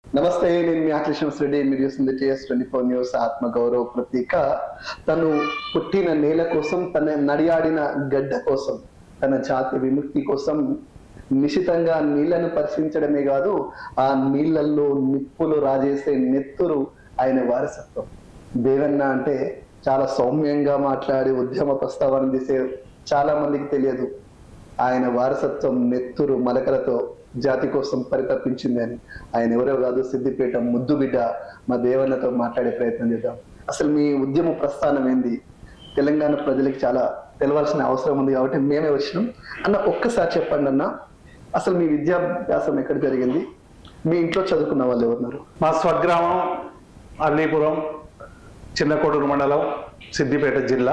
నమస్తే నేను మీ ఆకృష్ణ రెడ్డి మీరు చూస్తుంది టీఎస్ ట్వంటీ ఫోర్ న్యూస్ ఆత్మ గౌరవ ప్రతీక తను పుట్టిన నేల కోసం తన నడియాడిన గడ్డ కోసం తన జాతి విముక్తి కోసం నిశితంగా నీళ్లను పరిశీలించడమే కాదు ఆ నీళ్లలో నిప్పులు రాజేసే నెత్తురు ఆయన వారసత్వం దేవన్న అంటే చాలా సౌమ్యంగా మాట్లాడి ఉద్యమ ప్రస్తావన చేసే చాలా మందికి తెలియదు ఆయన వారసత్వం నెత్తురు మలకలతో జాతి కోసం పరితపించింది అని ఆయన ఎవరో కాదు సిద్దిపేట ముద్దు బిడ్డ మా దేవన్నతో మాట్లాడే ప్రయత్నం చేద్దాం అసలు మీ ఉద్యమ ప్రస్థానం ఏంది తెలంగాణ ప్రజలకు చాలా తెలవాల్సిన అవసరం ఉంది కాబట్టి మేమే వచ్చినాం అన్న ఒక్కసారి చెప్పండి అన్న అసలు మీ విద్యాభ్యాసం ఎక్కడ జరిగింది మీ ఇంట్లో చదువుకున్న వాళ్ళు ఎవరున్నారు మా స్వగ్రామం అల్లీపురం చిన్నకోడూరు మండలం సిద్దిపేట జిల్లా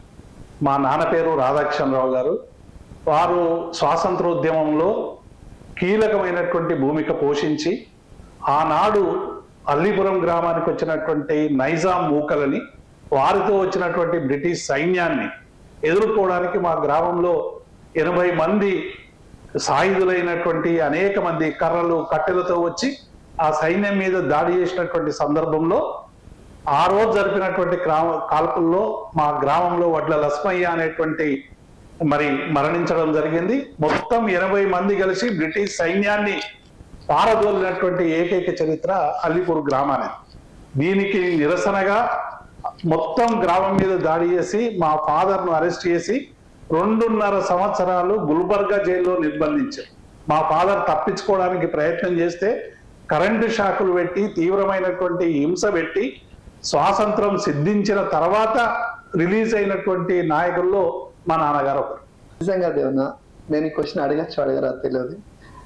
మా నాన్న పేరు రాధాకృష్ణరావు గారు వారు స్వాతంత్రోద్యమంలో కీలకమైనటువంటి భూమిక పోషించి ఆనాడు అల్లీపురం గ్రామానికి వచ్చినటువంటి నైజాం మూకలని వారితో వచ్చినటువంటి బ్రిటిష్ సైన్యాన్ని ఎదుర్కోవడానికి మా గ్రామంలో ఎనభై మంది సాయుధులైనటువంటి అనేక మంది కర్రలు కట్టెలతో వచ్చి ఆ సైన్యం మీద దాడి చేసినటువంటి సందర్భంలో ఆ రోజు జరిపినటువంటి గ్రామ కాల్పుల్లో మా గ్రామంలో వడ్ల లస్మయ్య అనేటువంటి మరి మరణించడం జరిగింది మొత్తం ఎనభై మంది కలిసి బ్రిటిష్ సైన్యాన్ని పారదోలినటువంటి ఏకైక చరిత్ర అల్లిపూర్ గ్రామానికి దీనికి నిరసనగా మొత్తం గ్రామం మీద దాడి చేసి మా ఫాదర్ను అరెస్ట్ చేసి రెండున్నర సంవత్సరాలు గుల్బర్గా జైల్లో నిర్బంధించారు మా ఫాదర్ తప్పించుకోవడానికి ప్రయత్నం చేస్తే కరెంటు షాకులు పెట్టి తీవ్రమైనటువంటి హింస పెట్టి స్వాతంత్రం సిద్ధించిన తర్వాత రిలీజ్ అయినటువంటి నాయకుల్లో మా నాన్నగారు ఒకరు నిజంగా దేవన్న నేను ఈ క్వశ్చన్ అడగచ్చు అడగరా తెలియదు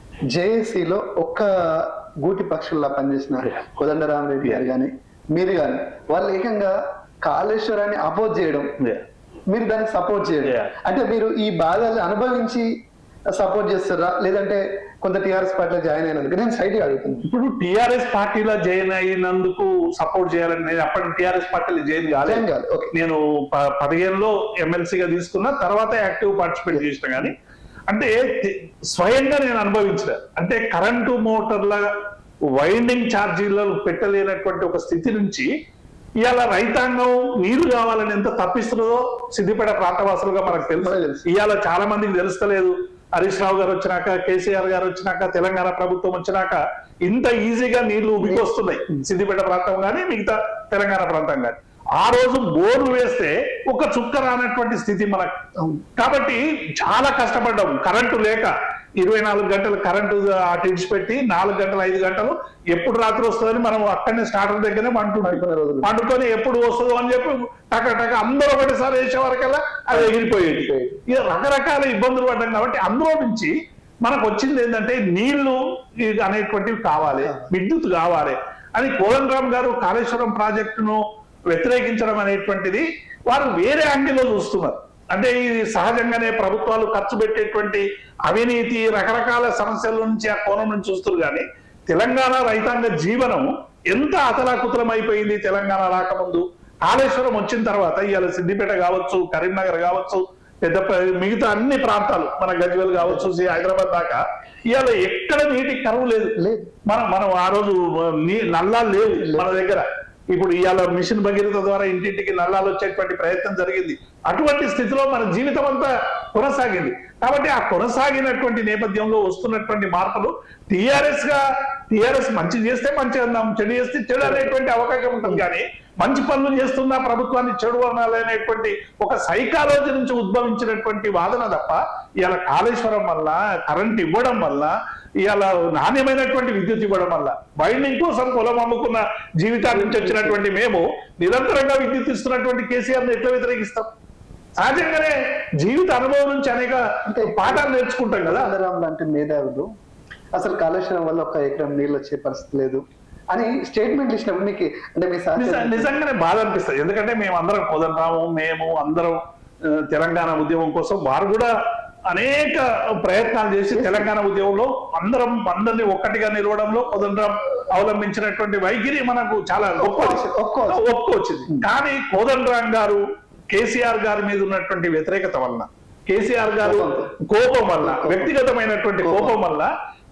జేఏసీలో ఒక్క గూటి పక్షుల్లా పనిచేసిన కోదండరామరెడ్డి గారు కానీ మీరు కానీ వాళ్ళు ఏకంగా కాళేశ్వరాన్ని అపోజ్ చేయడం మీరు దానికి సపోర్ట్ చేయడం Yeah. అంటే మీరు ఈ బాధలు అనుభవించి సపోర్ట్ చేస్తారా లేదంటే కొంత టిఆర్ఎస్ పార్టీలో జాయిన్ అయినందుకు నేను సైడ్ అడుగుతున్నాను ఇప్పుడు టిఆర్ఎస్ పార్టీలో జాయిన్ అయినందుకు సపోర్ట్ చేయాలని నేను అప్పటి టిఆర్ఎస్ పార్టీలో జాయిన్ జాయిన్ కాలేదు కాదు ఓకే నేను ప- పదిహేనులో ఎమ్మెల్సీగా తీసుకున్న తర్వాత యాక్టివ్ పార్టిసిపేట్ చేసిన కానీ అంటే తి- స్వయంగా నేను అనుభవించిన అంటే కరెంటు మోటార్ల వైండింగ్ ఛార్జీలను పెట్టలేనటువంటి ఒక స్థితి నుంచి ఇవాళ రైతాంగం నీరు కావాలని ఎంత తప్పిస్తుందో సిద్దిపేట ప్రాంతవాసులుగా మనకు మనకు తెలుసు తెలుసు. ఇవాళ చాలా మందికి తెలుస్తలేదు హరీష్ రావు గారు వచ్చినాక కేసీఆర్ గారు వచ్చినాక తెలంగాణ ప్రభుత్వం వచ్చినాక ఇంత ఈజీగా నీళ్లు ఉబికొస్తున్నాయి సిద్దిపేట ప్రాంతం కానీ మిగతా తెలంగాణ ప్రాంతం కానీ ఆ రోజు బోర్లు వేస్తే ఒక చుక్క రానటువంటి స్థితి మనకు అవును. కాబట్టి చాలా కష్టపడ్డాం కరెంటు లేక ఇరవై నాలుగు గంటలు కరెంటు అటు ఇడిచిపెట్టి నాలుగు గంటలు ఐదు గంటలు ఎప్పుడు రాత్రి వస్తుందని మనం అక్కడనే స్టార్టర్ దగ్గరనే పండుకుంటాం అనుకున్న రోజులు పండుకొని ఎప్పుడు వస్తుందో అని చెప్పి టక టక అందరూ ఒకటిసారి వేసే వరకల్లా అది ఎగిరిపోయేది ఇక రకరకాల ఇబ్బందులు పడ్డాం కాబట్టి అందులో నుంచి మనకు వచ్చింది ఏంటంటే నీళ్లు ఇది అనేటువంటివి కావాలి విద్యుత్ కావాలి అని కోదండరామ్ గారు కాళేశ్వరం ప్రాజెక్టును వ్యతిరేకించడం అనేటువంటిది వారు వేరే యాంగిల్లో చూస్తున్నారు అంటే ఇది సహజంగానే ప్రభుత్వాలు ఖర్చు పెట్టేటువంటి అవినీతి రకరకాల సమస్యల నుంచి ఆ కోణం నుంచి చూస్తారు కానీ తెలంగాణ రైతాంగ జీవనం ఎంత అతలాకుతలం అయిపోయింది తెలంగాణ రాకముందు కాళేశ్వరం వచ్చిన తర్వాత ఇవాళ సిద్దిపేట కావచ్చు కరీంనగర్ కావచ్చు పెద్ద ప- మిగతా అన్ని ప్రాంతాలు మన గజ్వెల్ కావచ్చు సి- హైదరాబాద్ దాకా ఇవాళ ఎక్కడ నీటి కరువు లేదు లేదు మనం మనం ఆ రోజు నీ నల్లాలు లేవు మన దగ్గర ఇప్పుడు ఇవాళ మిషన్ భగీరథ ద్వారా ఇంటింటికి నల్లాలు వచ్చేటువంటి ప్రయత్నం జరిగింది అటువంటి స్థితిలో మన జీవితం అంతా కొనసాగింది కాబట్టి ఆ కొనసాగినటువంటి నేపథ్యంలో వస్తున్నటువంటి మార్పులు టిఆర్ఎస్ గా టిఆర్ఎస్ మంచి చేస్తే మంచి అన్నాం చెడు చేస్తే చెడు అనేటువంటి అవకాశం ఉంటుంది కానీ మంచి పనులు చేస్తున్నా ప్రభుత్వాన్ని చెడు అనాలనేటువంటి ఒక సైకాలజీ నుంచి ఉద్భవించినటువంటి వాదన తప్ప ఇవాళ కాళేశ్వరం వల్ల కరెంట్ ఇవ్వడం వల్ల ఇవాళ నాణ్యమైనటువంటి విద్యుత్ ఇవ్వడం వల్ల బైండింగ్ కోసం పొలం అమ్ముకున్న జీవితాల నుంచి వచ్చినటువంటి మేము నిరంతరంగా విద్యుత్ ఇస్తున్నటువంటి కేసీఆర్ ని ఎట్లా వ్యతిరేకిస్తాం సహజంగానే జీవిత అనుభవం నుంచి అనేక అంటే పాఠాలు నేర్చుకుంటాం కదా కోదండరాం లాంటి మేధావులు అసలు కాళేశ్వరం వల్ల ఒక ఎకరం నీళ్ళు వచ్చే పరిస్థితి లేదు అని స్టేట్మెంట్ ఇచ్చినప్పుడు మీకు అంటే మీ సార్ నిజ- నిజంగానే బాధ అనిపిస్తుంది ఎందుకంటే మేము అందరం కోదండరాము మేము అందరం ఆ, తెలంగాణ ఉద్యమం కోసం వారు కూడా అనేక ప్రయత్నాలు చేసి తెలంగాణ ఉద్యమంలో అందరం అందరినీ ఒక్కటిగా నిలవడంలో కోదండరాం అవలంబించినటువంటి వైఖరి మనకు చాలా గొప్ప ఒప్పుకోవచ్చు. ఒప్పుకొచ్చింది కానీ కోదండరాం గారు కేసీఆర్ గారి మీద ఉన్నటువంటి వ్యతిరేకత వలన కేసీఆర్ గారు కోపం వల్ల వ్యక్తిగతమైనటువంటి కోపం వల్ల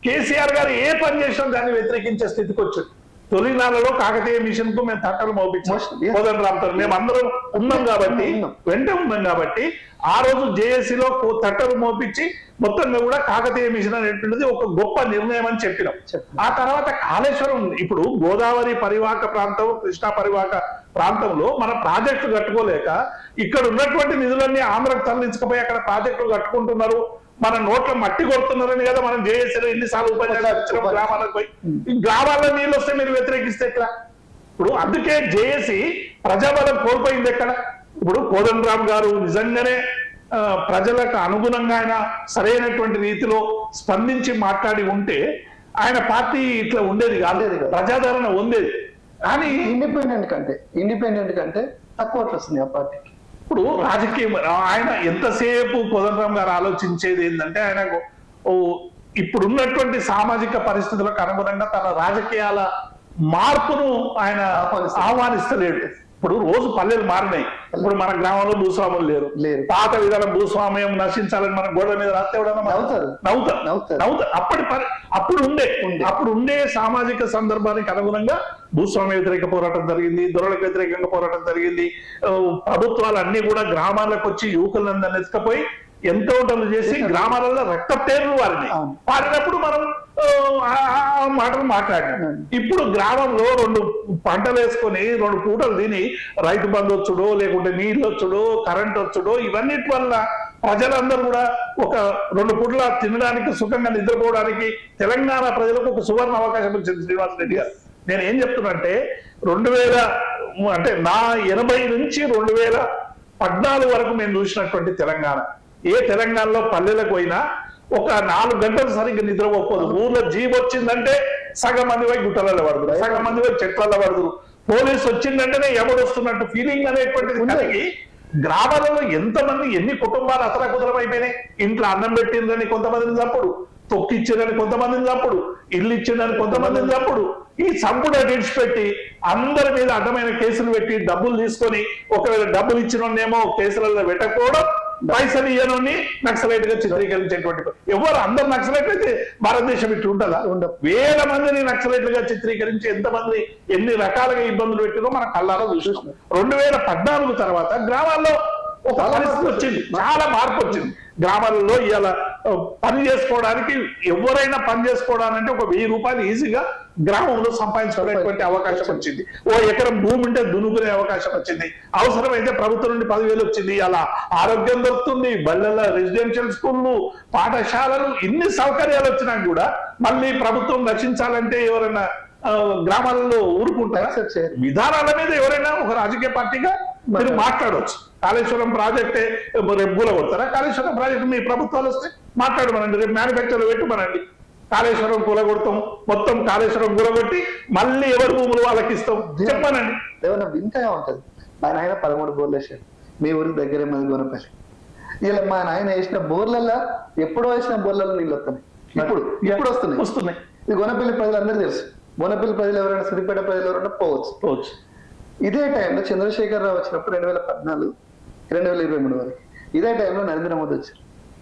కేసీఆర్ గారు ఏ పని చేసినా దాన్ని వ్యతిరేకించే స్థితికి వచ్చాడు తొలినాలలో కాకతీయ మిషన్ కు మేము తట్టలు మోపించాం Most- yes. కోదండ రామ్తో మేము అందరం ఉన్నాం కాబట్టి ఉన్నాం. వెంట ఉన్నాం కాబట్టి ఆ రోజు జేఏసీలో తట్టలు మోపించి మొత్తంగా కూడా కాకతీయ మిషన్ అనేటువంటిది ఒక గొప్ప నిర్ణయం అని చెప్పినాం చెప్పినాం. ఆ తర్వాత కాళేశ్వరం ఇప్పుడు గోదావరి పరివాహక ప్రాంతం కృష్ణా పరివాహక ప్రాంతంలో మన ప్రాజెక్టులు కట్టుకోలేక ఇక్కడ ఉన్నటువంటి నిధులన్నీ ఆంధ్రకు తరలించకపోయి అక్కడ ప్రాజెక్టులు కట్టుకుంటున్నారు మన నోట్ల మట్టి కొడుతున్నారని కదా మనం జేఏసీలో ఎన్నిసార్లు ఉపన్యాసాలు ఇచ్చినాం గ్రామాలకు పోయి ఈ గ్రామాల్లో నీళ్ళు వస్తే మీరు వ్యతిరేకిస్తే ఎట్లా ఇప్పుడు అందుకే జేఏసీ ప్రజాబలం కోల్పోయింది ఎక్కడ ఇప్పుడు కోదండరామ్ గారు నిజంగానే ఆ, ప్రజలకు అనుగుణంగా ఆయన సరైనటువంటి రీతిలో స్పందించి మాట్లాడి ఉంటే ఆయన పార్టీ ఇట్లా ఉండేది కాదు ఉండేది కాదు. ప్రజాదరణ ఉండేది కానీ ఇండిపెండెంట్ కంటే ఇండిపెండెంట్ కంటే తక్కువ ఓట్లు వస్తుంది ఆ పార్టీకి ఇప్పుడు రాజకీయం ఆయన ఎంతసేపు కోదండరామ్ గారు ఆలోచించేది ఏంటంటే ఆయన ఓ ఇప్పుడున్నటువంటి సామాజిక పరిస్థితులకు అనుగుణంగా తన రాజకీయాల మార్పును ఆయన ఆహ్వానిస్తాడు. ఆహ్వానిస్తలేడు ఇప్పుడు రోజు పల్లెలు మారినాయి ఇప్పుడు మన గ్రామంలో భూస్వాములు లేరు లేరు. పాత విధానం భూస్వామ్యం నశించాలని మన గోడ మీద రాస్తే ఎవడన్నా మన- నవ్వుతారు. నవ్వుతారు నవ్వుతారు. నవ్వుతారు అప్పటి పరి- అప్పుడు ఉండే ఉండే. అప్పుడు ఉండే సామాజిక సందర్భానికి అనుగుణంగా భూస్వామ్య వ్యతిరేక పోరాటం జరిగింది దొరలకు వ్యతిరేకంగా పోరాటం జరిగింది ఆ, ప్రభుత్వాలు అన్ని కూడా గ్రామాలకు వచ్చి యువకులందరినీ ఎత్తుకపోయి ఎన్కౌంటర్లు చేసి గ్రామాలలో రక్తపేర్లు వారిని అవును. వారినప్పుడు మనం ఆ, ఆ- ఆ మాటలు మాట్లాడినాం అవును. ఇప్పుడు గ్రామంలో రెండు పంటలు వేసుకొని రెండు పూటలు తిని రైతు బంధు వచ్చుడో లేకుంటే నీళ్ళు వచ్చుడో కరెంట్ వచ్చుడో ఇవన్నిటి వల్ల ప్రజలందరూ కూడా ఒక రెండు పూట్ల తినడానికి సుఖంగా నిద్రపోవడానికి తెలంగాణ ప్రజలకు ఒక సువర్ణ అవకాశం వచ్చింది శ్రీనివాస్ రెడ్డి గారు నేను ఏం చెప్తున్నంటే రెండు వేల అంటే నా ఎనభై నుంచి రెండు వేల పద్నాలుగు వరకు మేము చూసినటువంటి తెలంగాణ ఏ తెలంగాణలో పల్లెలకు పోయినా ఒక నాలుగు గంటలు సరిగ్గా నిద్రపోకపోదు ఊర్లో జీబ్ వచ్చిందంటే సగం మంది పోయి గుట్టలలో పడుతురు సగం మంది పోయి చెట్లలో పడుతురు పోలీసు వచ్చిందంటేనే ఎవడు వస్తున్నట్టు ఫీలింగ్ అనేటువంటిది ఉంది. కలిగి గ్రామాలలో ఎంతమంది ఎన్ని కుటుంబాలు అతలకుతలం అయిపోయినాయి ఇంట్లో అన్నం పెట్టిందని కొంతమందిని చప్పుడు తొక్కిచ్చిందని కొంతమందిని చప్పుడు ఇల్లు ఇచ్చిందని కొంతమందిని చప్పుడు ఈ చంపుడు విడిచిపెట్టి అందరి మీద అడ్డమైన కేసులు పెట్టి డబ్బులు తీసుకొని ఒకవేళ డబ్బులు ఇచ్చినోనేమో కేసులలో పెట్టకపోవడం పైసలు ఇయ్యనోని నక్సలైట్ గా చిత్రీకరించేటువంటి ఎవరు అందరు నక్సలైట్ అయితే భారతదేశం ఇట్లా ఉంటుందా ఉండదు. వేల మందిని నక్సలైట్లుగా చిత్రీకరించి ఎంతమంది ఎన్ని రకాలుగా ఇబ్బందులు పెట్టినో మన కళ్ళారా చూసినాం రెండు వేల పద్నాలుగు తర్వాత గ్రామాల్లో ఒక చాలా పరిస్థితి మార్పు వచ్చింది చాలా మార్పు వచ్చింది గ్రామాలలో ఇవాళ ఆ, పని చేసుకోవడానికి ఎవరైనా పని చేసుకోవడానికి ఒక వెయ్యి రూపాయలు ఈజీగా గ్రామంలో సంపాదించుకునేటువంటి అవకాశం వచ్చింది ఓ ఎకరం భూమి ఉంటే దున్నుకునే అవకాశం వచ్చింది అవసరమైతే ప్రభుత్వం నుండి పదివేలు వచ్చింది అలా ఆరోగ్యం దొరుకుతుంది బళ్ళల రెసిడెన్షియల్ స్కూళ్ళు పాఠశాలలు ఇన్ని సౌకర్యాలు వచ్చినా కూడా మళ్ళీ ప్రభుత్వం రక్షించాలంటే ఎవరైనా ఆ, గ్రామాలలో ఊరుకుంటారా Accept చేయరు. విధానాల మీద ఎవరైనా ఒక రాజకీయ పార్టీగా మీరు మాట్లాడవచ్చు కాళేశ్వరం ప్రాజెక్టే రేపు గూల కొడతారా కాళేశ్వరం ప్రాజెక్ట్ మీ ప్రభుత్వాలు వస్తే మాట్లాడమనండి రేపు మ్యానుఫ్యాక్చర్ పెట్టుమనండి కాళేశ్వరం కూలగొడతాం మొత్తం కాళేశ్వరం కూలగొట్టి మళ్ళీ ఎవరి భూములు వాళ్ళకి ఇస్తాం చెప్పానండి ఏమైనా వింతగా ఉంటది మా నాయన పదమూడు బోర్లు వేసాడు మీ ఊరికి దగ్గరే మంది గొనపల్లి ఇలా మా నాయన వేసిన బోర్లల్లో ఎప్పుడో వేసిన బోర్లలో నీళ్ళు వస్తున్నాయి ఇప్పుడు ఇప్పుడు వస్తున్నాయి వస్తున్నాయి ఇది గొనపల్లి ప్రజలందరూ తెలుసు గొనపల్లి ప్రజలు ఎవరైనా సిద్దిపేట ప్రజలు ఎవరైనా పోవచ్చు పోవచ్చు ఇదే టైంలో చంద్రశేఖర్ రావు వచ్చినప్పుడు రెండు వేల పద్నాలుగు రెండు వేల ఇరవై మూడు వరకు ఇదే టైంలో నరేంద్ర మోదీ వచ్చారు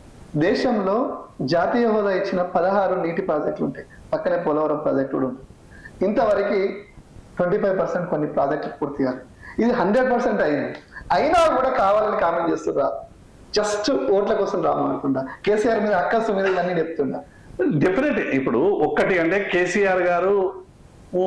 దేశంలో జాతీయ హోదా ఇచ్చిన పదహారు నీటి ప్రాజెక్టులు ఉంటాయి పక్కనే పోలవరం ప్రాజెక్టు కూడా ఉంది ఇంతవరకు ట్వంటీ ఫైవ్ పర్సెంట్ కొన్ని ప్రాజెక్టులు పూర్తి కాదు ఇది హండ్రెడ్ పర్సెంట్ అయింది అయినా కూడా కావాలని కామెంట్ చేస్తున్నా జస్ట్ ఓట్ల కోసం రామనుకుంటా కేసీఆర్ మీద అక్కసు మీద ఇవన్నీ చెప్తున్నా డెఫినెట్ ఇప్పుడు ఒక్కటి అంటే కేసీఆర్ గారు ఊ,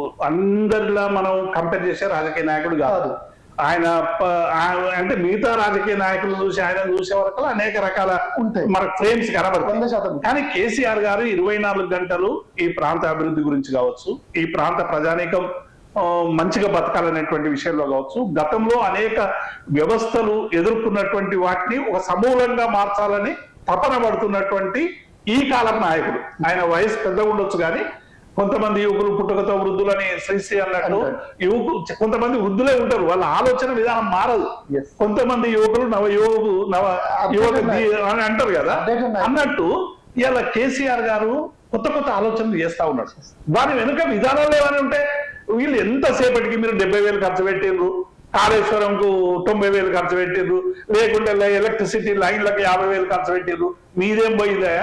అందరిలా మనం కంపేర్ చేసే రాజకీయ నాయకుడు కాదు కాదు. ఆయన ప- ఆ- అంటే మిగతా రాజకీయ నాయకులు చూసి ఆయన చూసే వరకు అనేక రకాల ఉంటాయి. మనకు ఫ్రేమ్స్ కనబడతాయి వంద శాతం కానీ కేసీఆర్ గారు ఇరవై నాలుగు గంటలు ఈ ప్రాంత అభివృద్ధి గురించి కావచ్చు ఈ ప్రాంత ప్రజానీకం ఆ, మంచిగా బతకాలనేటువంటి విషయంలో కావచ్చు గతంలో అనేక వ్యవస్థలు ఎదుర్కొన్నటువంటి వాటిని ఒక సమూలంగా మార్చాలని తపన పడుతున్నటువంటి ఈ కాలం నాయకుడు ఆయన వయసు పెద్దగా ఉండొచ్చు కానీ కొంతమంది యువకులు పుట్టుకతో వృద్ధులని శ్రీశ్రీ అన్నట్టు అంటారు. యువకులు కొంతమంది వృద్ధులే ఉంటారు వాళ్ళ ఆలోచన విధానం మారదు Yes. కొంతమంది యువకులు నవ యువకు నవ యువక దీ- అని అంటారు కదా Updated నాయకులు. అన్నట్టు ఇలా కేసీఆర్ గారు కొత్త కొత్త ఆలోచనలు చేస్తా ఉన్నాడు దాని వెనుక విధానాలు ఏమైనా ఉంటే వీళ్ళు ఎంతసేపటికి మీరు డెబ్బై వేలు ఖర్చు పెట్టిండ్రు కాళేశ్వరంకు తొంభై వేలు ఖర్చు పెట్టిండ్రు లేకుంటే ఎలక్ట్రిసిటీ లైన్లకు యాభై వేలు ఖర్చు పెట్టిండ్రు మీదేం పోయిందా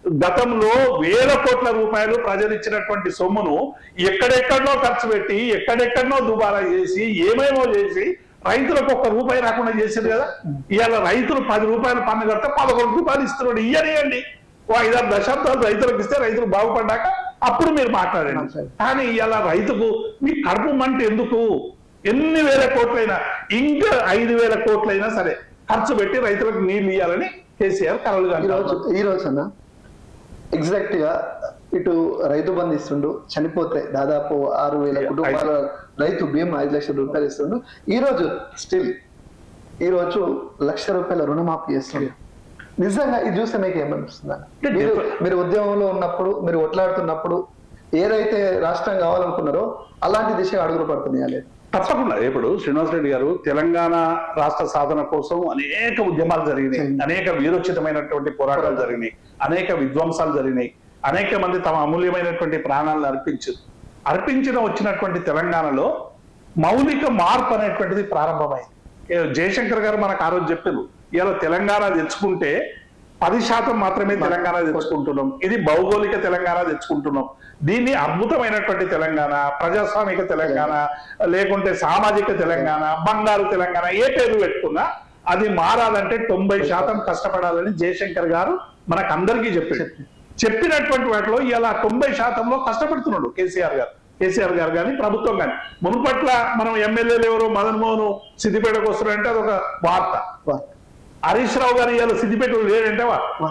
గతంలో వేల కోట్ల రూపాయలు ప్రజలు ఇచ్చినటువంటి సొమ్మును ఎక్కడెక్కడనో ఖర్చు పెట్టి ఎక్కడెక్కడనో దుబారా చేసి ఏమేమో చేసి రైతులకు ఒక్క రూపాయి రాకుండా చేసింది కదా ఇవాళ రైతులు పది రూపాయలు పన్ను కడితే పదకొండు రూపాయలు ఇస్తున్నాడు ఇయ్యనియండి ఓ ఐదారు దశాబ్దాలు రైతులకు ఇస్తే రైతులు బాగుపడ్డాక అప్పుడు మీరు మాట్లాడండి మాట్లాడండి. కానీ ఇలా రైతుకు మీ కడుపు మంట ఎందుకు ఎన్ని వేల కోట్లైనా ఇంకా ఐదు వేల కోట్లైనా సరే ఖర్చు పెట్టి రైతులకు నీళ్లు ఇవ్వాలని కేసీఆర్ కలలు ఈ రోజు కంటారు ఈ రోజు అన్న ఎగ్జాక్ట్ గా ఇటు రైతు బంధు ఇస్తుండు చనిపోతే దాదాపు ఆరు వేల Yeah, కుటుంబాల రైతు బీమా ఐదు లక్షల రూపాయలు ఇస్తుండు ఈ రోజు స్టిల్ ఈ రోజు లక్ష రూపాయల రుణమాఫీ చేస్తుండు నిజంగా ఇది చూస్తే మీకు ఏమనిపిస్తుంది అన్న? అంటే మీరు different- మీరు ఉద్యమంలో ఉన్నప్పుడు మీరు ఒట్లాడుతున్నప్పుడు ఏదైతే రాష్ట్రం కావాలనుకున్నారో అలాంటి దిశగా అడుగులు పడుతున్నాయా లేదు తప్పకుండా ఇప్పుడు శ్రీనివాస్ రెడ్డి గారు తెలంగాణ రాష్ట్ర సాధన కోసం అనేక ఉద్యమాలు జరిగినాయి Hmm. అనేక వీరోచితమైనటువంటి పోరాటాలు జరిగినాయి అనేక విధ్వంసాలు జరిగినాయి అనేక మంది తమ అమూల్యమైనటువంటి ప్రాణాలను అర్పించారు అర్పించిన వచ్చినటువంటి తెలంగాణలో మౌలిక మార్పు అనేటువంటిది ప్రారంభమైంది ఏ జయశంకర్ గారు మనకు ఆ రోజు చెప్పారు ఇలా తెలంగాణ తెచ్చుకుంటే పది శాతం మాత్రమే తెలంగాణ తెచ్చుకుంటున్నాం ఇది భౌగోళిక తెలంగాణ తెచ్చుకుంటున్నాం దీన్ని అద్భుతమైనటువంటి తెలంగాణ ప్రజాస్వామిక తెలంగాణ లేకుంటే సామాజిక తెలంగాణ బంగారు తెలంగాణ ఏ పేరు పెట్టుకున్నా అది మారాలంటే తొంభై శాతం కష్టపడాలని జయశంకర్ గారు మనకు అందరికీ చెప్పారు చెప్పినటువంటి వాటిలో ఇలా తొంభై శాతంలో కష్టపడుతున్నాడు కేసీఆర్ గారు కేసీఆర్ గారు కానీ ప్రభుత్వం కానీ మునుపట్ల మనం ఎమ్మెల్యేలు ఎవరు మదన్ మోహన్ సిద్దిపేటకు వస్తున్నారంటే అదొక వార్త వా- హరీష్ రావు గారు ఇవాళ సిద్దిపేట లేడంటే వా- వా-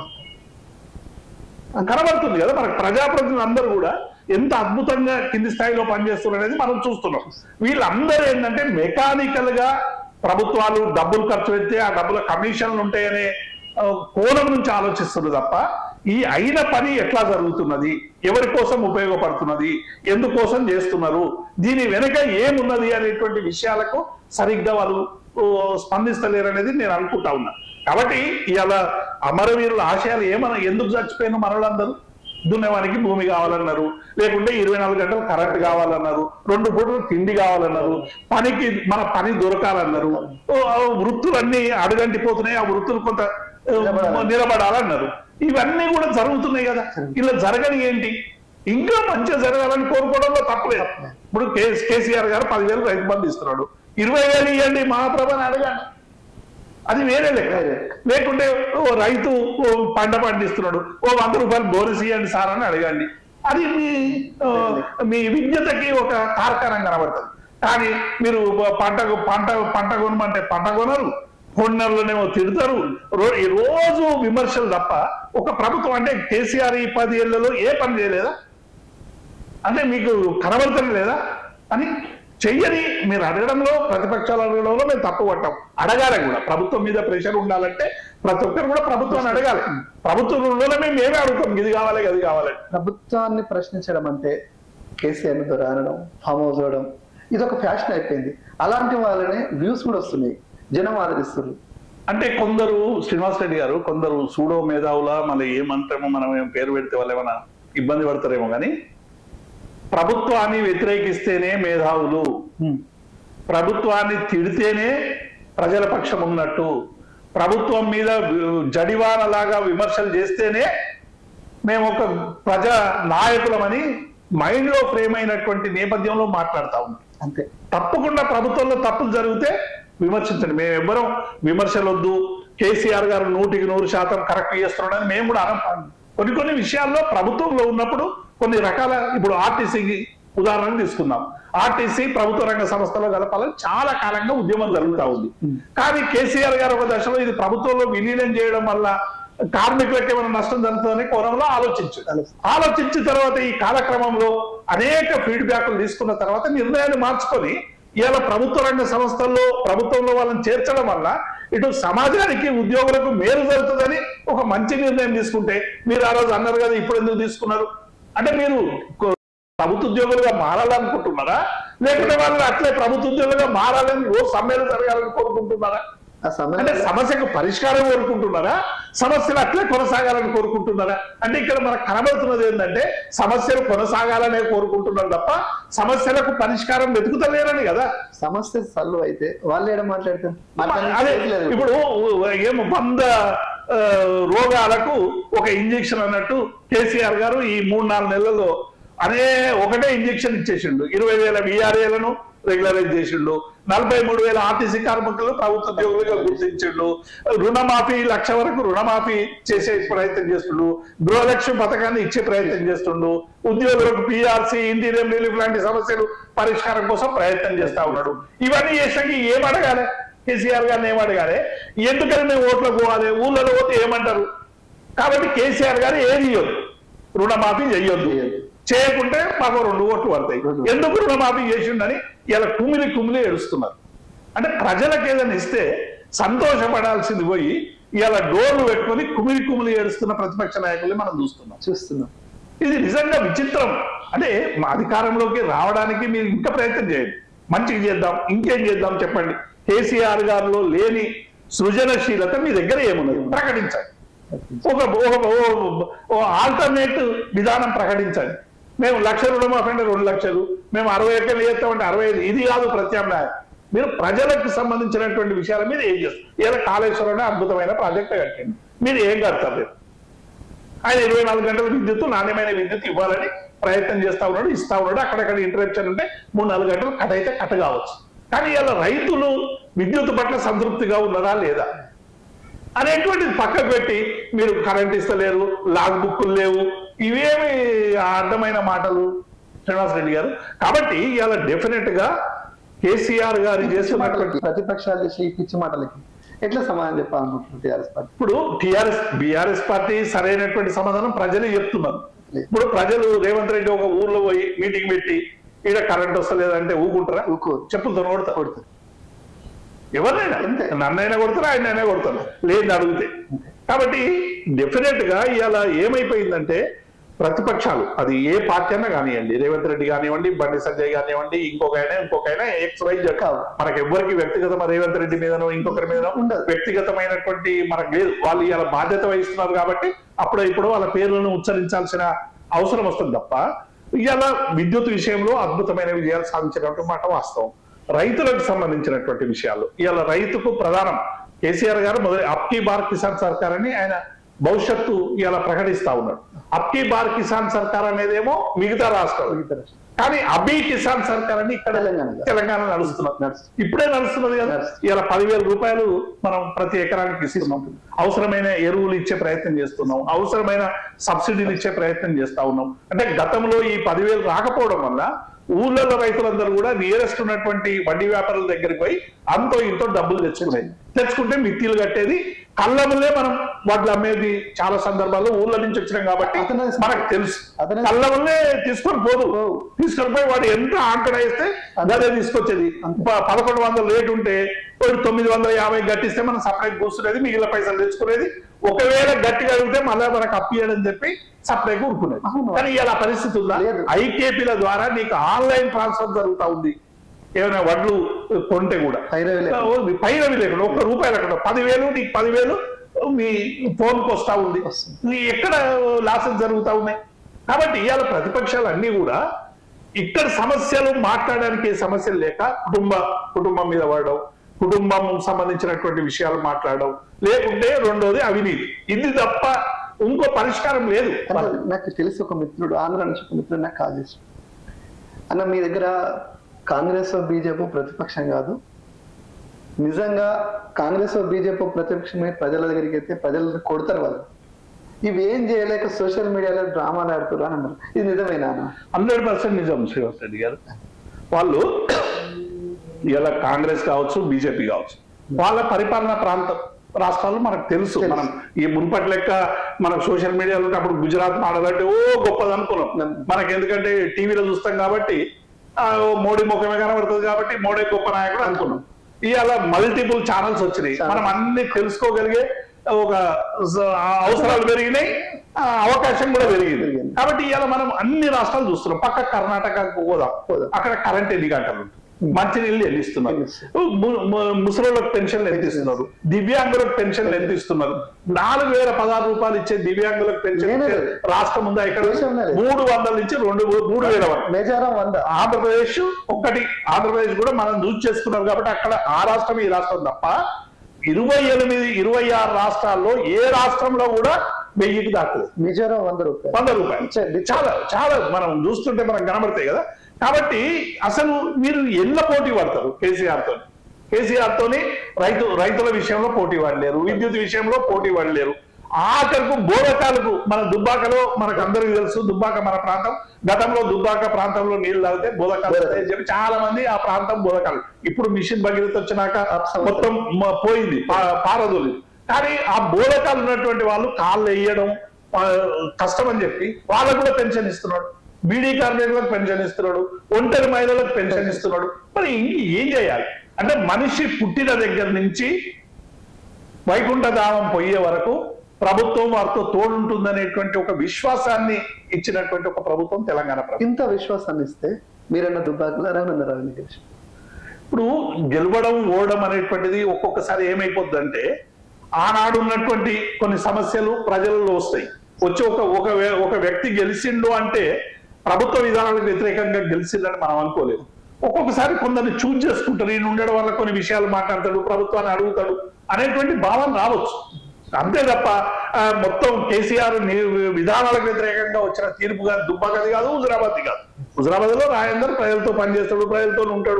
కనబడుతుంది కదా మనకు ప్రజాప్రతినిధులు అందరూ కూడా ఎంత అద్భుతంగా కింది స్థాయిలో పనిచేస్తున్నారు అనేది మనం చూస్తున్నాం వీళ్ళందరూ ఏంటంటే మెకానికల్ గా ప్రభుత్వాలు డబ్బులు ఖర్చు పెడితే ఆ డబ్బుల కమిషన్లు ఉంటాయనే ఆ, కోణం నుంచి ఆలోచిస్తున్నారు తప్ప ఈ అయిన పని ఎట్లా జరుగుతున్నది ఎవరి కోసం ఉపయోగపడుతున్నది ఎందుకోసం చేస్తున్నారు దీని వెనుక ఏమున్నది అనేటువంటి విషయాలకు సరిగ్గా వాళ్ళు ఓ, స్పందిస్తలేరు అనేది నేను అనుకుంటా ఉన్నా కాబట్టి ఇవాళ అమరవీరుల ఆశయాలు ఏమన్నా ఎందుకు చచ్చిపోయిన మరలందరూ దున్నేవానికి భూమి కావాలన్నారు లేకుంటే ఇరవై నాలుగు గంటలు కరెంట్ కావాలన్నారు రెండు పూటలు తిండి కావాలన్నారు పనికి మన పని దొరకాలన్నారు ఓ, ఆ వృత్తులన్నీ అడుగంటిపోతున్నాయి ఆ వృత్తులు కొంత ఆ, నిలబడాలి. నిలబడాలన్నారు ఇవన్నీ కూడా జరుగుతున్నాయి కదా ఇలా జరగని ఏంటి ఇంకా మంచిగా జరగాలని కోరుకోవడంలో తప్పలేదు ఇప్పుడు కే- కేసీఆర్ గారు పదివేలు రైతు బంధు ఇస్తున్నాడు ఇరవై వేలు ఇవ్వండి మహాప్రభని అడగండి అది వేరే లెక్క వేరే. లేకుంటే ఓ రైతు ఓ పంట పండిస్తున్నాడు ఓ వంద రూపాయలు బోనస్ ఇవ్వండి సార్ అని అడగండి అది మీ ఆ, మీ విజ్ఞతకి ఒక తార్కాణం కనబడుతుంది కానీ మీరు పంట పంట పంట కొనమంటే పంట కొనరు కొన్నర్లోనేమో తిడతారు రో- ఈ రోజు విమర్శలు తప్ప ఒక ప్రభుత్వం అంటే కేసీఆర్ ఈ పది ఏళ్లలో ఏ పని చేయలేదా అంటే మీకు కనబడతడం లేదా అని చెయ్యని మీరు అడగడంలో ప్రతిపక్షాలు అడగడంలో మేము తప్పు పట్టాం అడగాలి కూడా ప్రభుత్వం మీద ప్రెషర్ ఉండాలంటే ప్రతి ఒక్కరు కూడా ప్రభుత్వాన్ని అడగాలి ప్రభుత్వంలోనే మేము మేమే అడుగుతాం ఇది కావాలి అది కావాలి ప్రభుత్వాన్ని ప్రశ్నించడం అంటే కేసీఆర్ తో రానడం ఫామ్ హౌస్ అవడం ఇది ఒక ఫ్యాషన్ అయిపోయింది అలాంటి వాళ్ళనే వ్యూస్ కూడా వస్తున్నాయి జనం ఆదరిస్తున్నారు అంటే కొందరు శ్రీనివాస్ రెడ్డి గారు కొందరు సూడో మేధావుల మళ్ళీ ఏమంటామో మనం ఏం పేరు పెడితే వాళ్ళు ఏమైనా ఇబ్బంది పడతారేమో కానీ ప్రభుత్వాన్ని వ్యతిరేకిస్తేనే మేధావులు ప్రభుత్వాన్ని తిడితేనే ప్రజల పక్షం ఉన్నట్టు ప్రభుత్వం మీద జడివానలాగా విమర్శలు చేస్తేనే మేము ఒక ప్రజా నాయకులమని మైండ్ లో ఫ్రేమ్ అయినటువంటి నేపథ్యంలో మాట్లాడుతా ఉన్నాం అంతే తప్పకుండా ప్రభుత్వంలో తప్పులు జరిగితే విమర్శించండి మేము ఎవ్వరం విమర్శలు వద్దు కేసీఆర్ గారు నూటికి నూరు శాతం కరెక్ట్ చేస్తున్నాడని మేము కూడా అనం కొన్ని కొన్ని విషయాల్లో ప్రభుత్వంలో ఉన్నప్పుడు కొన్ని రకాల ఇప్పుడు ఆర్టీసీకి ఉదాహరణ తీసుకుందాం ఆర్టీసీ ప్రభుత్వ రంగ సంస్థలో కలపాలని చాలా కాలంగా ఉద్యమం జరుగుతా ఉంది కానీ కేసీఆర్ గారు ఒక దశలో ఇది ప్రభుత్వంలో విలీనం చేయడం వల్ల కార్మికులకు ఏమైనా నష్టం జరుగుతుందనే కోణంలో ఆలోచించారు ఆలోచించిన తర్వాత ఈ కాలక్రమంలో అనేక ఫీడ్బ్యాక్లు తీసుకున్న తర్వాత నిర్ణయాన్ని మార్చుకొని ఇవాళ ప్రభుత్వ రంగ సంస్థల్లో ప్రభుత్వంలో వాళ్ళని చేర్చడం వల్ల ఇటు సమాజానికి ఉద్యోగులకు మేలు జరుగుతుందని ఒక మంచి నిర్ణయం తీసుకుంటే మీరు ఆ రోజు అన్నారు కదా ఇప్పుడు ఎందుకు తీసుకున్నారు అంటే మీరు కొ- ప్రభుత్వ ఉద్యోగులుగా మారాలనుకుంటున్నారా లేకుంటే వాళ్ళు అట్లే ప్రభుత్వ ఉద్యోగులుగా మారాలని రోజు సమ్మెలు జరగాలని కోరుకుంటున్నారా ఆ అంటే సమయం సమస్యకు పరిష్కారం కోరుకుంటున్నారా సమస్యలు అట్లే కొనసాగాలని కోరుకుంటున్నారా అంటే ఇక్కడ మనకు కనబడుతున్నది ఏంటంటే సమస్యలు కొనసాగాలనే కోరుకుంటున్నారు తప్ప సమస్యలకు పరిష్కారం వెతుకుతలేరని కదా సమస్య సల్వ్ అయితే వాళ్ళు ఏడ మాట్లాడతారు అదే మాట్లాడలేదు ఇప్పుడు ఏమో వంద ఆ, రోగాలకు ఒక ఇంజెక్షన్ అన్నట్టు కేసీఆర్ గారు ఈ మూడు నాలుగు నెలల్లో అనే ఒకటే ఇంజెక్షన్ ఇచ్చేసిండు ఇరవై వేల విఆర్ఏలను రెగ్యులరైజ్ చేసిండు నలభై మూడు వేల ఆర్టీసీ కార్మికులు ప్రభుత్వ ఉద్యోగులుగా గుర్తించిండు రుణమాఫీ లక్ష వరకు రుణమాఫీ చేసే ప్రయత్నం చేస్తుండు గృహలక్ష్మి పథకాన్ని ఇచ్చే ప్రయత్నం చేస్తుండు ఉద్యోగులకు పిఆర్సీ ఇంటీరియం రిలీఫ్ లాంటి సమస్యలు పరిష్కారం కోసం ప్రయత్నం చేస్తా ఉన్నాడు ఇవన్నీ చేసాక ఏం అడగాలి కేసీఆర్ గారిని ఏం అడగాలి ఎందుకని మేము ఓట్లకు పోవాలి ఊళ్ళలో పోతే ఏమంటారు కాబట్టి కేసీఆర్ గారు ఏది ఇయ్యొద్దు రుణమాఫీ చెయ్యొద్దు చెయ్యొద్దు. చేయకుంటే మాకు రెండు ఓట్లు పడతాయి రెండు. ఎందుకు రుణమాఫీ చేసిండని ఇలా కుమిలి కుమిలి ఏడుస్తున్నారు అంటే ప్రజలకు ఏదైనా ఇస్తే సంతోషపడాల్సింది పోయి ఇలా డోర్లు పెట్టుకొని కుమిలి కుమిలి ఏడుస్తున్న ప్రతిపక్ష నాయకుల్ని మనం చూస్తున్నాం చూస్తున్నాం ఇది నిజంగా విచిత్రం అంటే మా అధికారంలోకి రావడానికి మీరు ఇంకా ప్రయత్నం చేయండి మంచిగా చేద్దాం ఇంకేం చేద్దాం చెప్పండి కేసీఆర్ గారిలో లేని సృజనశీలత మీ దగ్గర ఏమున్నది ప్రకటించండి ఒక ఒక ఆల్టర్నేట్ విధానం ప్రకటించండి మేము లక్ష రుణమాఫీ అంటే రెండు లక్షలు మేము అరవై ఎకరాలు చేస్తామంటే అరవై ఐదు ఇది కాదు ప్రత్యామ్నాయం మీరు ప్రజలకు సంబంధించినటువంటి విషయాల మీద ఏం చేస్తారు ఇలా కాళేశ్వరం అద్భుతమైన ప్రాజెక్ట్ కట్టండి మీరు ఏం కడతారు రేపు? ఆయన ఇరవై నాలుగు గంటల విద్యుత్ నాణ్యమైన విద్యుత్ ఇవ్వాలని ప్రయత్నం చేస్తా ఉన్నాడు ఇస్తా ఉన్నాడు అక్కడక్కడ ఇంటరప్షన్ ఉంటే మూడు నాలుగు గంటలు కట్ అయితే కట్ కావచ్చు కానీ ఇలా రైతులు విద్యుత్ పట్ల సంతృప్తిగా ఉన్నదా లేదా అనేటువంటిది పక్కకు పెట్టి మీరు కరెంట్ ఇస్తలేరు లాగ్ బుక్కులు లేవు ఇవేమి అడ్డమైన మాటలు శ్రీనివాస్ రెడ్డి గారు కాబట్టి ఇలా డెఫినెట్ గా కేసీఆర్ గారు చేస్తున్నటువంటి ప్రతిపక్షాలు చేసే ఈ పిచ్చి మాటలకి ఎట్లా సమాధానం చెప్పాలనుకుంటున్నారు టీఆర్ఎస్ పార్టీ ఇప్పుడు టిఆర్ఎస్ బిఆర్ఎస్ పార్టీ సరైనటువంటి సమాధానం ప్రజలే చెప్తున్నారు ఇప్పుడు ప్రజలు రేవంత్ రెడ్డి ఒక ఊర్లో పోయి మీటింగ్ పెట్టి ఈడ కరెంట్ వస్తలేదంటే ఊకుంటారా ఊరుకోరు. చెప్పులతో కొడతారు కొడుతుంది ఎవరైనా అంతే. నన్నైనా కొడతారు ఆయనైనా కొడతారు లేదు అడిగితే కాబట్టి డెఫినెట్ గా ఇవాళ ఏమైపోయిందంటే ప్రతిపక్షాలు అది ఏ పార్టీ అయినా కానివ్వండి రేవంత్ రెడ్డి కానివ్వండి బండి సంజయ్ కానివ్వండి ఇంకొక ఆయన ఇంకొక ఆయన ఎక్స్ వై జెడ్ కాదు. మనకి ఎవరికి వ్యక్తిగత రేవంత్ రెడ్డి మీదనో ఇంకొకరి మీదనో ఉండదు. వ్యక్తిగతమైనటువంటి మనకు లేదు వాళ్ళు ఇలా బాధ్యత వహిస్తున్నారు కాబట్టి అప్పుడు ఇప్పుడు వాళ్ళ పేర్లను ఉచ్చరించాల్సిన అవసరం వస్తుంది తప్ప ఇవాళ విద్యుత్ విషయంలో అద్భుతమైన విజయాలు సాధించినటువంటి మాట వాస్తవం రైతులకు సంబంధించినటువంటి విషయాలు ఇవాళ రైతుకు ప్రధానం కేసీఆర్ గారు మొదటి అప్కీ బార్ కిసాన్ సర్కార్ అని ఆయన భవిష్యత్తు ఇలా ప్రకటిస్తా ఉన్నాడు అప్కీ బార్ కిసాన్ సర్కార్ అనేదేమో మిగతా రాష్ట్రాలు మిగతా రాష్ట్రాలు. కానీ అబీ కిసాన్ సర్కార్ అని ఇక్కడ తెలంగాణలో. తెలంగాణ నడుస్తున్నది నడుస్తుంది. ఇప్పుడే నడుస్తున్నది కదా నడుస్తుంది. ఇలా పదివేల రూపాయలు మనం ప్రతి ఎకరానికి ఇస్తున్నాం అవసరమైన ఎరువులు ఇచ్చే ప్రయత్నం చేస్తున్నాం అవసరమైన సబ్సిడీలు ఇచ్చే ప్రయత్నం చేస్తా ఉన్నాం అంటే గతంలో ఈ పదివేలు రాకపోవడం వల్ల ఊళ్ళలో రైతులందరూ కూడా నియరెస్ట్ ఉన్నటువంటి వడ్డీ వ్యాపారుల దగ్గరికి పోయి అంతో ఇంతో డబ్బులు తెచ్చుకునేది తెచ్చుకుంటే మిత్తిలు కట్టేది కళ్ళములే మనం వాటిని అమ్మేది చాలా సందర్భాల్లో ఊళ్ళ నుంచి వచ్చినాం కాబట్టి అతనే మనకు తెలుసు అతనే కళ్ళములే తీసుకొని పోదు పోవు. తీసుకొని పోయి వాడు ఎంత ఆంకడ వేస్తే అదే తీసుకొచ్చేది ప- పదకొండు వందలు రేటు ఉంటే వాడు తొమ్మిది వందల యాభై గట్టిస్తే మనం సపరేట్ కూర్చునేది మిగిలిన పైసలు తెచ్చుకునేది ఒకవేళ గట్టిగా అడిగితే మళ్ళీ మనకు అప్పియడం చెప్పి సపరేట్ కూరుకునేది అవును. కానీ ఇలా పరిస్థితి ఉందా లేదు. ఐకేపీల ద్వారా నీకు ఆన్లైన్ ట్రాన్స్ఫర్ జరుగుతా ఉంది ఏమైనా వడ్లు కొంటే కూడా పైరవి లేకుండా. ఓ, పైరవి లేకుండా ఒక్క రూపాయి లేకుండా పదివేలు నీకు పదివేలు మీ ఫోన్ కు వస్తా ఉంది వస్తుంది. నీ ఎక్కడ లాసెస్ జరుగుతా ఉన్నాయి కాబట్టి ఇవాళ ప్రతిపక్షాలు అన్ని కూడా ఇక్కడ సమస్యలు మాట్లాడడానికి ఏ సమస్యలు లేక కుటుంబ కుటుంబం మీద పడడం కుటుంబం సంబంధించినటువంటి విషయాలు మాట్లాడడం లేకుంటే రెండోది అవినీతి ఇది తప్ప ఇంకో పరిష్కారం లేదు అంటే నాకు తెలిసి ఒక మిత్రుడు ఆంధ్ర నుంచి ఒక మిత్రుడు నాకు కాల్ చేసి అన్న మీ దగ్గర కాంగ్రెస్ బీజేపీ ప్రతిపక్షం కాదు నిజంగా కాంగ్రెస్ బీజేపీ ప్రతిపక్షమై ప్రజల దగ్గరికి అయితే ప్రజలు కొడతారు వాళ్ళు ఇవి ఏం చేయలేక సోషల్ మీడియాలో డ్రామాలు ఆడుతున్నారు అని అన్నారు ఇది నిజమేనా అన్న? హండ్రెడ్ పర్సెంట్ నిజం శ్రీనివాస్ రెడ్డి గారు వాళ్ళు ఇలా కాంగ్రెస్ కావచ్చు బీజేపీ కావచ్చు వాళ్ళ పరిపాలన ప్రాంతం రాష్ట్రాలు మనకు తెలుసు తెలుసు. మనం ఈ మునుపటి లెక్క మనకు సోషల్ మీడియాలో అప్పుడు గుజరాత్ మాడాలంటే ఓ గొప్పది అనుకున్నాం మనకి ఎందుకంటే టీవీలో చూస్తాం కాబట్టి ఆ, ఓ మోడీ ముఖమే కనబడుతుంది కాబట్టి మోడీ గొప్ప నాయకుడు అనుకున్నాం ఇవాళ మల్టిపుల్ ఛానల్స్ వచ్చినాయి Channels. మనం అన్ని తెలుసుకోగలిగే ఒక స- ఆ అవసరాలు పెరిగినాయి ఆ అవకాశం కూడా పెరిగింది పెరిగింది. కాబట్టి ఇవాళ మనం అన్ని రాష్ట్రాలు చూస్తున్నాం పక్క కర్ణాటకకు పోదాం పోదాం. అక్కడ కరెంట్ ఎన్ని గంటలు ఉంటుంది మంచినీళ్ళు ఎన్ని ఇస్తున్నారు ఎన్ని ము- ము- ముసలోళ్ళకి పెన్షన్లు ఎంత ఇస్తున్నారు దివ్యాంగులకు పెన్షన్లు ఎంత ఇస్తున్నారు నాలుగు వేల పదహారు రూపాయలు ఇచ్చే దివ్యాంగులకు పెన్షన్ లేనే ఇచ్చే లేదు. రాష్ట్రం ఉందా ఇక్కడ దేశంలో లేదు. మూడు వందల నుంచి రెండు మూడు వేల వరకు మేజారం వంద ఆంధ్రప్రదేశ్ ఒక్కటి ఆంధ్రప్రదేశ్ కూడా మనం చూస్ చేసుకున్నాం కాబట్టి అక్కడ ఆ రాష్ట్రం ఈ రాష్ట్రం తప్ప ఇరవై ఎనిమిది ఇరవై ఆరు రాష్ట్రాల్లో ఏ రాష్ట్రంలో కూడా వెయ్యికి దాటలేదు మిజోరాం వంద రూపాయలు వంద రూపాయలు చ- చాలా చాలా మనం చూస్తుంటే మనకు కనబడతాయి కదా కాబట్టి అసలు మీరు ఎల్ల పోటీ పడతారు కేసీఆర్ తోని కేసీఆర్ తోని రైతు రైతుల విషయంలో పోటీ పడలేరు విద్యుత్ విషయంలో పోటీ పడలేరు ఆఖరకు బోధకాలకు మన దుబ్బాకలో మనకు అందరికీ తెలుసు దుబ్బాక మన ప్రాంతం గతంలో దుబ్బాక ప్రాంతంలో నీళ్లు తాగితే బోధకాలు వస్తాయని చెప్పి చాలా మంది ఆ ప్రాంతం బోధకాలు ఇప్పుడు మిషన్ భగీరథ వచ్చినాక మొత్తం మ- పోయింది పా- పారదోలి కానీ ఆ బోధకాలు ఉన్నటువంటి వాళ్ళు కాళ్ళు వేయడం ఆ, కష్టం అని చెప్పి వాళ్ళకు కూడా పెన్షన్ ఇస్తున్నాడు బీడీ కార్మికులకు పెన్షన్ ఇస్తున్నాడు ఒంటరి మహిళలకు పెన్షన్ ఇస్తున్నాడు మరి ఇంక ఏం చేయాలి అంటే మనిషి పుట్టిన దగ్గర నుంచి వైకుంఠధామం పోయే వరకు ప్రభుత్వం వారితో తోడుంటుందనేటువంటి ఒక విశ్వాసాన్ని ఇచ్చినటువంటి ఒక ప్రభుత్వం తెలంగాణ ప్రభుత్వం ఇంత విశ్వాసాన్ని ఇస్తే మీరన్న దుబ్బాకలో రఘునందరావు గెలిచి ఇప్పుడు గెలవడం ఓడడం అనేటువంటిది ఒక్కొక్కసారి ఏమైపోద్ది అంటే ఆనాడు ఉన్నటువంటి కొన్ని సమస్యలు ప్రజలలో వస్తాయి వచ్చి ఒక ఒక వ్య- ఒక వ్యక్తి గెలిచిండు అంటే ప్రభుత్వ విధానాలకు వ్యతిరేకంగా గెలిచిందని మనం అనుకోలేదు ఒక్కొక్కసారి కొందరిని చూజ్ చేసుకుంటారు ఈయన ఉండడం వల్ల కొన్ని విషయాలు మాట్లాడతాడు ప్రభుత్వాన్ని అడుగుతాడు అనేటువంటి భావన రావచ్చు అంతే తప్ప ఆ, మొత్తం కేసీఆర్ ని- విధానాలకు వ్యతిరేకంగా వచ్చిన తీర్పుగా దుబ్బాకది కాదు హుజరాబాద్ కాదు హుజరాబాద్ లో రాజేందర్ ప్రజలతో పనిచేస్తాడు ప్రజలతో ఉంటాడు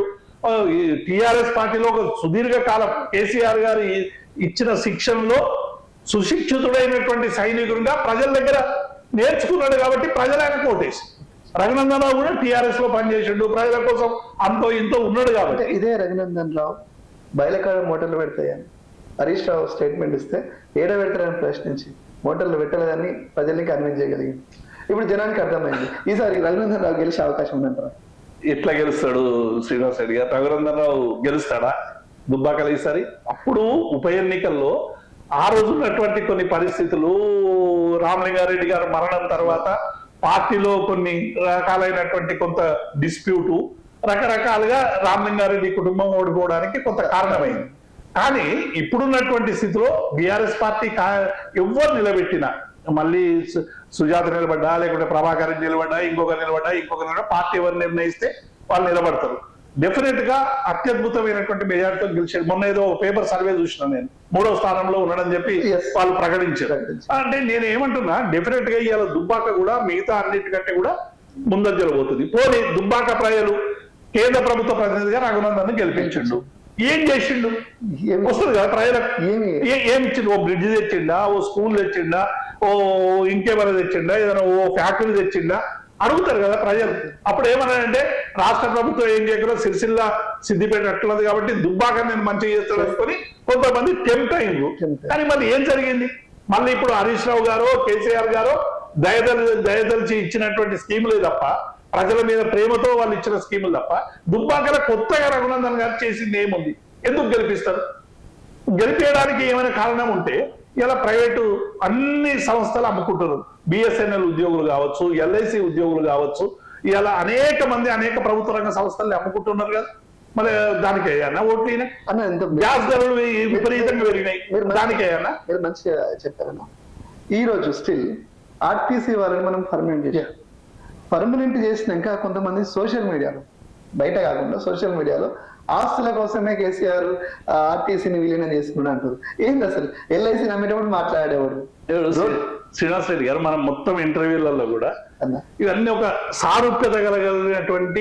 టిఆర్ఎస్ పార్టీలో ఒక సుదీర్ఘ కాలం కేసీఆర్ గారు ఇ- ఇచ్చిన శిక్షణలో సుశిక్షితుడైనటువంటి సైనికుడిగా ప్రజల దగ్గర నేర్చుకున్నాడు కాబట్టి ప్రజలు ఆయన కోటేసి రఘునందనరావు కూడా టిఆర్ఎస్ లో పనిచేసిండు ప్రజల కోసం అంతో ఇంతో ఉన్నాడు అంటే కాబట్టి ఇదే రఘునందన్ రావు బయలకాడ మోటార్లు పెడతాయని హరీష్ రావు స్టేట్మెంట్ ఇస్తే ఏడ పెడతారని ప్రశ్నించి మోటార్లు పెట్టలేదని ప్రజల్ని కన్విన్స్ చేయగలిగింది ఇప్పుడు జనానికి అర్థమైంది ఈసారి రఘునందన్ రావు గెలిచే అవకాశం ఉందంటారా ఎట్లా గెలుస్తాడు శ్రీనివాస్ రెడ్డి గారు రఘునందనరావు గెలుస్తాడా దుబ్బాకలు ఈసారి అప్పుడు ఉప ఎన్నికల్లో ఆ రోజు ఉన్నటువంటి కొన్ని పరిస్థితులు రామలింగారెడ్డి గారు మరణం తర్వాత పార్టీలో కొన్ని రకాలైనటువంటి కొంత డిస్ప్యూటు రకరకాలుగా రామలింగారెడ్డి కుటుంబం ఓడిపోవడానికి కొంత కారణమైంది కానీ ఇప్పుడున్నటువంటి స్థితిలో బీఆర్ఎస్ పార్టీ కా ఎవ్వరు నిలబెట్టినా మళ్ళీ సు- సుజాత నిలబడ్డా లేకుంటే ప్రభాకర్ రెడ్డి నిలబడ్డా ఇంకొకరు నిలబడ్డా ఇంకొకరు నిలబడ్డా పార్టీ ఎవరు నిర్ణయిస్తే వాళ్ళు నిలబడతారు డెఫినెట్ గా అత్యద్భుతమైనటువంటి మెజార్టీతో గెలిచాడు మొన్న ఏదో పేపర్ సర్వే చూసిన నేను మూడో స్థానంలో ఉన్నాడని చెప్పి Yes. వాళ్ళు ప్రకటించారు ప్రకటించారు. అంటే నేను ఏమంటున్నా డెఫినెట్ గా ఇవాళ దుబ్బాక కూడా మిగతా అన్నిటికంటే కూడా ముందంజలు పోతుంది పోనీ దుబ్బాక ప్రజలు కేంద్ర ప్రభుత్వ ప్రతినిధిగా రఘునందన్ గెలిపించిండు ఏం చేసిండు ఏమి- వస్తుంది కదా ప్రజలకు ఏమి ఏ- ఏమి ఇచ్చిండు ఓ బ్రిడ్జ్ తెచ్చిండా ఓ స్కూల్ తెచ్చిండా ఓ ఇంకేమైనా తెచ్చిండా ఏదైనా ఓ ఫ్యాక్టరీ తెచ్చిండా అడుగుతారు కదా ప్రజలు అప్పుడు ఏమన్నారంటే రాష్ట్ర ప్రభుత్వం ఏం చేయకుండా సిరిసిల్ల సిద్దిపేట అట్లది కాబట్టి దుబ్బాక నేను మంచిగా చేస్తాను అనుకొని కొంతమంది టెంప్ట్ అయింది Tempt. కానీ మళ్ళీ ఏం జరిగింది మళ్ళీ ఇప్పుడు హరీష్ రావు గారు కేసీఆర్ గారు దయదల్ దయదలిచి ఇచ్చినటువంటి స్కీములే తప్ప ప్రజల మీద ప్రేమతో వాళ్ళు ఇచ్చిన స్కీములు తప్ప దుబ్బాకల కొత్తగా రఘునందన్ గారు చేసింది ఏముంది ఎందుకు గెలిపిస్తారు గెలిపేయడానికి ఏమైనా కారణం ఉంటే ఇలా ప్రైవేటు అన్ని సంస్థలు అమ్ముకుంటున్నారు బిఎస్ఎన్ఎల్ ఉద్యోగులు కావచ్చు ఎల్ఐసి ఉద్యోగులు కావచ్చు ఇలా అనేక మంది అనేక ప్రభుత్వ రంగ సంస్థల్ని అమ్ముకుంటున్నారు కదా మరి దానికి అన్న ఓట్లు ఈయన అన్న ఎంత గ్యాస్ ధరలు విపరీతంగా పెరిగినాయి మీరు మంచి- దానికి అన్న మీరు మంచిగా చెప్పారన్న ఈ రోజు స్టిల్ ఆర్టీసీ వాళ్ళని మనం పర్మనెంట్ చేసాం పర్మనెంట్ చేసినాక కొంతమంది సోషల్ మీడియాలో బయట కాకుండా సోషల్ మీడియాలో ఆస్తుల కోసమే కేసీఆర్ ఆర్టీసీని విలీనం చేసుకున్నాడు అంటారు ఏంది అసలు ఎల్ఐసి నమ్మేటప్పుడు మాట్లాడేవాడు శ్రీ- శ్రీనివాస్ రెడ్డి గారు మనం మొత్తం ఇంటర్వ్యూలలో కూడా అన్న ఇవన్నీ ఒక సారూప్యత కలిగినటువంటి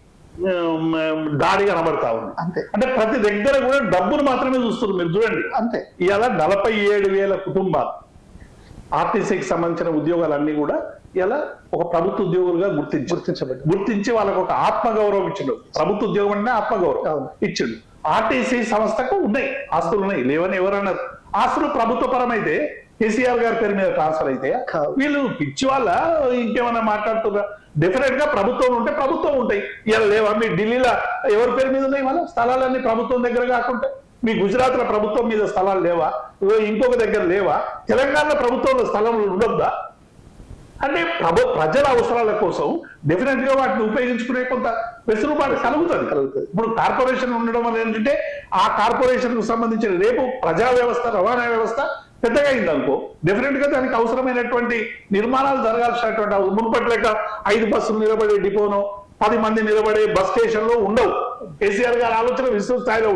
ఉమ్, దాడి కనబడతా ఉంది అంతే అంటే ప్రతి దగ్గర కూడా డబ్బును మాత్రమే చూస్తున్నారు మీరు చూడండి అంతే ఇవాళ నలభై ఏడు వేల కుటుంబాలు ఆర్టీసీకి సంబంధించిన ఉద్యోగాలన్నీ కూడా ఇలా ఒక ప్రభుత్వ ఉద్యోగులుగా గుర్తించారు గుర్తించబడ్డారు గుర్తించి వాళ్ళకు ఒక ఆత్మగౌరవం ఇచ్చిండు ప్రభుత్వ ఉద్యోగం అంటే ఆత్మగౌరవం అవును. ఇచ్చిండు ఆర్టీసీ సంస్థకు ఉన్నాయి ఆస్తులు ఉన్నాయి లేవని ఎవరన్నారు ఆస్తులు ప్రభుత్వ పరమైతే కేసీఆర్ గారి పేరు మీద ట్రాన్స్ఫర్ అయితే కావు. వీళ్ళు పిచ్చి వాళ్ళ ఇంకేమైనా మాట్లాడుతున్నా డెఫినెట్ గా ప్రభుత్వం ఉంటే ప్రభుత్వం ఉంటాయి ఇలా లేవా మీ ఢిల్లీలో ఎవరి పేరు మీద ఉన్నాయి వాళ్ళ స్థలాలన్నీ ప్రభుత్వం దగ్గర కాకుండా మీ గుజరాత్ లో ప్రభుత్వం మీద స్థలాలు లేవా ఇగో ఇంకొక దగ్గర లేవా తెలంగాణ ప్రభుత్వంలో స్థలంలో ఉండొద్దా అంటే ప్రభు ప్రజల అవసరాల కోసం డెఫినెట్ గా వాటిని ఉపయోగించుకునే కొంత వెసులుబాటు కలుగుతుంది కలుగుతుంది. ఇప్పుడు కార్పొరేషన్ ఉండడం అనేది ఏంటంటే ఆ కార్పొరేషన్ కు సంబంధించిన రేపు ప్రజా వ్యవస్థ రవాణా వ్యవస్థ పెద్దగా అయింది అనుకో డెఫినెట్ గా దానికి అవసరమైనటువంటి నిర్మాణాలు జరగాల్సినటువంటి అవసరం. మునుపటి లెక్క ఐదు బస్సులు నిలబడే డిపోనో పది మంది నిలబడే బస్ స్టేషన్ లో ఉండవు కేసీఆర్ గారి ఆలోచన విస్తృత స్థాయిలో ఉంటుంది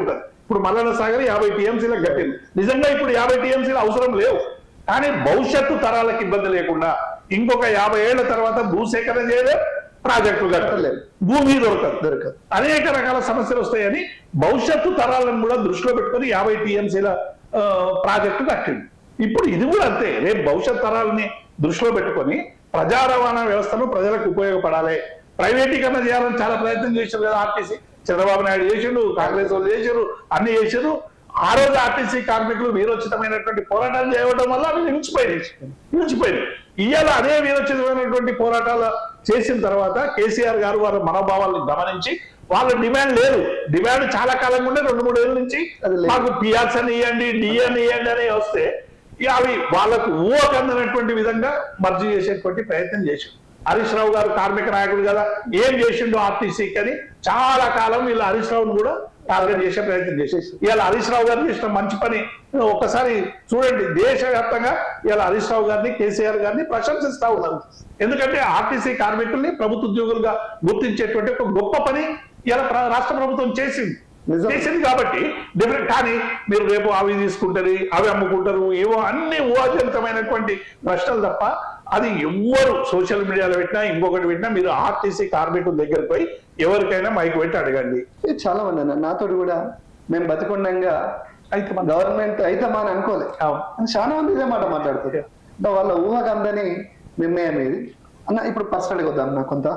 ఇప్పుడు మల్లన్న సాగర్ యాభై టీఎంసీలకు కట్టింది నిజంగా ఇప్పుడు యాభై టీఎంసీలు అవసరం లేవు కానీ భవిష్యత్తు తరాలకు ఇబ్బంది లేకుండా ఇంకొక యాభై ఏళ్ల తర్వాత భూసేకరణ చేయలేదు ప్రాజెక్టులు కట్టలేదు భూమి దొరకదు దొరకదు అనేక రకాల సమస్యలు వస్తాయని భవిష్యత్తు తరాలను కూడా దృష్టిలో పెట్టుకొని యాభై టీఎంసీల ప్రాజెక్టు కట్టింది ఇప్పుడు ఇది కూడా అంతే రేపు భవిష్యత్ తరాలని దృష్టిలో పెట్టుకొని ప్రజా రవాణా వ్యవస్థను ప్రజలకు ఉపయోగపడాలి ప్రైవేటీకరణ చేయాలని చాలా ప్రయత్నం చేశారు కదా ఆర్టీసీ చంద్రబాబు నాయుడు చేసిండు కాంగ్రెస్ వాళ్ళు చేశారు అన్ని చేశారు ఆ రోజు ఆర్టీసీ కార్మికులు వీరోచితమైనటువంటి పోరాటాలు చేయడం వల్ల అవి నిలిచిపోయినాయి నిలిచిపోయినాయి ఇవాళ అదే వీరోచితమైనటువంటి పోరాటాలు చేసిన తర్వాత కేసీఆర్ గారు వారి మనోభావాలను గమనించి వాళ్ళ డిమాండ్ లేదు డిమాండ్ చాలా కాలంగా ఉండే రెండు మూడు ఏళ్ళ నుంచి అది లేదు. మాకు పిఆర్స్ అని ఇవ్వండి డిఎన్ ఇవ్వండి అని వస్తే ఇక అవి వాళ్ళకు ఊహకు అందనటువంటి విధంగా మర్జీ చేసేటువంటి ప్రయత్నం చేసిండు హరీష్ రావు గారు కార్మిక నాయకుడు కదా ఏం చేసిండు ఆర్టీసీకి అని చాలా కాలం వీళ్ళు హరీష్ రావును కూడా టార్గెట్ చేసే ప్రయత్నం చేసేసి ఇవాళ హరీష్ రావు గారు చేసిన మంచి పని ఒక్కసారి చూడండి దేశవ్యాప్తంగా ఇవాళ హరీష్ రావు గారిని కేసీఆర్ గారిని ప్రశంసిస్తా ఉన్నారు ఎందుకంటే ఆర్టీసీ కార్మికుల్ని ప్రభుత్వ ఉద్యోగులుగా గుర్తించేటువంటి ఒక గొప్ప పని ఇలా రాష్ట్ర ప్రభుత్వం చేసింది నిజం. చేసింది కాబట్టి డిఫరెంట్ కానీ మీరు రేపు అవి తీసుకుంటారు అవి అమ్ముకుంటారు ఏవో అన్ని ఊహాజనితమైనటువంటి ప్రశ్నలు తప్ప అది ఎవ్వరు సోషల్ మీడియాలో పెట్టినా ఇంకొకటి పెట్టినా మీరు ఆర్టీసీ కార్మికుల దగ్గరికి పోయి ఎవరికైనా మైక్ పెట్టి అడగండి ఇది చాలా మంది అన్న నాతోటి కూడా మేము బతికుండంగా అయితే మన గవర్నమెంట్ అయితే మా అని అనుకోలే అవును. అని చాలా మంది ఇదే మాట మాట్లాడుతారు అంటే వాళ్ళ ఊహకు అందని నిర్ణయం ఏది అన్న ఇప్పుడు పర్సనల్గా వద్దాం అన్న కొంత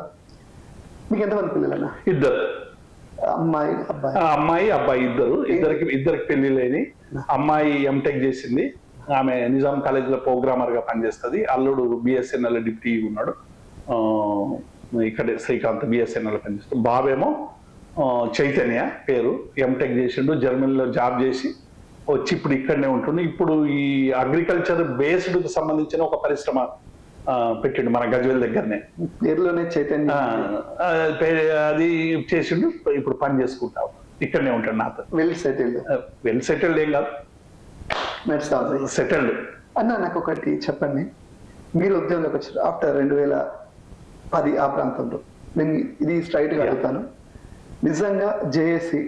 మీకు ఎంతమంది పిల్లలన్న ఇద్దరు అమ్మాయి అబ్బాయి ఆ అమ్మాయి అబ్బాయి ఇద్దరు ఇద్దరికి ఇద్దరికి పెళ్లి లేని అమ్మాయి ఎంటెక్ చేసింది ఆమె నిజాం కాలేజ్ లో ప్రోగ్రామర్ గా పనిచేస్తుంది అల్లుడు బిఎస్ఎన్ఎల్ డిప్టీ ఉన్నాడు ఆ, ఇక్కడే శ్రీకాంత్ బిఎస్ఎన్ఎల్ పనిచేస్తాడు బాబేమో ఆ, చైతన్య పేరు ఎంటెక్ చేసిండు జర్మనీలో జాబ్ చేసి వచ్చి ఇప్పుడు ఇక్కడనే ఉంటుండు ఇప్పుడు ఈ అగ్రికల్చర్ బేస్డ్ కు సంబంధించిన ఒక పరిశ్రమ ఆ, పెట్టిండు మన గజ్వేల్ దగ్గరనే పేరులోనే చైతన్య ఆ, ఆ, పే- అది చేసిండు ఇప్పుడు పని చేసుకుంటావు ఇక్కడనే ఉంటాడు నాతో వెల్ సెటిల్డ్ వెల్ సెటిల్డ్ ఏం కాదు నడుస్తా ఉంది సెటిల్డ్ అన్న నాకు ఒకటి చెప్పండి మీరు ఉద్యోగంలోకి వచ్చారు ఆఫ్టర్ రెండు వేల పది ఆ ప్రాంతంలో నేను ఇది స్ట్రైట్ గా Yeah. అడుగుతాను నిజంగా జేఏసీ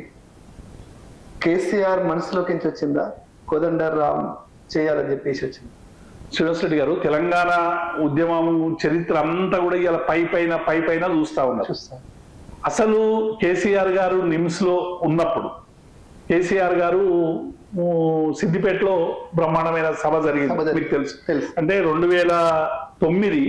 కేసీఆర్ మనసులోకి నుంచి వచ్చిందా కోదండరామ్ చేయాలని చెప్పేసి వచ్చింది శ్రీనివాస్ రెడ్డి గారు తెలంగాణ ఉద్యమం చరిత్ర అంతా కూడా ఇలా పై పైన పై పైన చూస్తా ఉన్నారు చూస్తాను అసలు కేసీఆర్ గారు నిమ్స్ లో ఉన్నప్పుడు కేసీఆర్ గారు ఊ, సిద్దిపేటలో బ్రహ్మాండమైన సభ జరిగింది సభ జరిగింది. మీకు తెలుసు తెలుసు. అంటే రెండు వేల తొమ్మిది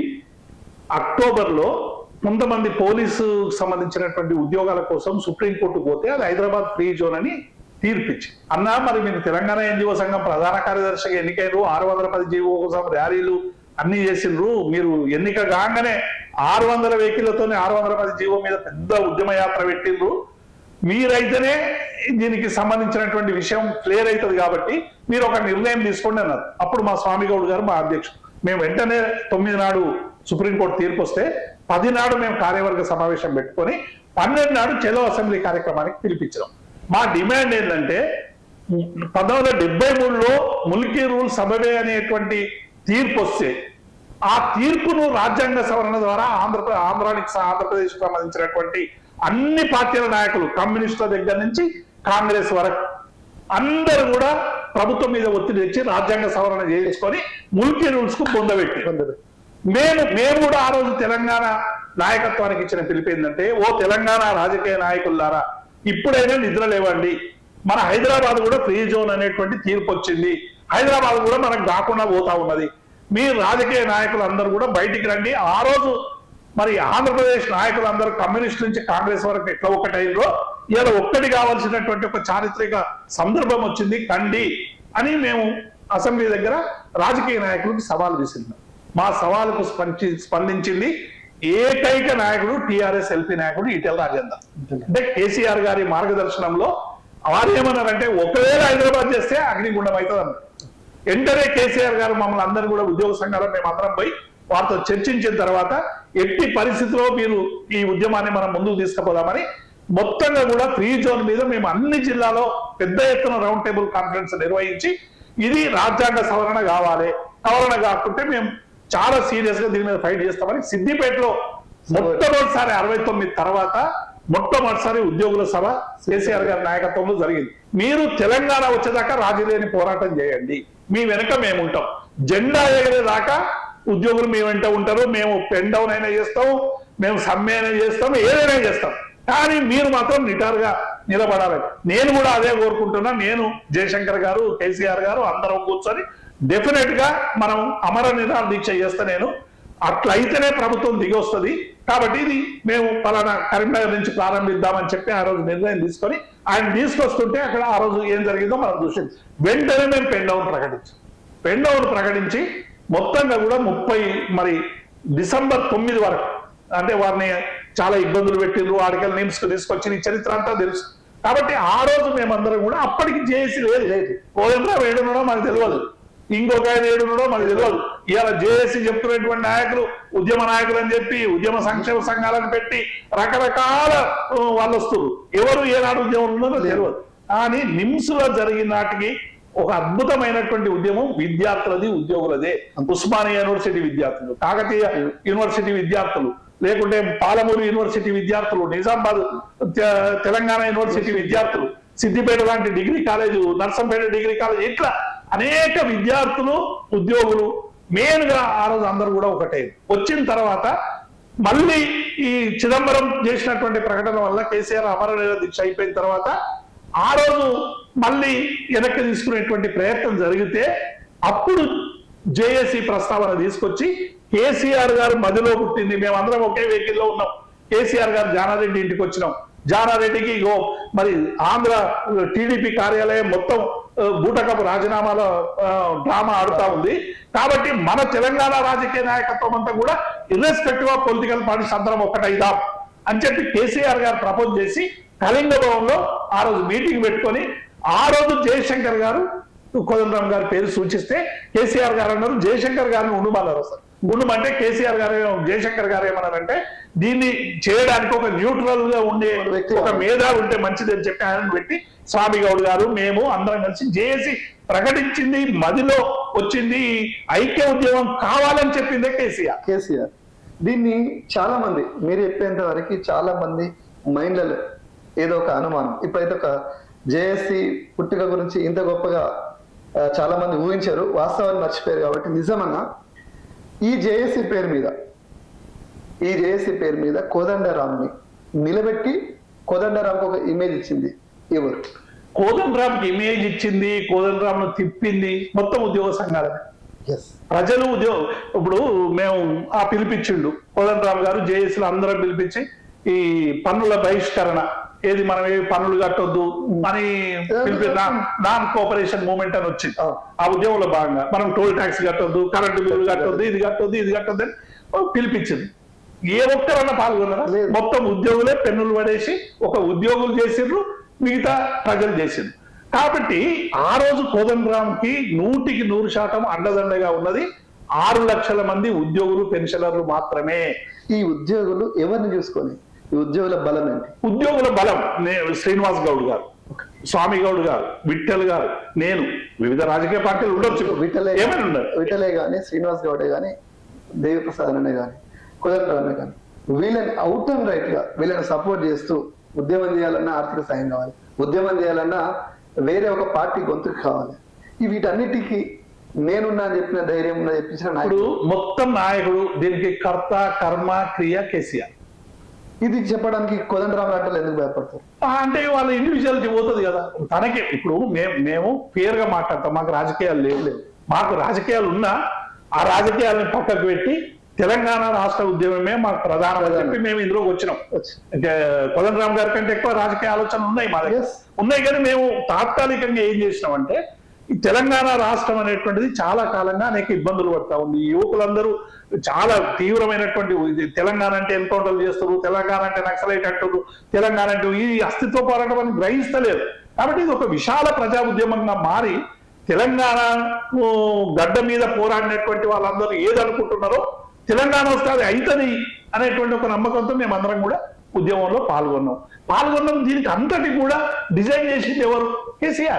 అక్టోబర్ లో కొంతమంది పోలీసు సంబంధించినటువంటి ఉద్యోగాల కోసం సుప్రీంకోర్టు పోతే అది హైదరాబాద్ ఫ్రీ జోన్ అని తీర్పిచ్చి అన్నా మరి మీరు తెలంగాణ ఎన్జిఓ సంఘం ప్రధాన కార్యదర్శిగా ఎన్నికైనరు ఆరు వందల పది జీవో కోసం ర్యాలీలు అన్ని చేసిండ్రు మీరు ఎన్నిక కాగానే ఆరు వందల వెహికల్లతోనే ఆరు వందల పది జీవో మీద పెద్ద ఉద్యమ యాత్ర పెట్టిండ్రు మీరైతేనే దీనికి సంబంధించినటువంటి విషయం క్లియర్ అవుతుంది కాబట్టి మీరు ఒక నిర్ణయం తీసుకోండి అన్నారు అప్పుడు మా స్వామి గౌడ్ గారు మా అధ్యక్షుడు మేము వెంటనే తొమ్మిది నాడు సుప్రీంకోర్టు తీర్పు వస్తే పది నాడు మేము కార్యవర్గ సమావేశం పెట్టుకొని పన్నెండు నాడు చెలో అసెంబ్లీ కార్యక్రమానికి పిలిపించాం మా డిమాండ్ ఏంటంటే పంతొమ్మిది వందల డెబ్బై మూడులో ముల్కీ రూల్ సబవే అనేటువంటి తీర్పు వస్తే ఆ తీర్పును రాజ్యాంగ సవరణ ద్వారా ఆంధ్ర ఆంధ్రానికి ఆంధ్రప్రదేశ్ సంబంధించినటువంటి అన్ని పార్టీల నాయకులు కమ్యూనిస్టుల దగ్గర నుంచి కాంగ్రెస్ వరకు అందరూ కూడా ప్రభుత్వం మీద ఒత్తిడి తెచ్చి రాజ్యాంగ సవరణ చేయించుకొని ముల్కీ రూల్స్ కు పొందబెట్టి మేము మేము కూడా ఆ రోజు తెలంగాణ నాయకత్వానికి ఇచ్చిన పిలుపు ఏంటంటే ఓ తెలంగాణ రాజకీయ నాయకులారా ఇప్పుడైనా నిద్ర లేవండి మన హైదరాబాద్ కూడా ఫ్రీ జోన్ అనేటువంటి తీర్పు వచ్చింది హైదరాబాద్ కూడా మనకు కాకుండా పోతా ఉన్నది మీ రాజకీయ నాయకులు అందరూ కూడా బయటికి రండి ఆ రోజు మరి ఆంధ్రప్రదేశ్ నాయకులందరూ కమ్యూనిస్ట్ నుంచి కాంగ్రెస్ వరకు ఎట్లా ఒక్కటైందో ఇలా ఒక్కటి కావాల్సినటువంటి ఒక చారిత్రక సందర్భం వచ్చింది కండి అని మేము అసెంబ్లీ దగ్గర రాజకీయ నాయకులకు సవాల్ విసిరినాం మా సవాలుకు స్పంచి స్పందించింది ఏకైక నాయకుడు టిఆర్ఎస్ ఎల్పీ నాయకుడు ఈటెల రాజేందర్ అంటే కేసీఆర్ గారి మార్గదర్శనంలో వారు ఏమన్నారంటే ఒకవేళ హైదరాబాద్ చేస్తే అగ్నిగుండం అవుతుంది అన్నారు వెంటనే కేసీఆర్ గారు మమ్మల్ని అందరూ కూడా ఉద్యోగ సంఘాలు మేము అందరం పోయి వారితో చర్చించిన తర్వాత ఎట్టి పరిస్థితిలో మీరు ఈ ఉద్యమాన్ని మనం ముందుకు తీసుకుపోదామని మొత్తంగా కూడా ఫ్రీ జోన్ మీద మేము అన్ని జిల్లాలో పెద్ద ఎత్తున రౌండ్ టేబుల్ కాన్ఫరెన్స్ నిర్వహించి ఇది రాజ్యాంగ సవరణ కావాలి సవరణ కాకుంటే మేము చాలా సీరియస్ గా దీని మీద ఫైట్ చేస్తామని సిద్దిపేటలో మొట్టమొదటిసారి అరవై తొమ్మిది తర్వాత మొట్టమొదటిసారి ఉద్యోగుల సభ కేసీఆర్ గారి నాయకత్వంలో జరిగింది మీరు తెలంగాణ వచ్చేదాకా రాజీ లేని పోరాటం చేయండి మీ వెనక మేము ఉంటాం జెండా ఎగరేదాకా ఉద్యోగులు మీ వెంట ఉంటారు మేము పెన్ డౌన్ అయినా చేస్తాం మేము సమ్మె అయినా చేస్తాం ఏదైనా చేస్తాం కానీ మీరు మాత్రం నిటారుగా నిలబడాలి నేను కూడా అదే కోరుకుంటున్నా నేను జయశంకర్ గారు కేసీఆర్ గారు అందరం కూర్చొని డెఫినెట్ గా మనం అమర నిరాహార దీక్ష చేస్తా నేను అట్లయితేనే ప్రభుత్వం దిగి వస్తుంది కాబట్టి ఇది మేము పలానా కరీంనగర్ నుంచి ప్రారంభిద్దామని చెప్పి ఆ రోజు నిర్ణయం తీసుకొని ఆయన తీసుకొస్తుంటే అక్కడ ఆ రోజు ఏం జరిగిందో మనం చూసింది వెంటనే మేము పెన్ డౌన్ ప్రకటించాం పెన్ డౌన్ ప్రకటించి మొత్తంగా కూడా ముప్పై మరి డిసెంబర్ తొమ్మిది వరకు అంటే వారిని చాలా ఇబ్బందులు పెట్టిండ్రు ఆడికల్ నిమ్స్ తీసుకొచ్చిన ఈ చరిత్ర అంతా తెలుసు కాబట్టి ఆ రోజు మేమందరం కూడా అప్పటికి చేసి లేదు లేదు. కోదండరావు ఏడున్నాడో మనకు తెలియదు ఇంకొక ఆయన ఏడున్నాడో మనకు తెలియదు ఇవాళ జేఏసీ చెప్తున్నటువంటి నాయకులు ఉద్యమ నాయకులు అని చెప్పి ఉద్యమ సంక్షేమ సంఘాలను పెట్టి రకరకాల ఆ, వాళ్ళు వస్తారు ఎవరు ఏనాడు ఉద్యమం ఉందో తెలియదు కానీ నిమ్స్ లో జరిగిన నాటికి ఒక అద్భుతమైనటువంటి ఉద్యమం విద్యార్థులది ఉద్యోగులదే ఉస్మానియా యూనివర్సిటీ విద్యార్థులు కాకతీయ యూనివర్సిటీ విద్యార్థులు లేకుంటే పాలమూరు యూనివర్సిటీ విద్యార్థులు నిజామాబాద్ తె- తెలంగాణ యూనివర్సిటీ విద్యార్థులు సిద్దిపేట లాంటి degree college Narsampet degree college ఇట్లా అనేక విద్యార్థులు ఉద్యోగులు మెయిన్ గా ఆ రోజు అందరూ కూడా ఒకటే వచ్చిన తర్వాత మళ్ళీ ఈ చిదంబరం చేసినటువంటి ప్రకటన వల్ల కేసీఆర్ అమర దీక్ష అయిపోయిన తర్వాత ఆ రోజు మళ్ళీ వెనక్కి తీసుకునేటువంటి ప్రయత్నం జరిగితే అప్పుడు జేఏసీ ప్రస్తావన తీసుకొచ్చి కేసీఆర్ గారు మదిలో పుట్టింది మేమందరం ఒకే వెహికల్లో ఉన్నాం కేసీఆర్ గారు జానారెడ్డి ఇంటికి వచ్చినాం జానారెడ్డికి ఇగో మరి ఆంధ్ర టీడీపీ కార్యాలయం మొత్తం ఆ, బూటకపు రాజీనామాల ఆ, డ్రామా ఆడుతా ఉంది కాబట్టి మన తెలంగాణ రాజకీయ నాయకత్వం అంతా కూడా ఇర్రెస్పెక్టివ్ ఆఫ్ పొలిటికల్ పార్టీస్ అందరం ఒక్కటైదాం అని చెప్పి కేసీఆర్ గారు ప్రపోజ్ చేసి కళింగ భవన్లో ఆ రోజు మీటింగ్ పెట్టుకొని ఆ రోజు జయశంకర్ గారు కోదండరామ్ గారి పేరు సూచిస్తే కేసీఆర్ గారు అన్నారు జయశంకర్ గారిని ఉండుమన్నారు అసలు ఉండుమంటే కేసీఆర్ గారు జయశంకర్ గారు ఏమన్నారంటే దీన్ని చేయడానికి ఒక న్యూట్రల్ గా ఉండే వ్యక్తి ఒక మేధా ఉంటే మంచిది అని చెప్పి ఆయన పెట్టి స్వామి గౌడ్ గారు మేము అందరం కలిసి జేఏసీ ప్రకటించింది మదిలో వచ్చింది ఈ ఐక్య ఉద్యమం కావాలని చెప్పిందే కేసీఆర్ కేసీఆర్ దీన్ని చాలా మంది మీరు చెప్పేంత వరకు చాలా మంది మైండ్లలో ఏదో ఒక అనుమానం ఇప్పుడైతే ఒక జేఎస్సి పుట్టుక గురించి ఇంత గొప్పగా ఆ, చాలా మంది ఊహించారు వాస్తవాన్ని మర్చిపోయారు కాబట్టి నిజమన్నా ఈ జేఎస్సి పేరు మీద ఈ జేఎస్సి పేరు మీద కోదండరామ్ని నిలబెట్టి కోదండరామ్కి ఒక ఇమేజ్ ఇచ్చింది ఎవరు కోదండరామ్ కి ఇమేజ్ ఇచ్చింది కోదండరామ్ ను తిప్పింది మొత్తం ఉద్యోగ సంఘాలనే ఎస్ ప్రజలు ఉద్యోగ ఇప్పుడు మేము ఆ పిలిపించిండు కోదండరామ్ గారు జేఏసీలు అందరం పిలిపించి ఈ పన్నుల బహిష్కరణ ఏది మనం ఏ పన్నులు కట్టొద్దు అని పిలిపి నాన్ కోఆపరేషన్ మూవ్మెంట్ అని వచ్చింది ఆ. ఆ ఉద్యమంలో భాగంగా మనం టోల్ ట్యాక్స్ కట్టొద్దు కరెంటు బిల్లు కట్టొద్దు ఇది కట్టొద్దు ఇది కట్టొద్దు అని పిలిపించింది ఏ ఒక్కరన్నా పాల్గొన్నారా లేదు. మొత్తం ఉద్యోగులే పెన్నులు పడేసి ఒక ఉద్యోగులు చేసిండ్రు మిగతా ప్రజలు చేసిండ్రు కాబట్టి ఆ రోజు కోదండరామ్ కి నూటికి నూరు శాతం అండదండగా ఉన్నది ఆరు లక్షల మంది ఉద్యోగులు పెన్షనర్లు మాత్రమే ఈ ఉద్యోగులు ఎవరిని చూసుకొని ఈ ఉద్యోగుల బలం ఏంటి ఉద్యోగుల బలం నే- శ్రీనివాస్ గౌడ్ గారు స్వామి గౌడ్ గారు విఠల్ గారు నేను వివిధ రాజకీయ పార్టీలు ఉండొచ్చు విఠలే ఏమైనా ఉండదు విఠలే గాని శ్రీనివాస్ గౌడే గాని దేవిప్రసాద్ అనే గాని కుదరరామే గాని వీళ్ళని అవుట్ అండ్ రైట్ గా వీళ్ళని సపోర్ట్ చేస్తూ ఉద్యమం చేయాలన్నా ఆర్థిక సాయం కావాలి ఉద్యమం చేయాలన్నా వేరే ఒక పార్టీ గొంతుకు కావాలి ఈ వీటన్నిటికీ నేనున్నా అని చెప్పిన ధైర్యం ఉన్నా చెప్పించిన ఇప్పుడు నాయకుడు మొత్తం నాయకుడు దీనికి కర్త కర్మ క్రియ కేసీఆర్ ఇది చెప్పడానికి కోదండరామ్ లాంటి ఎందుకు భయపడతారు ఆ, అంటే వాళ్ళ ఇండివిజువాలిటీ పోతుంది కదా తనకి ఇప్పుడు మేము మేము క్లియర్ గా మాట్లాడతాం మాకు రాజకీయాలు లేవు లేవు మాకు రాజకీయాలు ఉన్నా ఆ రాజకీయాలను పక్కకు పెట్టి తెలంగాణ రాష్ట్ర ఉద్యమమే మాకు ప్రధానం అని చెప్పి మేము ఇందులోకి వచ్చినాం వచ్చి. అంటే కోదండరామ్ గారి కంటే ఎక్కువ రాజకీయ ఆలోచనలు ఉన్నాయి మా దగ్గర Yes. ఉన్నాయి కానీ మేము తాత్కాలికంగా ఏం చేసినామంటే ఈ తెలంగాణ రాష్ట్రం అనేటువంటిది చాలా కాలంగా అనేక ఇబ్బందులు పడతా ఉంది ఈ యువకులందరూ చాలా తీవ్రమైనటువంటి ఇది తెలంగాణ అంటే ఎన్కౌంటర్లు చేస్తారు తెలంగాణ అంటే నక్సలైట్ అంటారు తెలంగాణ అంటే ఈ అస్తిత్వ పోరాటం అని గ్రహిస్తలేదు కాబట్టి ఇది ఒక విశాల ప్రజా ఉద్యమంగా మారి తెలంగాణ ఊ, గడ్డ మీద పోరాడినటువంటి వాళ్ళందరూ ఏదనుకుంటున్నారో తెలంగాణ వస్తే అది అవుతుంది అనేటువంటి ఒక నమ్మకంతో మేమందరం కూడా ఉద్యమంలో పాల్గొన్నాం పాల్గొన్నాం దీనికి అంతటి కూడా డిజైన్ చేసింది ఎవరు కేసీఆర్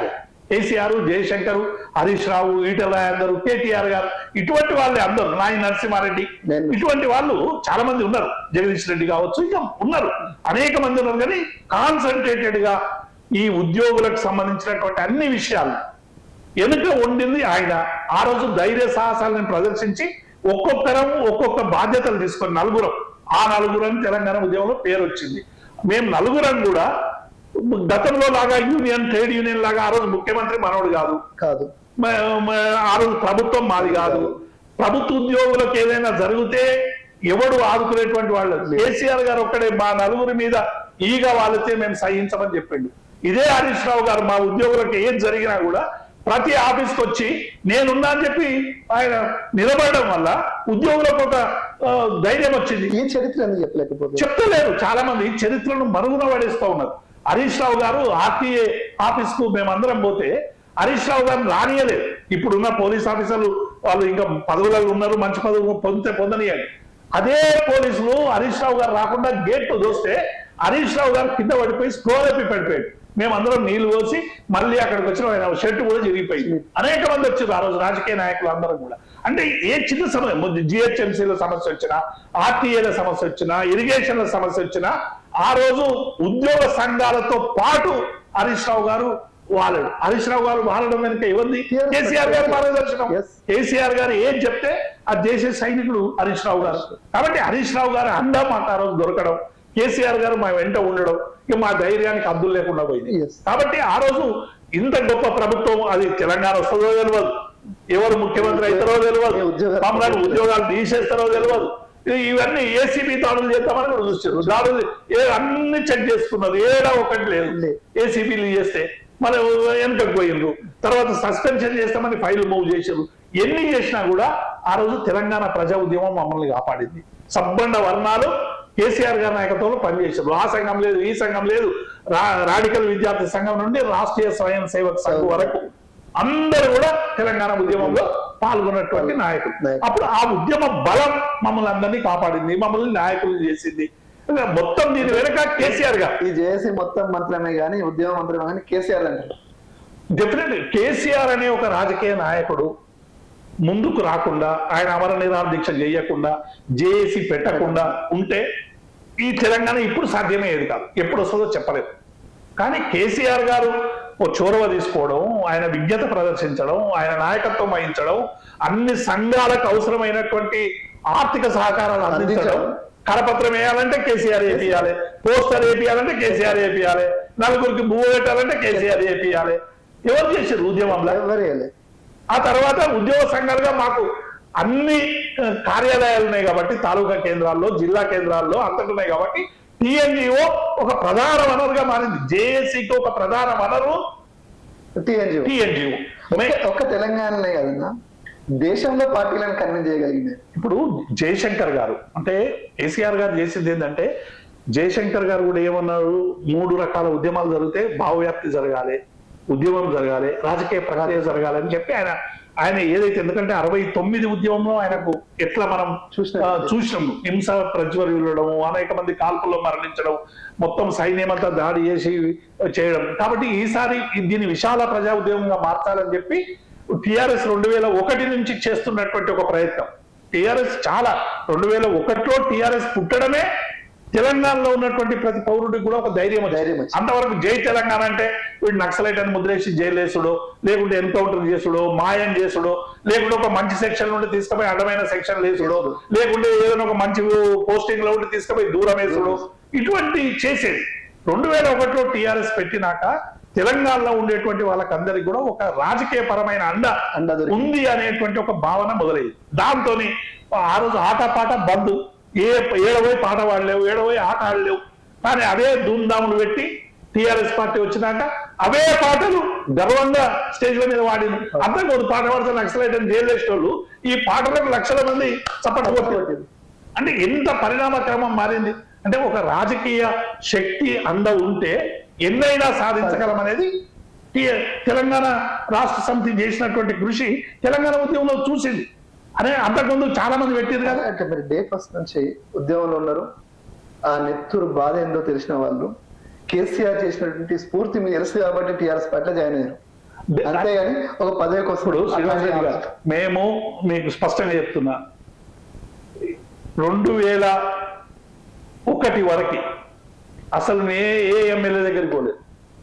కేసీఆర్ జయశంకర్ హరీష్ రావు ఈటల రాజేందర్ కేటీఆర్ గారు ఇటువంటి వాళ్ళే అందరూ నాయి నరసింహారెడ్డి నేను- ఇటువంటి వాళ్ళు చాలా మంది ఉన్నారు జగదీష్ రెడ్డి కావచ్చు ఇంకా ఉన్నారు అనేక మంది ఉన్నారు కానీ కాన్సన్ట్రేటెడ్ గా ఈ ఉద్యోగులకు సంబంధించినటువంటి అన్ని విషయాలు వెనుక ఉండింది ఆయన ఆ రోజు ధైర్య సాహసాలను ప్రదర్శించి ఒక్కొక్కరం ఒక్కొక్క బాధ్యతలు తీసుకొని నలుగురం ఆ నలుగురం తెలంగాణ ఉద్యమంలో పేరు వచ్చింది మేము నలుగురం కూడా గతంలో లాగా యూనియన్ ట్రేడ్ యూనియన్ లాగా ఆ రోజు ముఖ్యమంత్రి మనోడు కాదు కాదు మ- మ- ఆ రోజు ప్రభుత్వం మాది కాదు ప్రభుత్వ ఉద్యోగులకు ఏదైనా జరిగితే ఎవడు ఆదుకునేటువంటి వాళ్ళు కేసీఆర్ గారు ఒక్కడే మా నలుగురి మీద ఈగ వాలితే మేము సహించమని చెప్పిండు ఇదే హరీష్ రావు గారు మా ఉద్యోగులకు ఏం జరిగినా కూడా ప్రతి ఆఫీస్కి వచ్చి నేనున్నా అని చెప్పి ఆయన నిలబడడం వల్ల ఉద్యోగులకు ఒక ఆ, ధైర్యం వచ్చింది ఈ చరిత్ర ఎందుకు చెప్పలేకపోతే చెప్తలేరు చాలా మంది చరిత్రను మరుగున పడేస్తూ ఉన్నారు హరీష్ రావు గారు ఆర్టీఏ ఆఫీస్ కు మేమందరం పోతే హరీష్ రావు గారిని రానియలేదు ఇప్పుడున్న పోలీస్ ఆఫీసర్లు వాళ్ళు ఇంకా పదవులలో ఉన్నారు మంచి పదవులు పొందితే పొందనియండి అదే పోలీసులు హరీష్ రావు గారు రాకుండా గేట్ దోస్తే హరీష్ రావు గారు కింద పడిపోయి స్క్రోలెప్పి పడిపోయాడు మేమందరం నీళ్లు పోసి మళ్ళీ అక్కడికి వచ్చిన ఆయన షర్ట్ కూడా జరిగిపోయింది అనేక మంది వచ్చారు ఆ రోజు రాజకీయ నాయకులు అందరం కూడా అంటే ఏ చిన్న సమస్య జిహెచ్ఎంసీల సమస్య వచ్చినా ఆర్టీఏల సమస్య వచ్చినా ఇరిగేషన్ల సమస్య వచ్చినా ఆ రోజు ఉద్యోగ సంఘాలతో పాటు హరీష్ రావు గారు వాళ్ళడు హరీష్ రావు గారు వాడడం వెనుక ఇవ్వండి కేసీఆర్ గారు మార్గదర్శనం Yes. కేసీఆర్ గారు ఏం చెప్తే అది చేసే సైనికుడు హరీష్ రావు గారు కాబట్టి హరీష్ రావు గారు అండా మాకు ఆ రోజు దొరకడం కేసీఆర్ గారు మా వెంట ఉండడం ఇక మా ధైర్యానికి అద్దులు లేకుండా పోయింది Yes. కాబట్టి ఆ రోజు ఇంత గొప్ప ప్రభుత్వం అది తెలంగాణ వస్తుందో తెలియదు ఎవరు ముఖ్యమంత్రి అవుతారో తెలియదు ఏ ఉద్యోగాలు- మమ్మల్ని ఉద్యోగాలు తీసేస్తారో తెలియదు ఇ- ఇవన్నీ ఏసీబీ దాడులు చేద్దామని కూడా చూస్తారు దాడులు ఏ అన్ని చెక్ చేసుకున్నారు ఏడా ఒకటి లేదు లేదు. ఏసీబీలు చేస్తే మన వెనకకు పోయిండ్రు తర్వాత సస్పెన్షన్ చేస్తామని ఫైల్ మూవ్ చేసారు ఎన్ని చేసినా కూడా ఆ రోజు తెలంగాణ ప్రజా ఉద్యమం మమ్మల్ని కాపాడింది సబ్బండ వర్ణాలు కేసీఆర్ గారి నాయకత్వంలో పనిచేశారు ఆ సంఘం లేదు ఈ సంఘం లేదు రా- రాడికల్ విద్యార్థి సంఘం నుండి రాష్ట్రీయ స్వయం సేవక్ సంఘం వరకు అందరూ కూడా తెలంగాణ ఉద్యమంలో పాల్గొన్నటువంటి నాయకులు నాయకులు. అప్పుడు ఆ ఉద్యమ బలం మమ్మల్ని అందరినీ కాపాడింది మమ్మల్ని నాయకులు చేసింది ఇంకా మొత్తం దీని వెనక కేసీఆర్ గారు ఈ జేఏసీ మొత్తం మంత్రమే గానీ ఉద్యమ మంత్రమే కానీ కేసీఆర్ అంటారు డెఫినెట్ కేసీఆర్ అనే ఒక రాజకీయ నాయకుడు ముందుకు రాకుండా ఆయన అమర నిరాహార దీక్ష చేయకుండా జేఏసీ పెట్టకుండా ఉంటే ఈ తెలంగాణ ఇప్పుడు సాధ్యమయ్యేది కాదు ఎప్పుడు వస్తుందో చెప్పలేదు కానీ కేసీఆర్ గారు ఓ చొరవ తీసుకోవడం ఆయన విజ్ఞత ప్రదర్శించడం ఆయన నాయకత్వం వహించడం అన్ని సంఘాలకు అవసరమైనటువంటి ఆర్థిక సహకారాలు అందించడం కరపత్రం వేయాలంటే కేసీఆర్ వేపియాలి పోస్టర్ వేపియాలంటే కేసీఆర్ వేపియాలి నలుగురికి భూ పెట్టాలంటే కేసీఆర్ వేపియాలి ఎవరు చేశారు ఉద్యమంలో ఎవరు వేయలే. ఆ తర్వాత ఉద్యోగ సంఘాలుగా మాకు అన్ని ఆ, కార్యాలయాలు ఉన్నాయి కాబట్టి తాలూకా కేంద్రాల్లో జిల్లా కేంద్రాల్లో అంతటి ఉన్నాయి కాబట్టి టిఎన్జిఓ ఒక ప్రధాన వనరుగా మారింది జేఏసీకి ఒక ప్రధాన వనరు TNGO. టిఎన్జిఓ ఒక్క- ఒక్క తెలంగాణనే కదన్నా దేశంలో పార్టీలను కన్విన్స్ చేయగలిగినాయి ఇప్పుడు జయశంకర్ గారు అంటే కేసీఆర్ గారు చేసింది ఏంటంటే జయశంకర్ గారు కూడా ఏమన్నారు మూడు రకాల ఉద్యమాలు జరిగితే భావవ్యాప్తి జరగాలి ఉద్యమం జరగాలి రాజకీయ ప్రక్రియ జరగాలి అని చెప్పి ఆయన ఆయన ఏదైతే ఎందుకంటే అరవై తొమ్మిది ఉద్యమంలో ఆయనకు ఎట్లా మనం చూసినాం. ఆ, చూసినాము హింస ప్రజ్వరులడం అనేక మంది కాల్పుల్లో మరణించడం మొత్తం సైన్యమంతా దాడి చేసి చేయడం కాబట్టి ఈసారి దీన్ని విశాల ప్రజా ఉద్యమంగా మార్చాలని చెప్పి టిఆర్ఎస్ రెండు వేల ఒకటి నుంచి చేస్తున్నటువంటి ఒక ప్రయత్నం టిఆర్ఎస్ చాలా రెండు వేల ఒకటిలో టిఆర్ఎస్ పుట్టడమే తెలంగాణలో ఉన్నటువంటి ప్రతి పౌరుడికి కూడా ఒక ధైర్యం వచ్చింది. ధైర్యం వచ్చింది. అంతవరకు జై తెలంగాణ అంటే వీడు నక్సలైట్ అని ముద్రేసి జైలేసుడో లేకుంటే ఎన్కౌంటర్ చేసుడో మాయం చేసుడో లేకుంటే ఒక మంచి సెక్షన్ నుండి తీసుకుపోయి అడ్డమైన సెక్షన్ వేసుడో లేకుంటే ఏదైనా ఒక మంచి పోస్టింగ్ లో ఉండి తీసుకుపోయి దూరం వేసుడో ఇటువంటి చేసేది రెండు వేల ఒకటిలో టిఆర్ఎస్ పెట్టినాక తెలంగాణలో ఉండేటువంటి వాళ్ళకందరికి కూడా ఒక రాజకీయ పరమైన అండ అండ దొరికింది. ఉంది అనేటువంటి ఒక భావన మొదలైంది దాంతోని ఆ రోజు ఆటపాట బంద్ ఏ ఏడవై పాట పాడలేవు ఏడవై ఆట ఆడలేవు కానీ అవే ధూమ్ధాములు పెట్టి టిఆర్ఎస్ పార్టీ వచ్చినాక అవే పాటలు గర్వంగా స్టేజ్ల మీద వాడింది అంతకుముందు పాట పాడితే నక్సలైట్ అని జైలు వేసిన వాళ్ళు ఈ పాటలకు లక్షల మంది చప్పట్లు కొట్టారు అంటే ఎంత పరిణామ క్రమం మారింది అంటే ఒక రాజకీయ శక్తి అండ ఉంటే ఎన్నైనా సాధించగలం అనేది టి- తెలంగాణ రాష్ట్ర సమితి చేసినటువంటి కృషి తెలంగాణ ఉద్యమంలో చూసింది అనే అంతకుముందు చాలా మంది పెట్టారు కదా అంటే మీరు డే ఫస్ట్ నుంచి ఉద్యమంలో ఉన్నారు ఆ నెత్తురు బాధ ఏందో తెలిసిన వాళ్ళు కేసీఆర్ చేసినటువంటి స్ఫూర్తి మీకు తెలుసు కాబట్టి టీఆర్ఎస్ పార్టీలో జాయిన్ అయ్యారు అంతేగాని ఒక పదవి కోసం ఇప్పుడు శ్రీనివాస్ రెడ్డి గారు మేము మీకు స్పష్టంగా చెప్తున్నా రెండు వేల ఒకటి వరకు అసలు ఏ ఏ ఎమ్మెల్యే దగ్గరికి పోలేదు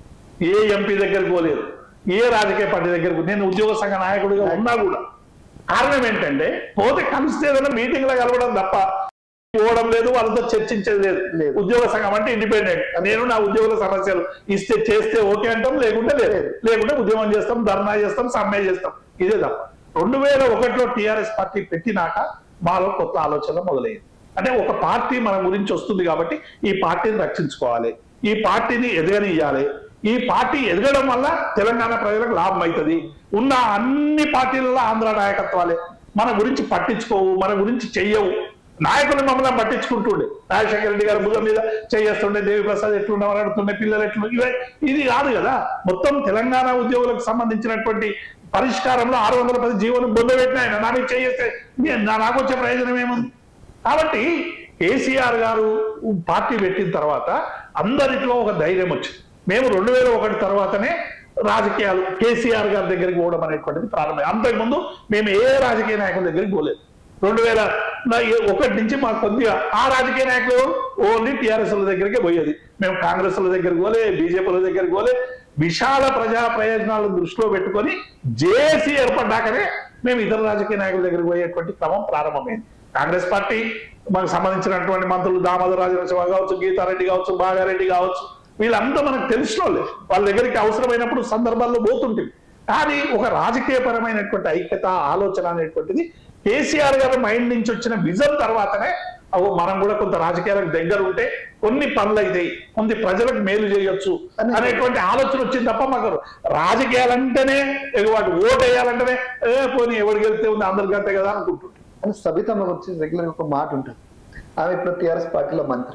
ఏ ఎంపీ దగ్గరికి పోలేదు ఏ రాజకీయ పార్టీ దగ్గరికి నేను ఉద్యోగ సంఘ నాయకుడిగా ఉన్నా కూడా కారణం ఏంటంటే పోతే కలిస్తే ఏదైనా మీటింగ్ లో కలవడం తప్ప పోవడం లేదు వాళ్ళతో చర్చించేది లేదు లేదు. ఉద్యోగ సంఘం అంటే ఇండిపెండెంట్ నేను నా ఉద్యోగుల సమస్యలు ఇస్తే చేస్తే ఓకే అంటాం లేకుంటే లేదు లేకుంటే ఉద్యమం చేస్తాం ధర్నా చేస్తాం సమ్మె చేస్తాం ఇదే తప్ప రెండు వేల ఒకటిలో టిఆర్ఎస్ పార్టీ పెట్టినాక మాలో కొత్త ఆలోచన మొదలైంది అంటే ఒక పార్టీ మన గురించి వస్తుంది కాబట్టి ఈ పార్టీని రక్షించుకోవాలి ఈ పార్టీని ఎదగనియాలి ఈ పార్టీ ఎదగడం వల్ల తెలంగాణ ప్రజలకు లాభం అవుతుంది ఉన్న అన్ని పార్టీలలో ఆంధ్ర నాయకత్వాలే మన గురించి పట్టించుకోవు మన గురించి చెయ్యవు నాయకులు మమ్మల్ని పట్టించుకుంటుండే రాజశేఖర రెడ్డి గారి భుజం మీద చేస్తుండే దేవి ప్రసాద్ ఎట్లుండమని అడుగుతుండే పిల్లలు ఎట్లు ఇవే ఇది కాదు కదా మొత్తం తెలంగాణ ఉద్యోగులకు సంబంధించినటువంటి పరిష్కారంలో ఆరు వందల పది జీవనం బొందబెట్టిన ఆయన నా మీద చేస్తే నాకు వచ్చే ప్రయోజనం ఏముంది కాబట్టి కేసీఆర్ గారు పార్టీ పెట్టిన తర్వాత అందరిలో ఒక ధైర్యం వచ్చింది మేము రెండు వేల ఒకటి తర్వాతనే రాజకీయాలు కేసీఆర్ గారి దగ్గరికి పోవడం అనేటువంటిది ప్రారంభం అంతకుముందు మేము ఏ రాజకీయ నాయకుల దగ్గరికి పోలేదు రెండు వేల నా- ఏ- ఒకటి నుంచి మాకు కొద్దిగా ఆ రాజకీయ నాయకులు ఓన్లీ టీఆర్ఎస్ దగ్గరికి పోయేది మేము కాంగ్రెస్ దగ్గరికి పోలే బీజేపీ దగ్గరికి పోలే విశాల ప్రజా ప్రయోజనాలను దృష్టిలో పెట్టుకొని జేఏసీ ఏర్పడ్డాకనే మేము ఇతర రాజకీయ నాయకుల దగ్గరికి పోయేటువంటి క్రమం ప్రారంభమైంది కాంగ్రెస్ పార్టీ మనకు సంబంధించినటువంటి మంత్రులు దామోదర రాజనరసింహ కావచ్చు గీతారెడ్డి కావచ్చు బాగారెడ్డి కావచ్చు వీళ్ళంతా మనకు తెలిసిన వాళ్ళే వాళ్ళ దగ్గరికి అవసరమైనప్పుడు సందర్భాల్లో పోతుంటుంది కానీ ఒక రాజకీయపరమైనటువంటి ఐక్యత ఆలోచన అనేటువంటిది కేసీఆర్ గారి మైండ్ నుంచి వచ్చిన విజన్ తర్వాతనే అవు మనం కూడా కొంత రాజకీయాలకు దగ్గర ఉంటే కొన్ని పనులు అవుతాయి కొన్ని ప్రజలకు మేలు చేయొచ్చు అని- అనేటువంటి ఆలోచన వచ్చింది తప్ప మాకు రాజకీయాలంటేనే ఎగువాటి ఓటు వేయాలంటేనే ఏ పోనీ ఎవరికి వెళ్తే ఉంది అందరికి అంతే కదా అనుకుంటుంటాం అని సబితమ్మ గురించి రెగ్యులర్ ఒక మాట ఉంటుంది ఆమె ఇప్పుడు టిఆర్ఎస్ పార్టీలో మంత్రి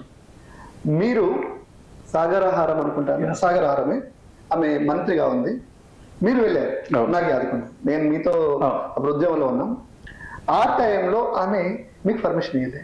మీరు సాగరహారం అనుకుంటాను సాగరహారమే ఆమె మంత్రిగా ఉంది మీరు వెళ్ళారు అవును. నాకు యాదుకున్నాను నేను మీతో అవును. అప్పుడు ఉద్యమంలో ఉన్నాం ఆ టైంలో ఆమె మీకు పర్మిషన్ ఇవ్వలేదు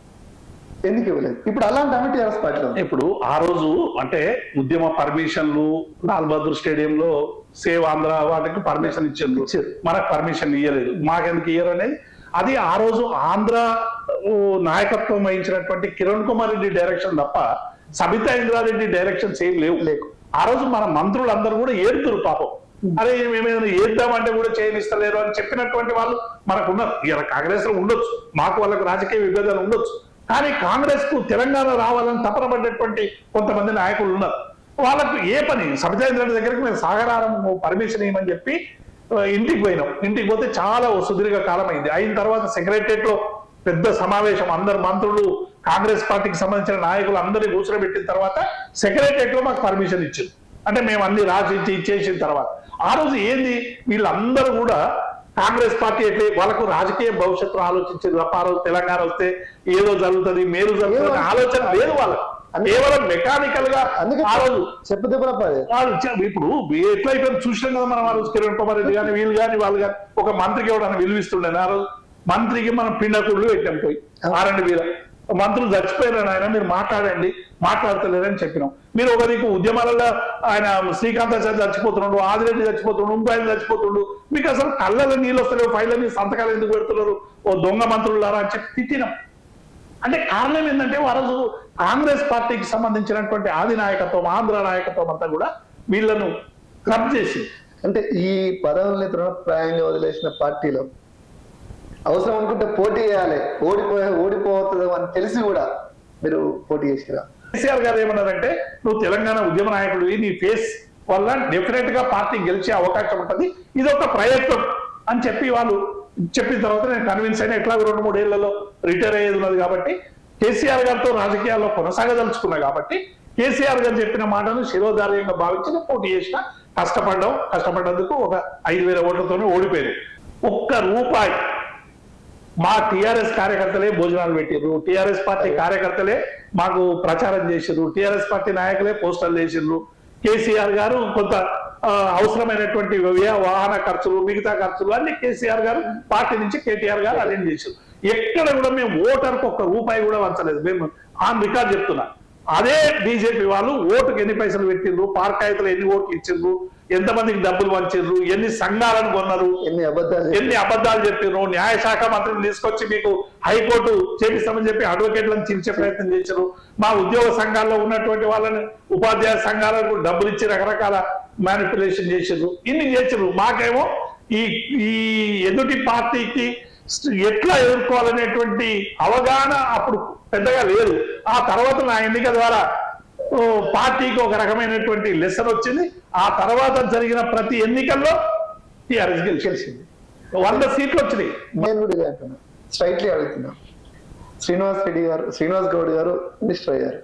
ఎందుకు ఇవ్వలేదు ఇప్పుడు అలాంటి ఆమె టిఆర్ఎస్ పార్టీలో ఉంది. ఇప్పుడు ఆ రోజు అంటే ఉద్యమ పర్మిషన్లు లాల్ బహదూర్ స్టేడియంలో సేవ్ ఆంధ్ర వాటికి పర్మిషన్ ఇచ్చారు ఇచ్చారు. మనకు పర్మిషన్ ఇవ్వలేదు మాకెందుకు ఇయ్యరు అనేది అది ఆ రోజు ఆంధ్ర ఊ, నాయకత్వం వహించినటువంటి కిరణ్ కుమార్ రెడ్డి డైరెక్షన్ తప్ప సబితా ఇంద్రారెడ్డి డైరెక్షన్స్ ఏం లేవు లేవు. ఆ రోజు మన మంత్రులందరూ కూడా ఏడుతురు పాపం అరే మేమేదైనా ఏద్దామంటే కూడా చేయనిస్తలేరు అని చెప్పినటువంటి వాళ్ళు మనకు ఉన్నారు ఇలా కాంగ్రెస్ లో ఉండొచ్చు మాకు వాళ్ళకు రాజకీయ విభేదాలు ఉండొచ్చు కానీ కాంగ్రెస్ కు తెలంగాణ రావాలని తపన పడ్డటువంటి కొంతమంది నాయకులు ఉన్నారు వాళ్ళకు ఏ పని సబితా దగ్గరికి మేము సాగరారం పర్మిషన్ ఇవ్వమని చెప్పి ఆ, ఇంటికి పోయినాం ఇంటికి పోతే చాలా ఓ సుదీర్ఘ కాలం అయింది అయిన తర్వాత సెక్రటరియట్ లో పెద్ద సమావేశం అందరు మంత్రులు కాంగ్రెస్ పార్టీకి సంబంధించిన నాయకులు అందరినీ కూర్చోబెట్టిన తర్వాత సెక్రటరియట్ లో మాకు పర్మిషన్ ఇచ్చింది అంటే మేము అన్ని రాసి ఇచ్చి ఇచ్చేసిన తర్వాత ఆ రోజు ఏంది వీళ్ళందరూ కూడా కాంగ్రెస్ పార్టీ ఎట్లే వాళ్ళకు రాజకీయ భవిష్యత్తు ఆలోచించేది తప్ప ఆ రోజు తెలంగాణ వస్తే ఏదో జరుగుతుంది మేలు జరుగుతుంది అనే ఆలోచన లేదు వాళ్ళకి కేవలం మెకానికల్ గా అందుకే ఆ రోజు చెప్పు దెబ్బల పదే వాళ్ళు చ- ఇప్పుడు ఎట్లయిపోయింది చూసినాం కదా మనం ఆ రోజు కిరణ్ కుమార్ రెడ్డి కానీ వీళ్ళు కానీ వాళ్ళు కానీ ఒక మంత్రికి ఎవడన్నా విలువిస్తుండే ఆ రోజు మంత్రికి మనం పిండకుళ్ళు పెట్టాం పోయి ఆరండి వీర మంత్రులు చచ్చిపోయారు ఆయన మీరు మాట్లాడండి మాట్లాడతలేరని చెప్పినాం మీరు ఒక దిక్కు ఉద్యమాలలో ఆయన శ్రీకాంతాచారి చచ్చిపోతున్నాడు ఆదిరెడ్డి చచ్చిపోతున్నాడు ఇంకో ఆయన చచ్చిపోతుండు మీకు అసలు కళ్ళలో నీళ్ళు వస్తలేవు ఫైళ్ళ మీద సంతకాలు ఎందుకు పెడుతున్నారు ఓ దొంగ మంత్రులారా అని చెప్పి తిట్టినాం అంటే కారణం ఏంటంటే ఆ రోజు కాంగ్రెస్ పార్టీకి సంబంధించినటువంటి ఆది నాయకత్వం ఆంధ్ర నాయకత్వం అంతా కూడా వీళ్ళను క్లబ్ చేసి అంటే ఈ పదవుల్ని తృణప్రాయంగా వదిలేసిన పార్టీలో అవసరం అనుకుంటే పోటీ చేయాలి ఓడిపోయే ఓడిపోతుంది అని తెలిసి కూడా మీరు పోటీ చేసిరా కేసీఆర్ గారు ఏమన్నారంటే నువ్వు తెలంగాణ ఉద్యమ నాయకుడివి నీ ఫేస్ వల్ల డెఫినెట్ గా పార్టీ గెలిచే అవకాశం ఉంటుంది ఇది ఒక ప్రయత్నం అని చెప్పి వాళ్ళు చెప్పిన తర్వాత నేను కన్విన్స్ అయినా ఎట్లా రెండు మూడేళ్లలో రిటైర్ అయ్యేది ఉన్నది కాబట్టి కేసీఆర్ గారితో రాజకీయాల్లో కొనసాగదలుచుకున్నా కాబట్టి కేసీఆర్ గారు చెప్పిన మాటను శిరోధార్యంగా భావించి నేను పోటీ చేసిన కష్టపడ్డాం కష్టపడ్డందుకు ఒక ఐదు వేల ఓట్లతోనే ఓడిపోయింది ఒక్క రూపాయి మా టిఆర్ఎస్ కార్యకర్తలే భోజనాలు పెట్టిర్రు టిఆర్ఎస్ పార్టీ కార్యకర్తలే మాకు ప్రచారం చేసిర్రు టిఆర్ఎస్ పార్టీ నాయకులే పోస్టర్లు చేసిర్రు కేసీఆర్ గారు కొంత ఆ, అవసరమైనటువంటి వ్యయ వాహన ఖర్చులు మిగతా ఖర్చులు అన్ని కేసీఆర్ గారు పార్టీ నుంచి కేటీఆర్ గారు అరేంజ్ చేశారు ఎక్కడ కూడా మేము ఓటర్కు ఒక్క రూపాయి కూడా వంచలేదు మేము ఆన్ రికార్డ్ చెప్తున్నా అదే బీజేపీ వాళ్ళు ఓటుకు ఎన్ని పైసలు పెట్టిండ్రు పార్కాయితలు ఎన్ని ఓట్లు ఇచ్చిండ్రు ఎంతమందికి డబ్బులు పంచిండ్రు ఎన్ని సంఘాలను కొన్నారు ఎన్ని అబద్ధాలు ఎన్ని అబద్ధాలు చెప్పిర్రు న్యాయశాఖ మంత్రిని తీసుకొచ్చి మీకు హైకోర్టు చేపిస్తామని చెప్పి అడ్వకేట్లను చిలిచే ప్రయత్నం చేశారు మా ఉద్యోగ సంఘాల్లో ఉన్నటువంటి వాళ్ళని ఉపాధ్యాయ సంఘాలకు డబ్బులు ఇచ్చి రకరకాల మ్యానిపులేషన్ చేసారు ఇన్ని చేసారు మాకేమో ఈ ఈ ఎదుటి పార్టీకి ఎట్లా ఎదుర్కోవాలనేటువంటి అవగాహన అప్పుడు పెద్దగా లేదు ఆ తర్వాత నా ఎన్నిక ద్వారా ఓ, పార్టీకి ఒక రకమైనటువంటి లెసన్ వచ్చింది ఆ తర్వాత జరిగిన ప్రతి ఎన్నికల్లో టీఆర్ఎస్ గెలిచింది వంద సీట్లు వచ్చినాయి నేను కూడా ఇదే అంటున్నా స్ట్రైట్లీ అడుగుతున్నా శ్రీనివాస్ రెడ్డి గారు శ్రీనివాస్ గౌడ్ గారు మినిస్టర్ అయ్యారు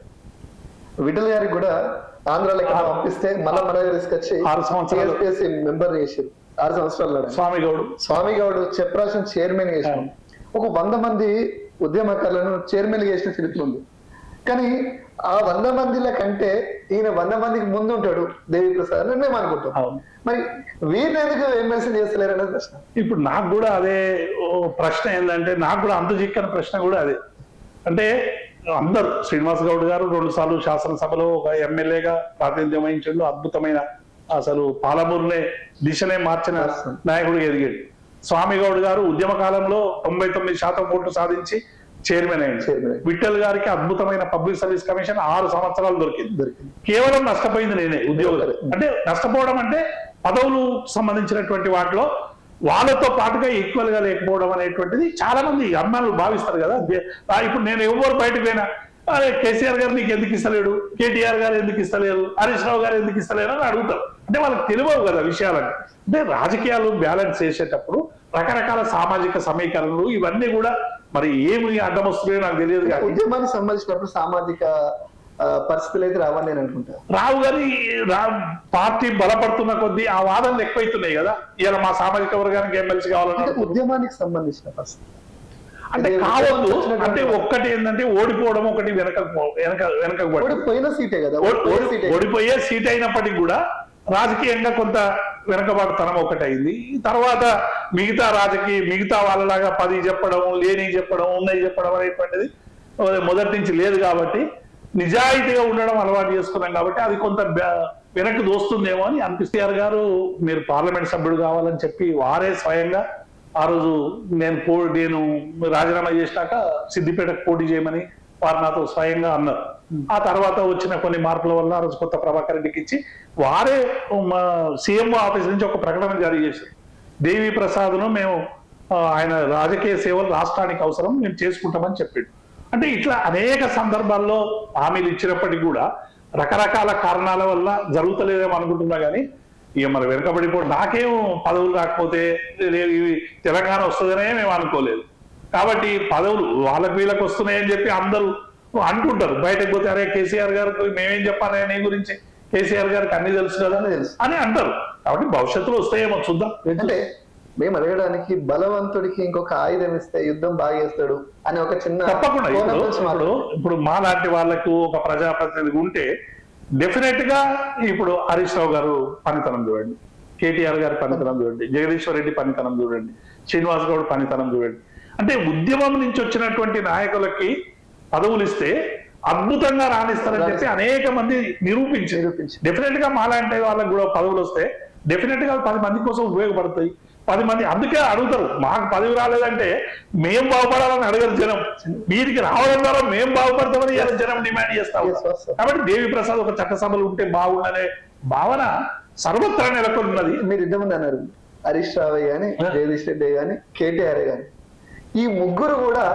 విఠల్ గారికి కూడా ఆంధ్రాలో ఇక్కడ పంపిస్తే మళ్ళా మన దగ్గర తీసుకొచ్చి ఆరు సంవత్సరాలు. TSPSC మెంబర్ చేసారు ఆరు సంవత్సరాలు స్వామి గౌడ్ స్వామి గౌడ్ చెప్రాసిన చైర్మన్ చేసాం ఒక వంద మంది ఉద్యమకారులను చైర్మన్ చేసిన చరిత్ర ఉంది కానీ ఆ వంద మందిల కంటే ఈయన వంద మందికి ముందు ఉంటాడు దేవి ప్రసాద్ అని మేము అనుకుంటాం అవును. మరి వీరిని ఎందుకు ఎమ్మెల్సీ చేస్తలేరు అనేది ప్రశ్న ఇప్పుడు నాకు కూడా అదే ఓ ప్రశ్న ఏంటంటే నాకు కూడా అంత చిక్కని ప్రశ్న కూడా అదే అంటే అందరూ శ్రీనివాస్ గౌడ్ గారు రెండు సార్లు శాసనసభలో ఒక ఎమ్మెల్యేగా ప్రాతినిధ్యం వహించండు అద్భుతమైన అసలు పాలమూరునే దిశనే మార్చిన నాయకుడు ఎదిగాడు స్వామి గౌడ్ గారు ఉద్యమ కాలంలో తొంభై తొమ్మిది శాతం ఓట్లు సాధించి చైర్మన్ అయింది Chairman అయ్యిండు. విఠల్ గారికి అద్భుతమైన పబ్లిక్ సర్వీస్ కమిషన్ ఆరు సంవత్సరాలు దొరికింది దొరికింది కేవలం నష్టపోయింది నేనే ఉద్యోగులు అంటే నష్టపోవడం అంటే పదవులు సంబంధించినటువంటి వాటిలో వాళ్ళతో పాటుగా ఈక్వల్ గా లేకపోవడం అనేటువంటిది చాలా మంది అమ్మాయిలు భావిస్తారు కదా దే- ఆ ఇప్పుడు నేను ఎవరు బయటకు పోయినా అరే కేసీఆర్ గారు నీకు ఎందుకు ఇస్తలేడు కేటీఆర్ గారు ఎందుకు ఇస్తలేరు హరీష్ రావు గారు ఎందుకు ఇస్తలేరు అని అడుగుతారు అంటే వాళ్ళకి తెలియవు కదా విషయాలని అంటే రాజకీయాలు బ్యాలెన్స్ చేసేటప్పుడు రకరకాల సామాజిక సమీకరణలు ఇవన్నీ కూడా మరి ఏమి అడ్డం వస్తున్నాయో నాకు తెలియదు కానీ ఉద్యమానికి సంబంధించినప్పుడు సామాజిక ఆ, పరిస్థితులు అయితే రావని నేను అనుకుంటా రావు గారి రా- పార్టీ బలపడుతున్న కొద్దీ ఆ వాదనలు ఎక్కువైతున్నాయి కదా ఇలా మా సామాజిక వర్గానికి ఎమ్మెల్సీ కావాలని అంటే అనుకుంటున్నారు. ఉద్యమానికి సంబంధించిన పరిస్థితి అంటే ఇది కావద్దు ఉద్యమం అంటే ఒక్కటి ఏంటంటే ఓడిపోవడం ఒకటి వెనక వెనక వెనక ఓడిపోయిన సీటే కదా ఓడిపోయిన సీటే ఓడిపోయే సీట్ అయినప్పటికీ కూడా రాజకీయంగా కొంత వెనకబాటుతనం ఒకటి అయింది తర్వాత మిగతా రాజకీయ మిగతా వాళ్ళలాగా పది చెప్పడం లేని చెప్పడం ఉన్నాయి చెప్పడం అనేటువంటిది మొదటి నుంచి లేదు కాబట్టి నిజాయితీగా ఉండడం అలవాటు చేసుకున్నాం కాబట్టి అది కొంత బ్యా- వెనక్కి దోస్తుందేమో అని అనిపిస్తారు గారు మీరు పార్లమెంట్ సభ్యుడు కావాలని చెప్పి వారే స్వయంగా ఆ రోజు నేను పో నేను రాజీనామా చేసినాక సిద్దిపేటకు పోటీ చేయమని వారు నాతో స్వయంగా అన్నారు ఆ తర్వాత వచ్చిన కొన్ని మార్పుల వల్ల ఆ రోజు కొత్త ప్రభాకర్ రెడ్డికి ఇచ్చి వారే మా సీఎంఓ ఆఫీస్ నుంచి ఒక ప్రకటన జారీ చేశారు దేవి ప్రసాద్ను మేము ఆ, ఆయన రాజకీయ సేవలు రాష్ట్రానికి అవసరం మేము చేసుకుంటామని చెప్పాడు అంటే ఇట్లా అనేక సందర్భాల్లో హామీలు ఇచ్చినప్పటికీ కూడా రకరకాల కారణాల వల్ల జరుగుతలేదేమో అనుకుంటున్నా కానీ ఇక మరి వెనుకబడిపోవడం నాకేం పదవులు రాకపోతే లే- ఇవి తెలంగాణ వస్తుందనే మేము అనుకోలేదు కాబట్టి పదవులు వాళ్ళకి వీళ్ళకి వస్తున్నాయని చెప్పి అందరూ అంటుంటారు బయటకు పోతే అరే కేసీఆర్ గారికి మేమేం చెప్పాలి నీ గురించి కేసీఆర్ గారికి అన్ని తెలుసు కదా అన్నీ తెలుసు. అని అంటారు కాబట్టి భవిష్యత్తులో వస్తాయేమో చూద్దాం అంటే మేము అడగడానికి బలవంతుడికి ఇంకొక ఆయుధం ఇస్తే యుద్ధం బాగా చేస్తాడు అని ఒక చిన్న తప్పకుండా కోణం ఇప్పుడు నుంచి ఇప్పుడు మాట్లాడు. ఇప్పుడు మా లాంటి వాళ్ళకు ఒక ప్రజాప్రతినిధి ఉంటే డెఫినెట్ గా ఇప్పుడు హరీష్ రావు గారు పనితనం చూడండి కేటీఆర్ గారి పనితనం చూడండి జగదీశ్వర్ రెడ్డి పనితనం చూడండి శ్రీనివాస్ గౌడ్ పనితనం చూడండి అంటే ఉద్యమం నుంచి వచ్చినటువంటి నాయకులకి పదవులు ఇస్తే అద్భుతంగా రాణిస్తారని చెప్పి అనేక మంది నిరూపించారు నిరూపించారు. డెఫినెట్ గా మాలాంటి వాళ్ళకి కూడా పదవులు వస్తే డెఫినెట్ గా పది మంది కోసం ఉపయోగపడతాయి పది మంది అందుకే అడుగుతారు మాకు పదవి రాలేదంటే మేం బాగుపడాలని అడగరు జనం వీరికి రావడం ద్వారా మేం బాగుపడతామని ఇలా జనం డిమాండ్ చేస్తా Yes, ఉన్నారు. yes, sir. కాబట్టి దేవి ప్రసాద్ ఒక చట్టసభలు ఉంటే బాగుండనే భావన సర్వత్రా నెలకొని ఉన్నది మీరు ఇంతమంది అన్నారు హరీష్ రావయ్య గాని ఆ. జగదీష్ రెడ్డి గాని కేటీఆర్ గాని ఈ ముగ్గురు కూడా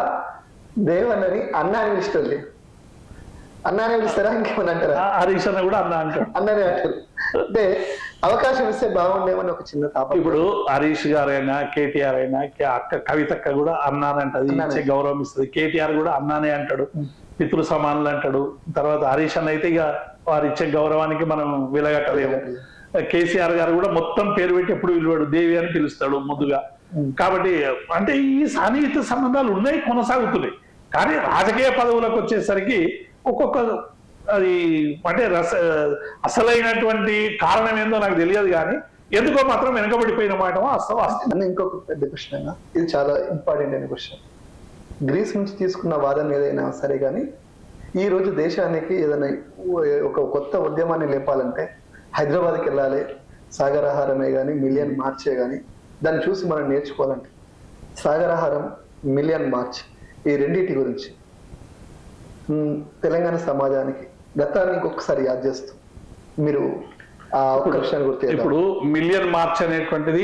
దేవన్నని అన్నాని ఇష్టం లేదు అన్నానే పిలుస్తారా ఇంకేమని అంటారా ఆ హరీష్ అన్న కూడా అన్న అంటాడు అన్నానే అంటారు అంటే అవకాశం ఇస్తే బాగుండేమని ఒక చిన్న తాపం ఇప్పుడు హరీష్ గారు అయినా కేటీఆర్ అయినా కే- అక్క కవితక్క కూడా అన్నానంటది అన్నానే. ఇచ్చే గౌరవం ఇస్తుంది కేటీఆర్ కూడా అన్నానే అంటాడు పితృ సమానులు అంటాడు తర్వాత హరీష్ అన్న అయితే ఇక వారు ఇచ్చే గౌరవానికి మనం విలగట్టలేము కేసీఆర్ గారు కూడా మొత్తం పేరు పెట్టి ఎప్పుడు పిలువాడు దేవి అని పిలుస్తాడు ముద్దుగా కాబట్టి అంటే ఈ సాన్నిహిత సంబంధాలు ఉన్నాయి కొనసాగుతున్నాయి కానీ రాజకీయ పదవులకు వచ్చేసరికి ఒక్కొక్క అది అంటే రస అసలైనటువంటి కారణం ఏందో నాకు తెలియదు కానీ ఎందుకో మాత్రం వెనకబడిపోయిన మాట వాస్తవం వాస్తవం. అన్న ఇంకొక పెద్ద క్వశ్చన్ అయినా ఇది చాలా ఇంపార్టెంట్ అయిన క్వశ్చన్ గ్రీస్ నుంచి తీసుకున్న వాదన ఏదైనా సరే కానీ ఈ రోజు దేశానికి ఏదైనా ఒక కొత్త ఉద్యమాన్ని లేపాలంటే హైదరాబాద్కి వెళ్ళాలి సాగరాహారమే కానీ మిలియన్ మార్చే కానీ దాన్ని చూసి మనం నేర్చుకోవాలంటే సాగరాహారం మిలియన్ మార్చ్ ఈ రెండింటి గురించి ఉమ్, తెలంగాణ సమాజానికి గతాన్ని ఇంకొకసారి యాద్ చేస్తూ మీరు ఆ ఒక్క విషయాన్ని గుర్తు చేద్దాం. ఇప్పుడు మిలియన్ మార్చ్ అనేటువంటిది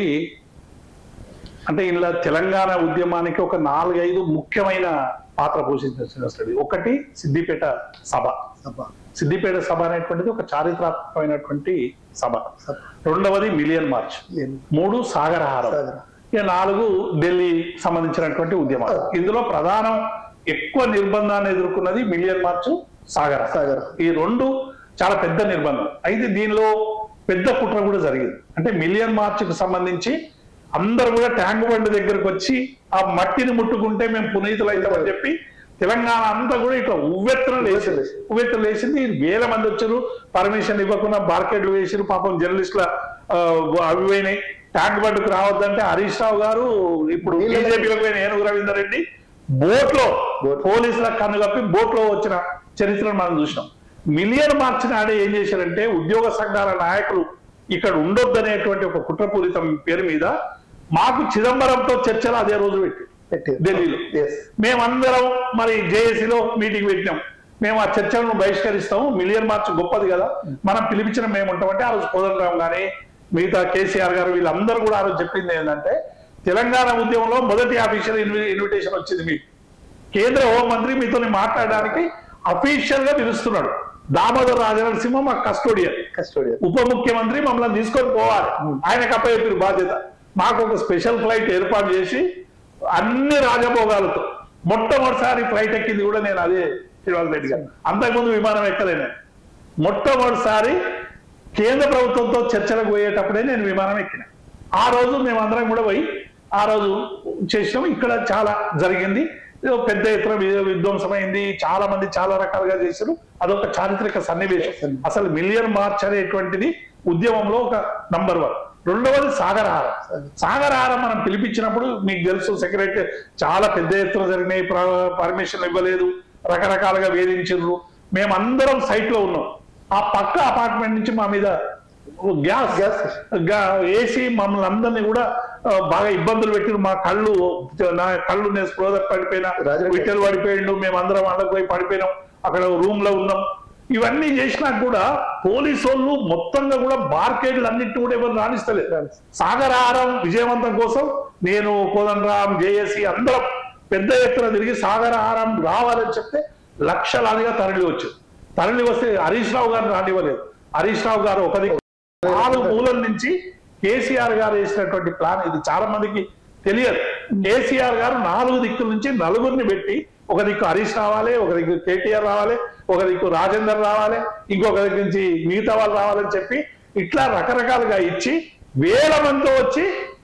అంటే ఇలా తెలంగాణ ఉద్యమానికి ఒక నాలుగైదు ముఖ్యమైన పాత్ర పోషించిన స్టడీ ఒకటి సిద్దిపేట సభ సభ, సిద్దిపేట సభ అనేటువంటిది ఒక చారిత్రాత్మకమైనటువంటి సభ సభ, రెండవది మిలియన్ మార్చ్ ఏం, మూడు సాగరహారం సాగర. ఇక నాలుగు ఢిల్లీ సంబంధించినటువంటి ఉద్యమాలు ఇందులో ప్రధానం ఎక్కువ నిర్బంధాన్ని ఎదుర్కొన్నది మిలియన్ మార్చ్ సాగర సాగర. ఈ రెండు చాలా పెద్ద నిర్బంధం అయితే దీనిలో పెద్ద కుట్ర కూడా జరిగింది అంటే మిలియన్ మార్చ్ కు సంబంధించి అందరు కూడా ట్యాంక్ బండ్ దగ్గరకు వచ్చి ఆ మట్టిని ముట్టుకుంటే మేము పునీతులు అవుతామని చెప్పి తెలంగాణ అంతా కూడా ఇట్లా ఉవ్వెత్తున లేచింది ఉవ్వెత్తున లేచింది. ఉవ్వెత్తున లేచింది వేల మంది వచ్చారు పర్మిషన్ ఇవ్వకుండా మార్కెట్లు వేసారు పాపం జర్నలిస్టుల ఆ, అవి పోయినాయి ట్యాంక్ బండ్కు రావద్దంటే హరీష్ రావు గారు ఇప్పుడు నీళ్ళలో- బీజేపీలో పోయిన ఏనుగు రవీందర్ రెడ్డి బోట్ లో బోట్. పోలీసుల కన్ను కప్పి బోట్ లో వచ్చిన చరిత్రను మనం చూసినాం మిలియన్ మార్చ్ నాడే ఏం చేశారంటే ఉద్యోగ సంఘాల నాయకులు ఇక్కడ ఉండొద్దనేటువంటి ఒక కుట్రపూరితం పేరు మీద మాకు చిదంబరంతో చర్చలు అదే రోజు పెట్టి పెట్టారు. ఢిల్లీలో Yes. మేమందరం మరి జేఏసీలో మీటింగ్ పెట్టినాం మేము ఆ చర్చలను బహిష్కరిస్తాము మిలియన్ మార్చ్ గొప్పది కదా మనం పిలిపించిన మేము ఉంటామంటే ఆ రోజు కోదండరామ్ గాని మిగతా కేసీఆర్ గారు వీళ్ళందరూ కూడా ఆ రోజు చెప్పింది ఏంటంటే తెలంగాణ ఉద్యమంలో మొదటి ఆఫీషియల్ ఇన్విటేషన్ వచ్చింది మీకు కేంద్ర హోంమంత్రి మీతో మాట్లాడడానికి అఫీషియల్ గా పిలుస్తున్నాడు దామోదర్ రాజనరసింహ మా కస్టోడియన్ కస్టోడియన్ ఉప ముఖ్యమంత్రి మమ్మల్ని తీసుకొని పోవాలి ఆయనకు అప్పచెప్పిన బాధ్యత మాకు ఒక స్పెషల్ ఫ్లైట్ ఏర్పాటు చేసి అన్ని రాజభోగాలతో మొట్టమొదటిసారి ఫ్లైట్ ఎక్కింది కూడా నేను అదే శ్రీనివాస్ రెడ్డి గారు అంతకుముందు విమానం ఎక్కలేను మొట్టమొదటిసారి కేంద్ర ప్రభుత్వంతో చర్చలకు పోయేటప్పుడే నేను విమానం ఎక్కిన ఆ రోజు మేమందరం కూడా పోయి ఆ రోజు చేసినాం ఇక్కడ చాలా జరిగింది ఏదో పెద్ద ఎత్తున వి- విధ్వంసమైంది చాలా మంది చాలా రకాలుగా చేశారు అదొక చారిత్రక సన్నివేశం అసలు మిలియన్ మార్చ్ అనేటువంటిది ఉద్యమంలో ఒక నంబర్ వన్ రెండవది సాగరహారం సాగరహారం మనం పిలిపించినప్పుడు మీకు తెలుసు సెక్రటరీ చాలా పెద్ద ఎత్తున జరిగినాయి పర్మిషన్ ఇవ్వలేదు రకరకాలుగా వేధించారు మేమందరం సైట్ లో ఉన్నాం ఆ పక్క అపార్ట్మెంట్ నుంచి మా మీద గ్యాస్ గ్యాస్ ఏసీ మమ్మల్ని అందరినీ కూడా ఆ, బాగా ఇబ్బందులు పెట్టిరు మా కళ్ళు నా కళ్ళు నేను స్ప్రోద పడిపోయినా రాజరెడ్డి. విట్టెలు పడిపోయిండు మేము అందరం వాళ్ళకి పోయి పడిపోయినాం అక్కడ రూమ్ లో ఉన్నాం ఇవన్నీ చేసినా కూడా పోలీసు వాళ్ళు మొత్తంగా కూడా బార్కేడ్లు అన్నింటి కూడా ఎవరు రాణిస్తలేదు సాగరహారం విజయవంతం కోసం నేను కోదండరాం జేఏసీ అందరం పెద్ద ఎత్తున తిరిగి సాగరహారం రావాలని చెప్తే లక్షలాదిగా తరలి వచ్చు తరలి వస్తే హరీష్ రావు గారిని రానివ్వలేదు హరీష్ రావు గారు ఒక దిక్కు నాలుగు మూలల నుంచి కేసీఆర్ గారు వేసినటువంటి ప్లాన్ ఇది చాలా మందికి తెలియదు కేసీఆర్ గారు నాలుగు దిక్కుల నుంచి నలుగురిని పెట్టి ఒక దిక్కు హరీష్ రావాలి ఒక దిక్కు కేటీఆర్ రావాలి ఒక దిక్కు రాజేందర్ రావాలి ఇంకొక దిక్కు నుంచి మిగతా వాళ్ళు రావాలని చెప్పి ఇట్లా రకరకాలుగా ఇచ్చి వేల మందితో వచ్చి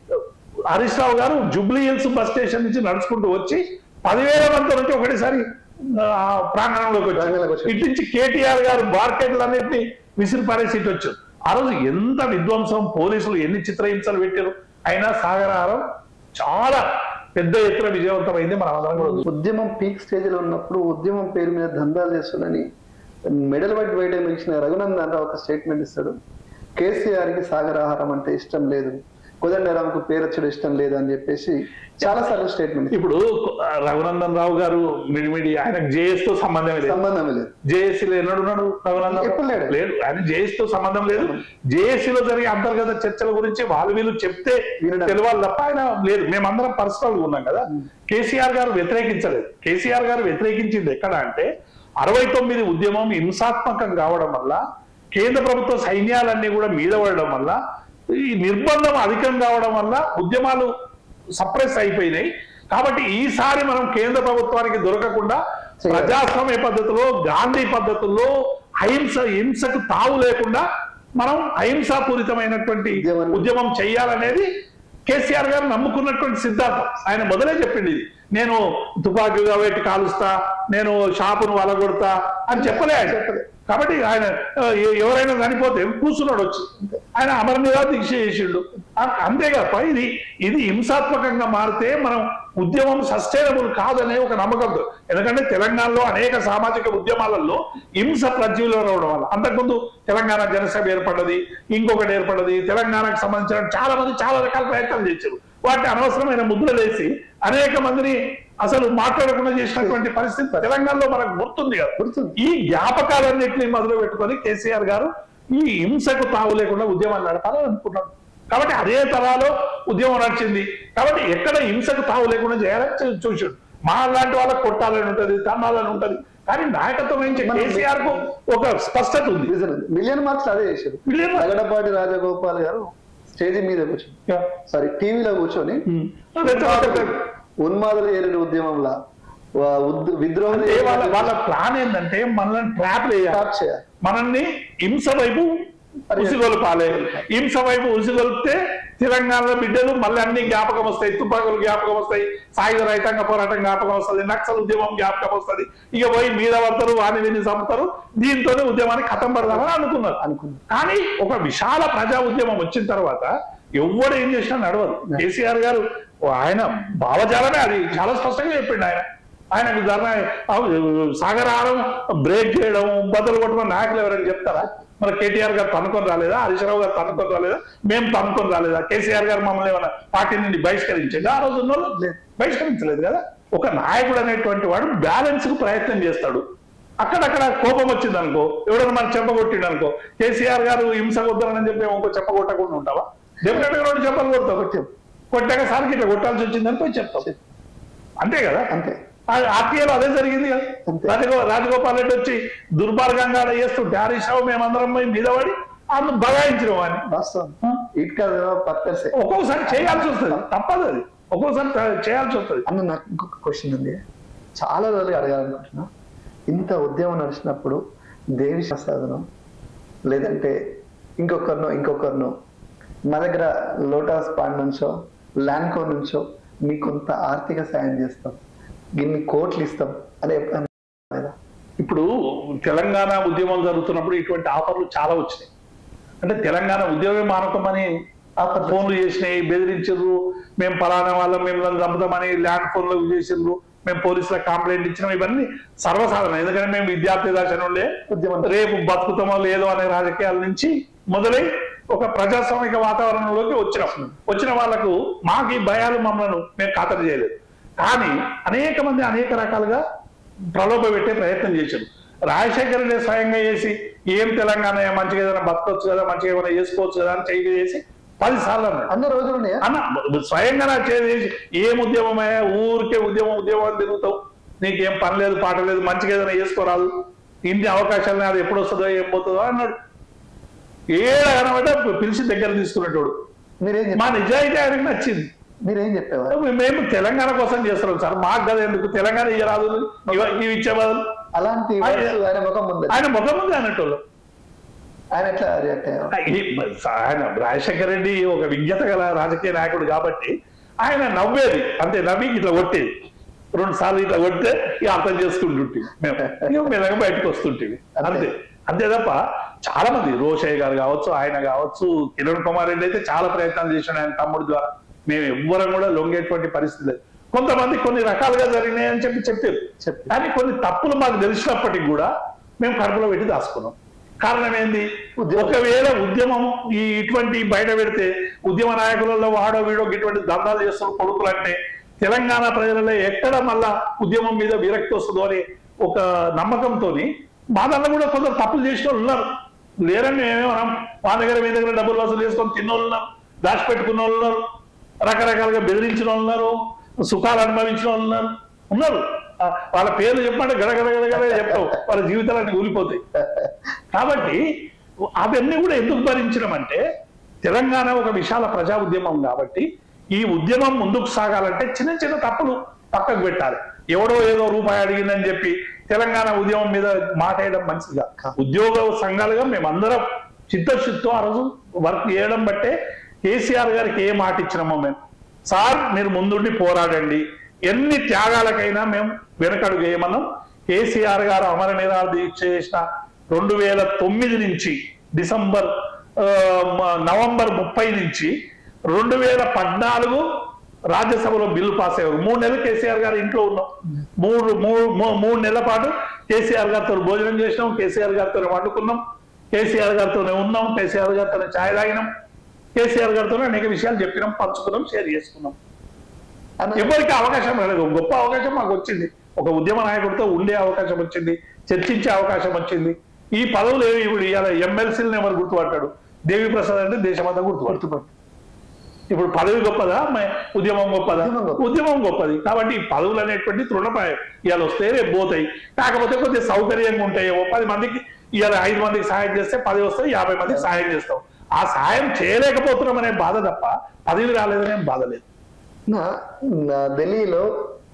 హరీష్ రావు గారు జూబ్లీ హిల్స్ బస్ స్టేషన్ నుంచి నడుచుకుంటూ వచ్చి పదివేల మంది నుంచి ఒకటేసారి ఆ, ప్రాంగణంలోకి ప్రాంగణంలోకి వచ్చారు వచ్చారు. ఇటు నుంచి కేటీఆర్ గారు మార్కెట్లు అన్నింటినీ విసిరి పారేసి ఇటు వచ్చారు ఆ రోజు ఎంత విధ్వంసం పోలీసులు ఎన్ని చిత్రహింసలు పెట్టారు అయినా సాగరహారం చాలా పెద్ద ఎత్తున విజయవంతమైంది మనం అందరం కూడా చూసాం. ఉద్యమం పీక్ స్టేజ్ లో ఉన్నప్పుడు ఉద్యమం పేరు మీద దందాలు చేస్తుందని మెడల్ వైట్ వైట్ ఇచ్చిన రఘునందన్ రావు ఒక స్టేట్మెంట్ ఇస్తాడు కేసీఆర్ కి సాగరాహారం అంటే ఇష్టం లేదు కోదండరాంకు పేరు వచ్చడం ఇష్టం లేదు అని చెప్పేసి చాలా సార్లు స్టేట్మెంట్ ఇప్పుడు ఆ, రఘునందన్ రావు గారు మిడిమిడి ఆయనకు జేఎస్ తో సంబంధం లేదు సంబంధం లేదు జేఏసీ ఎన్నడున్నాడు రఘునందన్ ఎప్పుడు లేడు. లేడు ఆయన జేఏసీ తో సంబంధం లేదు జేఏసీ లో జరిగే అంతర్గత చర్చల గురించి వాళ్ళు వీళ్ళు చెప్తే వినడం. తెలియాలి తప్ప ఆయన లేదు మేమందరం పర్సనల్ గా ఉన్నాం కదా కేసీఆర్ గారు వ్యతిరేకించలేదు కేసీఆర్ గారు వ్యతిరేకించింది ఎక్కడ అంటే అరవై తొమ్మిది ఉద్యమం హింసాత్మకం కావడం వల్ల కేంద్ర ప్రభుత్వ సైన్యాలన్నీ కూడా మీద పడడం వల్ల ఈ నిర్బంధం అధికం కావడం వల్ల ఉద్యమాలు సప్రెస్ అయిపోయినాయి కాబట్టి ఈసారి మనం కేంద్ర ప్రభుత్వానికి దొరకకుండా చేయాలి. ప్రజాస్వామ్య పద్ధతిలో గాంధీ పద్ధతుల్లో అహింస హింసకు తావు లేకుండా మనం అహింసాపూరితమైనటువంటి ఉద్యమాన్ని- ఉద్యమం చేయాలనేది కేసీఆర్ గారు నమ్ముకున్నటువంటి సిద్ధాంతం ఆయన మొదలే చెప్పింది ఇది నేను తుపాకీగా పెట్టి కాలుస్తా నేను షాపును వలగొడతా అని చెప్పలే ఆయన కాబట్టి ఆయన ఆ, ఎ- ఎవరైనా చనిపోతే కూర్చున్నాడు వచ్చి ఆయన అమరనిరా దీక్ష చేసిండు అ- అంతే తప్ప ఇది ఇది హింసాత్మకంగా మారితే మనం ఉద్యమం సస్టైనబుల్ కాదనే ఒక నమ్మకంతో ఎందుకంటే తెలంగాణలో అనేక సామాజిక ఉద్యమాలలో హింస ప్రజ్వలం అవడం వల్ల అంతకుముందు తెలంగాణ జనసభ ఏర్పడ్డది ఇంకొకటి ఏర్పడ్డది తెలంగాణకు సంబంధించిన చాలా మంది చాలా రకాల ప్రయత్నాలు చేశారు వాటిని అనవసరమైన ముద్రలు వేసి అనేక మందిని అసలు మాట్లాడకుండా చేసినటువంటి పరిస్థితి తెలంగాణలో మనకు గుర్తుంది కదా గుర్తుంది. ఈ జ్ఞాపకాలన్నింటినీ మొదలు పెట్టుకొని కేసీఆర్ గారు ఈ హింసకు తావు లేకుండా ఉద్యమాన్ని నడపాలని అనుకున్నాడు కాబట్టి అదే తరాలో ఉద్యమం నడిచింది కాబట్టి ఎక్కడ హింసకు తావు లేకుండా చేయాలని చూ- చూసాడు మా లాంటి వాళ్ళకి కొట్టాలని ఉంటది తన్నాలని ఉంటది కానీ నాయకత్వం వహించే మనం- కేసీఆర్ కు ఒక స్పష్టత ఉంది రీజన్ ఉంది. మిలియన్ మార్క్స్ అదే చేశారు మిలియన్ మార్క్స్. లగడపాటి రాజగోపాల్ గారు స్టేజ్ మీద కూర్చొని సారీ టీవీలో కూర్చొని ఉమ్. రెచ్చగొట్టారు. ఉన్మాదులు ఏరిన ఉద్యమంలా వా- ఉద్- విద్రోహం అంటే వాళ్ళ వాళ్ళ ప్లాన్ ఏంటంటే మనల్ని ట్రాప్ వేయాలి స్టాప్ చేయాలి మనల్ని హింస వైపు ఉసిగొల్పాలి హింస వైపు ఉసిగొల్పితే తెలంగాణలో బిడ్డలు మళ్ళీ అన్ని జ్ఞాపకం వస్తాయి తుపాకులు జ్ఞాపకం వస్తాయి సాయుధ రైతాంగ పోరాటం జ్ఞాపకం వస్తుంది నక్సల్ ఉద్యమం జ్ఞాపకం వస్తుంది ఇక పోయి మీద పడతారు వాని విని చంపుతారు దీంతోనే ఉద్యమాన్ని ఖతం పడదామని అనుకున్నారు అనుకున్నారు. కానీ ఒక విశాల ప్రజా ఉద్యమం వచ్చిన తర్వాత ఎవడు ఏం చేసినా నడవదు కేసీఆర్ గారు ఆయన భావజాలమే అది చాలా స్పష్టంగా చెప్పిండు ఆయన ఆయనకు ధర్నా సాగరారం బ్రేక్ చేయడం బదులు కొట్టడం నాయకులు ఎవరైనా చెప్తారా మరి కేటీఆర్ గారు తనుకొని రాలేదా హరీశ్రావు గారు తనుకొని రాలేదా మేము తనుకొని రాలేదా కేసీఆర్ గారు మమ్మల్ని ఏమైనా పార్టీ నుండి బహిష్కరించండి ఆ రోజు ఉన్నోళ్ళు లేదు. బహిష్కరించలేదు కదా ఒక నాయకుడు అనేటువంటి వాడు బ్యాలెన్స్ కు ప్రయత్నం చేస్తాడు అక్కడక్కడ కోపం వచ్చింది అనుకో ఎవడైనా మనం చెప్పగొట్టిండు అనుకో కేసీఆర్ గారు హింస కొట్టారని చెప్పి ఇంకో చెప్పగొట్టకుండా ఉంటావా డెఫినెట్ గా రెండు చెప్పలు కొడతావు కొట్టావు కొట్టాక సార్కి ఇట్లా కొట్టాల్సి వచ్చిందని పోయి చెప్తావు అంతే కదా అంతే ఆర్టీఏలో అదే జరిగింది కదా అంతే. రాజగో రాజగోపాల్ రెడ్డి వచ్చి దుర్మార్గంగా చేస్తుంటే హరీష్ రావు మేమందరం పోయి మీద పడి అందుకు బగాయించిన వాడిని వాస్తవం ఇట్ కాదు పర్పసే ఒక్కొక్కసారి చేయాల్సి వస్తుంది తప్పదు అది ఒక్కొక్కసారి త- చేయాల్సి వస్తుంది అన్న నాకు ఇంకొక క్వశ్చన్ ఉంది చాలా రోజులుగా అడగాలనుకుంటున్నా ఇంత ఉద్యమం నడిచినప్పుడు దేవి ప్రసాదనం లేదంటే ఇంకొకరినో ఇంకొకరినో మా దగ్గర లోటస్ పాండ్ నుంచో ల్యాండ్కో నుంచో మీకు కొంత ఆర్థిక సాయం చేస్తాం ఇన్ని కోట్లు ఇస్తాం అని ఎప్పుడన్నా లేదా? ఇప్పుడు తెలంగాణ ఉద్యమం జరుగుతున్నప్పుడు ఇటువంటి ఆఫర్లు చాలా వచ్చినాయి అంటే తెలంగాణ ఉద్యోగం మానకమని ఆఫర్లు ఫోన్లు చేసినాయి బెదిరించారు మేము పలానా వాళ్ళం మిమ్మల్ని చంపుతామని ల్యాండ్ ఫోన్లు చేసిండ్రు మేము పోలీసులకు కంప్లైంట్ ఇచ్చినాం ఇవన్నీ సర్వసాధారణం ఎందుకంటే మేము విద్యార్థి దశ నుండే ఉద్యమం రేపు బతుకుతామో లేదో అనే రాజకీయాల నుంచి మొదలై ఒక ప్రజాస్వామిక వాతావరణంలోకి వచ్చినాం వచ్చిన వాళ్ళకు మాకు ఈ భయాలు మమ్మల్ని మేము ఖాతరు చేయలేదు కానీ అనేక మంది అనేక రకాలుగా ప్రలోభ పెట్టే ప్రయత్నం చేశారు రాజశేఖర రెడ్డి స్వయంగా చేసి ఏం తెలంగాణ మంచిగా ఏదైనా బతకొచ్చు కదా మంచిగా ఏమైనా చేసుకోవచ్చు కదా అని చేయి చేసి పది సార్లు అన్నాడు అన్న రోజులు ఉన్నాయా అన్న స్వయంగా నా చేసి ఏం ఉద్యమమే ఊరికే ఉద్యమం ఉద్యమం అని తిరుగుతావు నీకేం పని లేదు పాట లేదు మంచిగా ఏదైనా చేసుకోరాదు ఇన్ని అవకాశాలు అది ఎప్పుడు వస్తుందో ఏం పోతుందో అన్నాడు ఏడ కనబడ్డా పిలిచి దగ్గర తీసుకునేటోడు మీరేం మా చెప్పారు నిజాయితీ ఆయనకు నచ్చింది మీరేం చెప్పేవారు మేము తెలంగాణ కోసం చేస్తున్నాం సార్ మాకు కదా ఎందుకు తెలంగాణ ఇవ్వరాదు ఇవ- ఇవి ఇచ్చే బదులు అలాంటి words ఆయన ముఖం ముందు ఆయన ముఖం ముందు అన్నట్టు ఆయన ఎట్లా రియాక్ట్ అయ్యారు ఆయన రాజశేఖర రెడ్డి ఒక విజ్ఞత గల రాజకీయ నాయకుడు కాబట్టి ఆయన నవ్వేది అంతే నవ్వి ఇట్లా కొట్టేది రెండు సార్లు ఇట్లా కొడితే ఇక అర్థం చేసుకుంటుంటే మేము ఇక మెల్లగా బయటకు వస్తుంటేవి అంతే అంతే తప్ప చాలా మంది రోషయ్య గారు కావచ్చు ఆయన కావచ్చు కిరణ్ కుమార్ రెడ్డి అయితే చాలా ప్రయత్నాలు చేశాడు ఆయన తమ్ముడి ద్వారా మేము ఎవ్వరం కూడా లొంగేటువంటి పరిస్థితి లేదు కొంతమంది కొన్ని రకాలుగా జరిగినాయి అని చెప్పి చెప్పారు చెప్పారు. కానీ కొన్ని తప్పులు మాకు తెలిసినప్పటికీ కూడా మేము కడుపులో పెట్టి దాచుకున్నాం కారణం ఏంది ఉద్యమం. ఒకవేళ ఉద్యమం ఈ ఇటువంటి బయట పెడితే ఉద్యమ నాయకులలో వాడో వీడో ఇటువంటి దందాలు చేస్తున్న కొడుకులు అంటే తెలంగాణ ప్రజలలో ఎక్కడ మళ్ళా ఉద్యమం మీద విరక్తి వస్తుందో అని ఒక నమ్మకంతో మా దాంట్లో కూడా కొందరు తప్పులు చేసిన వాళ్ళు ఉన్నారు లేరని మేమేమన్నాం మా దగ్గర మీ దగ్గర డబ్బులు వసూలు చేసుకొని తిన్న వాళ్ళు ఉన్నారు దాచిపెట్టుకున్న వాళ్ళు ఉన్నారు రకరకాలుగా బెదిరించిన వాళ్ళు ఉన్నారు సుఖాలు అనుభవించిన వాళ్ళు ఉన్నారు ఉన్నారు ఆ, వాళ్ళ పేర్లు చెప్పమంటే గడగడ గడగడ చెప్తావు వాళ్ళ జీవితాలన్నీ కూలిపోతాయి కాబట్టి అవన్నీ కూడా ఎందుకు భరించడం తెలంగాణ ఒక విశాల ప్రజా ఉద్యమం కాబట్టి ఈ ఉద్యమం ముందుకు సాగాలంటే చిన్న చిన్న తప్పులు పక్కకు పెట్టాలి ఎవడో ఏదో రూపాయి అడిగిందని చెప్పి తెలంగాణ ఉద్యమం మీద మాట్లాడడం మంచిదిగా ఉద్యోగ సంఘాలుగా మేమందరం చిత్తశుద్ధితో ఆ రోజు వర్క్ చేయడం బట్టే కేసీఆర్ గారికి ఏ మాట ఇచ్చినామో మేము సార్ మీరు ముందుండి పోరాడండి ఎన్ని త్యాగాలకైనా మేము వెనకడుగు వేయమన్నాం కేసీఆర్ గారు అమర నిరాహార దీక్ష చేసిన రెండు వేల తొమ్మిది నుంచి డిసెంబర్ ఆ, మ- నవంబర్ ముప్పై నుంచి రెండు వేల పద్నాలుగు రాజ్యసభలో బిల్లు పాస్ అయ్యారు మూడు నెలలు కేసీఆర్ గారు ఇంట్లో ఉన్నాం మూడు మూడు మూ- మూడు నెలల పాటు కేసీఆర్ గారితో భోజనం చేసినాం కేసీఆర్ గారితో వండుకున్నాం కేసీఆర్ గారితోనే ఉన్నాం కేసీఆర్ గారితో ఛాయ్ తాగినాం కేసీఆర్ గారితో అనేక విషయాలు చెప్పినాం పంచుకున్నాం షేర్ చేసుకున్నాం అన్న- ఎవరికి అవకాశం రాలేదు గొప్ప అవకాశం మాకు వచ్చింది ఒక ఉద్యమ నాయకుడితో ఉండే అవకాశం వచ్చింది చర్చించే అవకాశం వచ్చింది ఈ పదవులు ఏమి ఇప్పుడు ఇవాళ ఎమ్మెల్సీలను ఎవరు గుర్తుపట్టాడు దేవి ప్రసాద్ అంటే దేశమంతా గుర్తుపడుతుంది గుర్తుపట్టు ఇప్పుడు పదవి గొప్పదా మ- ఉద్యమం గొప్పదా ఉద్యమం గొప్ప. ఉద్యమం గొప్పది కాబట్టి ఈ పదవులు అనేటువంటి తృణప్రాయం ఇవాళ వస్తే రేపు పోతాయి కాకపోతే కొద్దిగా సౌకర్యంగా ఉంటాయి ఓ పది మందికి ఇవాళ ఐదు మందికి సహాయం చేస్తే పది వస్తాయి యాభై మందికి సహాయం చేస్తాం ఆ సహాయం చేయలేకపోతున్నాం అనే బాధ తప్ప పదవి రాలేదనే బాధ లేదు నా నా ఢిల్లీలో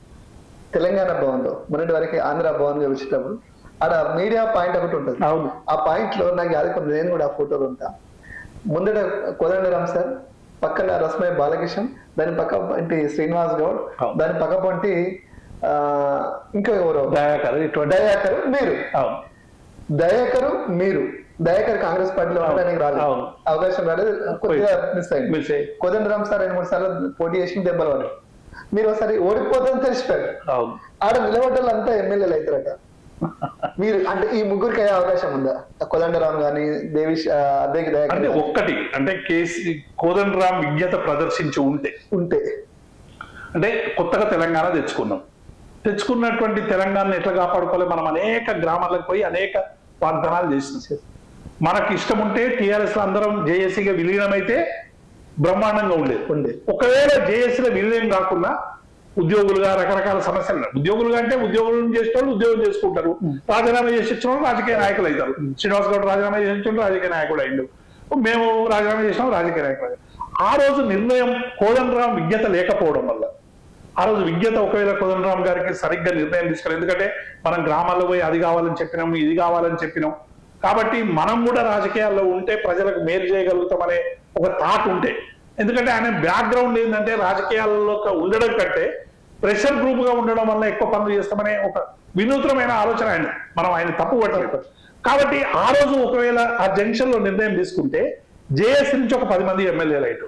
తెలంగాణ భవన్ లో మొన్నటి వరకు ఆంధ్ర భవన్ గా వచ్చేటప్పుడు ఆడ మీడియా పాయింట్ ఒకటి ఉంటుంది అవును ఆ పాయింట్ లో నాకు యాదకుంది నేను కూడా ఆ ఫోటోలో ఉంటా ముందట కోదండరామ్ సార్ పక్కన రస్మయ్య బాలకృష్ణ దాని పక్క పంటి శ్రీనివాస్ గౌడ్ అవును. దాని పక్క పంటి ఆ, ఇంకా ఎవరో దయాకర్ ఇటువంటి దయాకర్ మీరు అవును దయాకర్ మీరు దయాకర్ కాంగ్రెస్ పార్టీలో ఉండడానికి రాలేదు అవును. అవకాశం రాలేదు కొద్దిగా మిస్ అయింది మిస్ అయ్యి కోదండరామ్ సార్ రెండు మూడు సార్లు పోటీ చేసిన దెబ్బలు పడి మీరు ఒకసారి ఓడిపోతుందని తెలిసిపోయారు అవును ఆడ నిలబడ్డలు అంతా ఎమ్మెల్యేలు అవుతారట మీరు అంటే ఈ ముగ్గురికి అయ్యే అవకాశం ఉందా కోదండరామ్ గాని దేవిష్ అద్దెకి దయాకర్ అంటే గాని ఒక్కటి అంటే కేసీ కోదండరామ్ విజ్ఞత ప్రదర్శించి ఉంటే ఉంటే అంటే కొత్తగా తెలంగాణ తెచ్చుకున్నాం తెచ్చుకున్నటువంటి తెలంగాణను ఎట్లా కాపాడుకోవాలి మనం అనేక గ్రామాలకు పోయి అనేక వాగ్దానాలు చేసినాం మనకి ఇష్టం ఉంటే టిఆర్ఎస్ లో అందరం జేఏసీగా విలీనమైతే బ్రహ్మాండంగా ఉండేది ఉండే ఒకవేళ జేఏసీలో విలీనం కాకుండా ఉద్యోగులుగా రకరకాల సమస్యలు ఉన్నాయి. ఉద్యోగులుగా అంటే ఉద్యోగులను చేసే వాళ్ళు ఉద్యోగం చేసుకుంటారు రాజీనామా చేసి వచ్చిన వాళ్ళు రాజకీయ నాయకులు అవుతారు శ్రీనివాస్ గౌడ్ రాజీనామా చేసి వచ్చిన రాజకీయ నాయకుడు అయిండు మేము రాజీనామా చేసినాం రాజకీయ నాయకులు అయ్యాం. ఆ రోజు నిర్ణయం కోదండరాం విజ్ఞత లేకపోవడం వల్ల ఆ రోజు విజ్ఞత ఒకవేళ కోదండరాం గారికి సరిగ్గా నిర్ణయం తీసుకోవాలి ఎందుకంటే మనం గ్రామాల్లో పోయి అది కావాలని చెప్పినాం ఇది కావాలని చెప్పినాం కాబట్టి మనం కూడా రాజకీయాల్లో ఉంటే ప్రజలకు మేలు చేయగలుగుతామనే ఒక థాట్ ఉంటే ఎందుకంటే ఆయన బ్యాక్గ్రౌండ్ ఏంటంటే రాజకీయాల్లో ఉండడం కంటే ప్రెషర్ గ్రూప్ గా ఉండడం వల్ల ఎక్కువ పనులు చేస్తామనే ఒక వినూత్నమైన ఆలోచన ఆయన మనం ఆయన తప్పు పట్టలేదు కాబట్టి ఆ రోజు ఒకవేళ ఆ జంక్షన్ లో నిర్ణయం తీసుకుంటే జేఎస్ నుంచి ఒక పది మంది ఎమ్మెల్యేలు అయ్యారు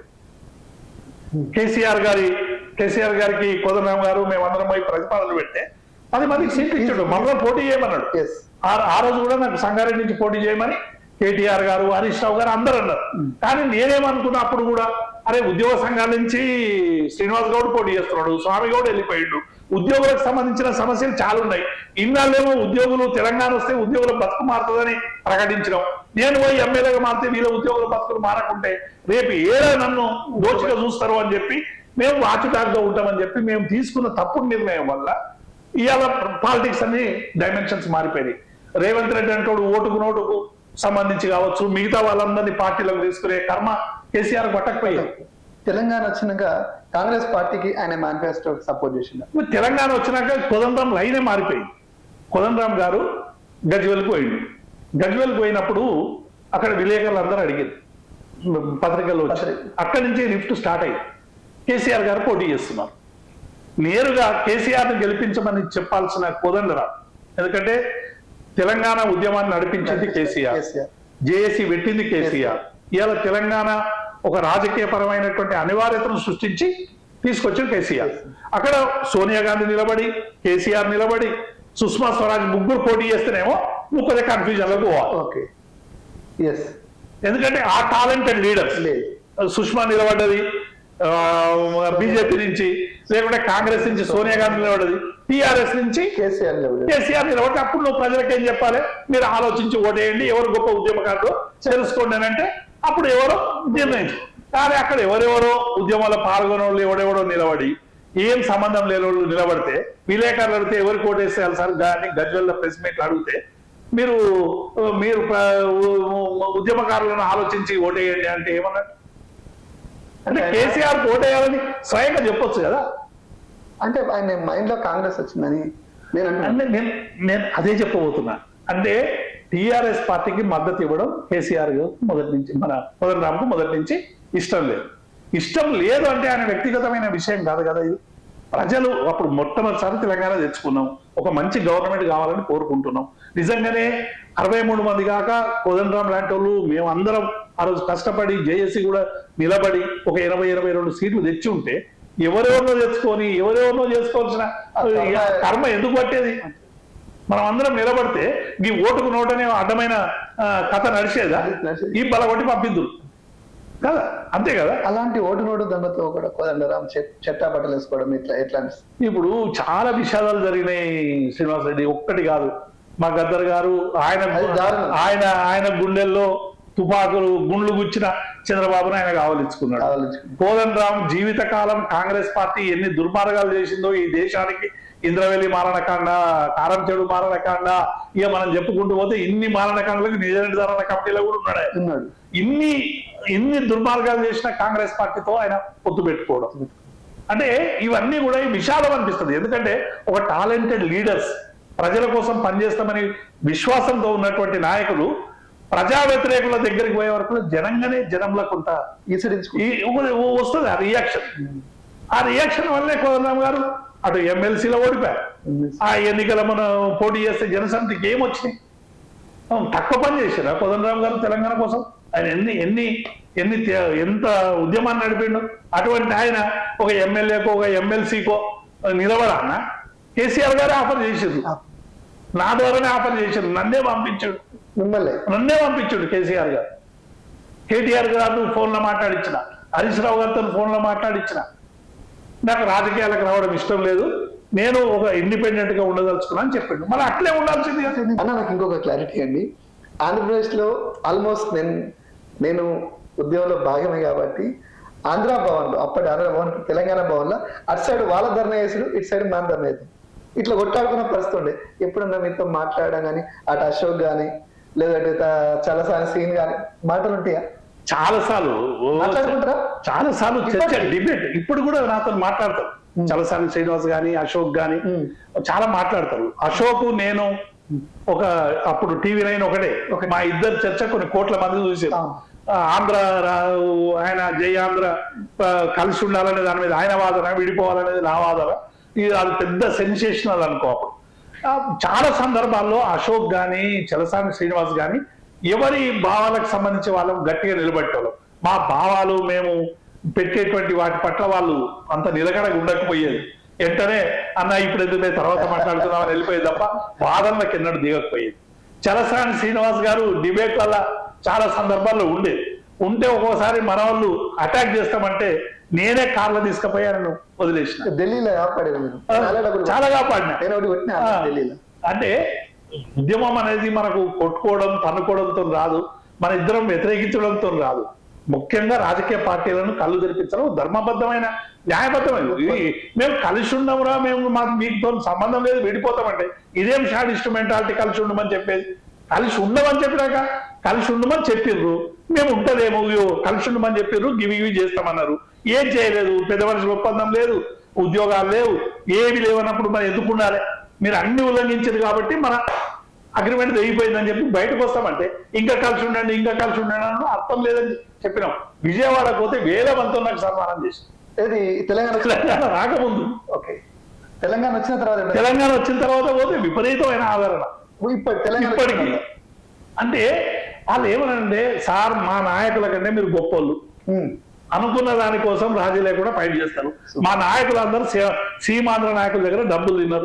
కేసీఆర్ గారి కేసీఆర్ గారికి కోదండరామ్ గారు మేమందరం పోయి ప్రతిపాదనలు పెడితే పది మందికి సీట్లు ఇచ్చాడు మమ్మల్ని పోటీ చేయమన్నాడు ఎస్ ఆ ఆ రోజు కూడా నాకు సంగారెడ్డి నుంచి పోటీ చేయమని కేటీఆర్ గారు హరీష్ రావు గారు అందరూ అన్నారు కానీ నేనేమనుకున్నా అప్పుడు కూడా అరే ఉద్యోగ సంఘాల నుంచి శ్రీనివాస్ గౌడ్ పోటీ చేస్తున్నాడు స్వామి గౌడ్ వెళ్ళిపోయిండు ఉద్యోగులకు సంబంధించిన సమస్యలు చాలా ఉన్నాయి ఇన్నాళ్ళేమో ఉద్యోగులు తెలంగాణ వస్తే ఉద్యోగుల బతుకు మారుతుందని ప్రకటించడం నేను పోయి ఎమ్మెల్యేగా మారితే వీళ్ళ ఉద్యోగుల బతుకులు మారకుంటే రేపు ఏడా నన్ను దోచిగా చూస్తారు అని చెప్పి మేము వాచుటాగ్గా ఉంటామని చెప్పి మేము తీసుకున్న తప్పుడు నిర్ణయం వల్ల ఇవాళ పాలిటిక్స్ అన్ని డైమెన్షన్స్ మారిపోయినాయి రేవంత్ రెడ్డి అంటాడు ఓటుకు నోటుకు సంబంధించి కావచ్చు మిగతా వాళ్ళందరినీ పార్టీలకు తీసుకునే కర్మ కేసీఆర్ పట్టకపోయాయి తెలంగాణ వచ్చినాక కాంగ్రెస్ పార్టీకి ఆయన మేనిఫెస్టో సపోర్ట్ చేసిండు ఇప్పుడు తెలంగాణ వచ్చినాక కోదండరాం లైనే మారిపోయింది కోదండరాం గారు గజ్వెల్కి పోయిండు గజ్వెల్కి పోయినప్పుడు అక్కడ విలేకరులు అందరూ అడిగారు పత్రికల్లో వచ్చి పత్రిక. అక్కడి నుంచి లిఫ్ట్ స్టార్ట్ అయ్యింది కేసీఆర్ గారు పోటీ చేస్తున్నారు నేరుగా కేసీఆర్ ని గెలిపించమని చెప్పాల్సిన కోదండరాం ఎందుకంటే తెలంగాణ ఉద్యమాన్ని నడిపించింది కేసీఆర్ కేసీఆర్ జేఏసీ పెట్టింది కేసీఆర్ ఇవాళ తెలంగాణ ఒక రాజకీయ పరమైనటువంటి అనివార్యతను సృష్టించి తీసుకొచ్చిన కేసీఆర్ అక్కడ సోనియా గాంధీ నిలబడి కేసీఆర్ నిలబడి సుష్మా స్వరాజ్ ముగ్గురు పోటీ చేస్తేనేమో నువ్వు కొద్దిగా కన్ఫ్యూజన్ లో పోవాలి ఓకే ఎస్ ఎందుకంటే ఆ టాలెంటెడ్ లీడర్స్ లేదు సుష్మా నిలబడ్డది బీజేపీ నుంచి లేకుంటే కాంగ్రెస్ నుంచి సోనియా గాంధీ నిలబడ్డది టిఆర్ఎస్ నుంచి కేసీఆర్ లేవు కేసీఆర్ నిలబడి అప్పుడు నువ్వు ప్రజలకు ఏం చెప్పాలి మీరు ఆలోచించి ఓటేయండి ఎవరు గొప్ప ఉద్యమకారులు తెలుసుకోండి అని అంటే అప్పుడు ఎవరో నిర్ణయించు కానీ అక్కడ ఎవరెవరో ఉద్యమాల్లో పాల్గొనే వాళ్ళు ఎవడెవడో నిలబడి ఏం సంబంధం లేని వాళ్ళు నిలబడితే విలేకరులు అడిగితే ఎవరికి ఓటేసేయాలి సార్ దాన్ని గజ్వెల్ల ప్రెస్ మీట్లు అడిగితే మీరు మీరు ప్ర- ఉద్యమకారులను ఆలోచించి ఓటేయండి అంటే ఏమన్నారు అంటే కేసీఆర్ ఓటేయాలని స్వయంగా చెప్పొచ్చు కదా అంటే ఆయన మైండ్ లో కాంగ్రెస్ వచ్చిందని నేను అంటున్నాను అంటే నేను నేను అదే చెప్పబోతున్నా అంటే టిఆర్ఎస్ పార్టీకి మద్దతు ఇవ్వడం కేసీఆర్ గారు మొదటి నుంచి మన కోదండరాంకు మొదటి నుంచి ఇష్టం లేదు ఇష్టం లేదు అంటే ఆయన వ్యక్తిగతమైన విషయం కాదు కదా ఇది ప్రజలు అప్పుడు మొట్టమొదటిసారి తెలంగాణ తెచ్చుకున్నాం ఒక మంచి గవర్నమెంట్ కావాలని కోరుకుంటున్నాం నిజంగానే అరవై మూడు మంది కాక కోదండరాం లాంటి వాళ్ళు మేము అందరం ఆ రోజు కష్టపడి జేఏసీ కూడా నిలబడి ఒక ఎనభై ఎనభై రెండు సీట్లు తెచ్చి ఉంటే ఎవరెవరినో తెచ్చుకొని ఎవరెవరినో చేసుకోవాల్సిన కర్మ- కర్మ ఎందుకు పట్టేది మనం అందరం నిలబడితే ఈ ఓటుకు నోటనే అడ్డమైన ఆ, కథ నడిచేదా నడిచేది. ఈ బలగొట్టి పంపిద్దురు కదా అంతే కదా అలాంటి ఓటు నోటు దండతో కూడా కోదండరాం చెట్- చెట్టా బట్టలు వేసుకోవడం ఇట్లా ఎట్లా అనిపిస్తుంది ఇప్పుడు చాలా విషాదాలు జరిగినాయి శ్రీనివాస్ రెడ్డి ఒక్కటి కాదు మా గద్దర్ గారు ఆయన అది దారుణం. ఆయన ఆయన గుండెల్లో తుపాకులు గుండ్లు గుచ్చిన చంద్రబాబును ఆయన కావలించుకున్నాడు ఆలోచించుకుంటే కోదన్ రామ్ జీవితకాలం కాంగ్రెస్ పార్టీ ఎన్ని దుర్మార్గాలు చేసిందో ఈ దేశానికి ఇంద్రవెల్లి మారణకాండ కారం చెడు మారణకాండ ఇక మనం చెప్పుకుంటూ పోతే ఇన్ని మారణకాండలకు నిజ నిర్ధారణ కమిటీలో కూడా ఉన్నాడు ఆయన. ఉన్నాడు ఇన్ని ఇన్ని దుర్మార్గాలు చేసిన కాంగ్రెస్ పార్టీతో ఆయన పొత్తు పెట్టుకోవడం అంటే ఇవన్నీ కూడా ఈ విషాదం అనిపిస్తుంది ఎందుకంటే ఒక టాలెంటెడ్ లీడర్స్ ప్రజల కోసం పనిచేస్తామని విశ్వాసంతో ఉన్నటువంటి నాయకులు ప్రజా వ్యతిరేకుల దగ్గరికి పోయే వరకు జనంగానే జనంలో కొంత ఈసడించుకుంటే ఈ ఒక- ఓ- వస్తుంది ఆ రియాక్షన్ ఆ రియాక్షన్ వల్లే కోదండరామ్ గారు అటు ఎమ్మెల్సీలో ఓడిపోయారు ఆ ఎన్నికల మనం పోటీ చేస్తే జనసమితికి ఏం వచ్చినాయి అవును, తక్కువ పని చేశారా కోదండరామ్ గారు తెలంగాణ కోసం ఆయన ఎన్ని ఎన్ని ఎన్ని త్య- ఎంత ఉద్యమాన్ని నడిపిండు అటువంటి ఆయన ఒక ఎమ్మెల్యేకో ఒక ఎమ్మెల్సీకో నిలబడాన కేసీఆర్ గారే ఆఫర్ చేసిండ్రు నా ద్వారానే ఆఫర్ చేసిండ్రు నన్నే పంపించాడు మిమ్మల్ని నన్నే పంపించాడు కేసీఆర్ గారు కేటీఆర్ గారు ఫోన్లో మాట్లాడించిన హరీష్ రావు గారితో ఫోన్లో మాట్లాడించిన నాకు రాజకీయాలకు రావడం ఇష్టం లేదు నేను ఒక ఇండిపెండెంట్ గా ఉండదలుచుకున్నా అని చెప్పిండు మరి అట్లే ఉండాల్సింది కదా. అన్న నాకు ఇంకొక క్లారిటీ అండి ఆంధ్రప్రదేశ్ లో ఆల్మోస్ట్ నేను నేను ఉద్యోగంలో భాగమే కాబట్టి ఆంధ్ర భవన్ లో అప్పటి ఆంధ్ర భవన్ తెలంగాణ భవన్ లో అటు సైడ్ వాళ్ళ ధర్నా వేసుడు ఇటు సైడ్ మన ధర్నా వేసాడు ఇట్లా కొట్టాడుకున్న పరిస్థితి ఉండే ఎప్పుడన్నా మీతో మాట్లాడడం కానీ అటు అశోక్ కానీ లేదంటే త- చలసాని సీన్ కానీ మాటలు ఉంటాయా చాలా సార్లు ఓ, మాట్లాడుకుంటారా చాలా సార్లు చర్చ ఇప్పటికీ? డిబేట్ ఇప్పుడు కూడా నాతో మాట్లాడతారు చలసాని శ్రీనివాస్ గాని అశోక్ గాని ఉమ్. చాలా మాట్లాడతారు అశోక్ నేను ఒక అప్పుడు టీవీ నైన్ ఒకటే ఒకటే. మా ఇద్దరు చర్చ కొన్ని కోట్ల మంది చూసారు ఆ. ఆ, ఆంధ్ర రా- ఆయన జై ఆంధ్ర ఆ, కలిసి ఉండాలనే దాని మీద ఆయన వాదన విడిపోవాలనేది నా వాదన ఇది అది పెద్ద సెన్సేషనల్ అనుకో అప్పుడు ఆ, చాలా సందర్భాల్లో అశోక్ గాని చలసాని శ్రీనివాస్ గాని ఎవరి భావాలకు సంబంధించి వాళ్ళం గట్టిగా నిలబెట్టేవాళ్ళం మా భావాలు మేము పెట్టేటువంటి వాటి పట్ల వాళ్ళు అంత నిలకడగా ఉండకపోయేది వెంటనే అన్న ఇప్పుడు ఎందుకు లేదు, తర్వాత మాట్లాడుకుందామని వెళ్ళిపోయేది తప్ప వాదనలకు ఎన్నడూ దిగకపోయేది చలసాని శ్రీనివాస్ గారు డిబేట్ వల్ల చాలా సందర్భాల్లో ఉండేది ఉంటే ఒక్కోసారి మన వాళ్ళు అటాక్ చేస్తామంటే నేనే కార్లో తీసుకుపోయాను వదిలేసిన ఢిల్లీలో కాపాడారు మీరు చాలా డబ్బులు చాలా కాపాడినా నేను ఒకటి కొట్టినా ఆ, ఢిల్లీలో అంటే ఉద్యమం అనేది మనకు కొట్టుకోవడం తన్నుకోవడంతో రాదు మన ఇద్దరం వ్యతిరేకించడంతో రాదు ముఖ్యంగా రాజకీయ పార్టీలను కళ్ళు తెరిపించడం ధర్మబద్ధమైన న్యాయబద్ధమైన ఇది మేము కలిసి ఉండమురా మేము మాకు మీతో సంబంధం లేదు విడిపోతామంటే ఇదేం షాడిస్ట్ మెంటాలిటీ కలిసి ఉండమని చెప్పేది కలిసి ఉండమని చెప్పినాక కలిసి ఉండమని చెప్పిర్రు మేము ఉంటలేము ఇగో కలిసి ఉండమని చెప్పిర్రు గివి ఇవి చేస్తామన్నారు ఏం చేయలేదు పెద్ద మనిషి ఒప్పందం లేదు ఉద్యోగాలు లేవు ఏవి లేవన్నప్పుడు మరి ఎందుకు ఉండాలి మీరు అన్ని ఉల్లంఘించారు కాబట్టి మన అగ్రిమెంట్ తెగిపోయిందని చెప్పి బయటకు వస్తామంటే ఇంకా కలిసి ఉండండి ఇంకా కలిసి ఉండండి అన్న అర్థం లేదని చెప్పినాం విజయవాడ పోతే వేల మందితో నాకు సన్మానం చేసి ఏది తెలంగాణ వచ్చిన- తెలంగాణ రాకముందు ఓకే తెలంగాణ వచ్చిన తర్వాత ఏమైనా- తెలంగాణ వచ్చిన తర్వాత పోతే విపరీతమైన ఆదరణ ఇప్పుడు తెలంగాణ ఇప్పటికీ వచ్చిన అంటే వాళ్ళు ఏమనంటే సార్ మా నాయకుల కంటే మీరు గొప్పోళ్ళు ఉమ్. అనుకున్న దానికోసం రాజీ లేకుండా ఫైట్ చేస్తారు మా నాయకులందరూ సీ- సీమాంధ్ర నాయకుల దగ్గర డబ్బులు తిన్నారు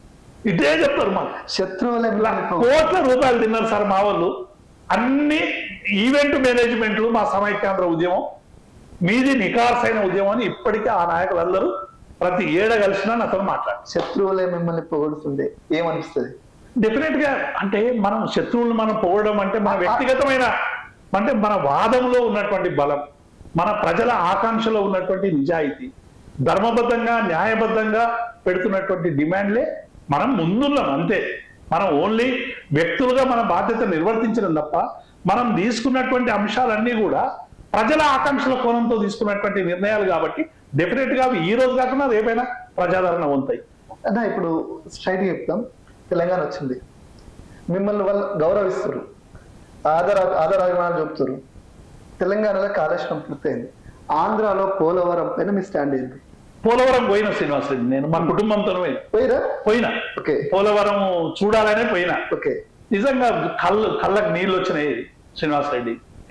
ఇదే చెప్తారు మాకు శత్రువులే మిమ్మల్ని పో- కోట్ల రూపాయలు తిన్నారు సార్ మా వాళ్ళు అన్ని ఈవెంట్ మేనేజ్మెంట్లు మా సమైక్యాంధ్ర ఉద్యమం మీది నికార్సైన ఉద్యమం అని ఇప్పటికీ ఆ నాయకులందరూ ప్రతి ఏడ కలిసినా నాతో మాట్లాడు శత్రువులే మిమ్మల్ని పొగుడుతుండే ఏమనిపిస్తుంది డెఫినెట్ గా అంటే మనం శత్రువులను మనం పోవడం అంటే మన వ్యక్తిగతమైన అంటే మన వాదంలో ఉన్నటువంటి బలం మన ప్రజల ఆకాంక్షలో ఉన్నటువంటి నిజాయితీ ధర్మబద్ధంగా న్యాయబద్ధంగా పెడుతున్నటువంటి డిమాండ్లే మనం ముందున్నాం అంతే మనం ఓన్లీ వ్యక్తులుగా మన బాధ్యత నిర్వర్తించడం తప్ప మనం తీసుకున్నటువంటి అంశాలన్నీ కూడా ప్రజల ఆకాంక్షల కోణంతో తీసుకున్నటువంటి నిర్ణయాలు కాబట్టి డెఫినెట్ గా అవి ఈ రోజు కాకుండా రేపైనా ప్రజాదరణ పొందుతాయి అన్న ఇప్పుడు స్ట్రైట్ చెప్తాం తెలంగాణ వచ్చింది మిమ్మల్ని వాళ్ళు గౌరవిస్తారు ఆధార ఆధారాభిమానాలు చెప్తారు తెలంగాణలో కాళేశ్వరం పూర్తయింది ఆంధ్రాలో పోలవరం పైన మీ స్టాండ్ ఏంటి పోలవరం పోయిన శ్రీనివాసరెడ్డి నేను మా కుటుంబంతో పోయినా పోయిరా పోయినా ఓకే పోలవరం చూడాలనే పోయినా ఓకే నిజంగా కళ్ళు కళ్ళకు నీళ్ళు వచ్చినాయి శ్రీనివాసరెడ్డి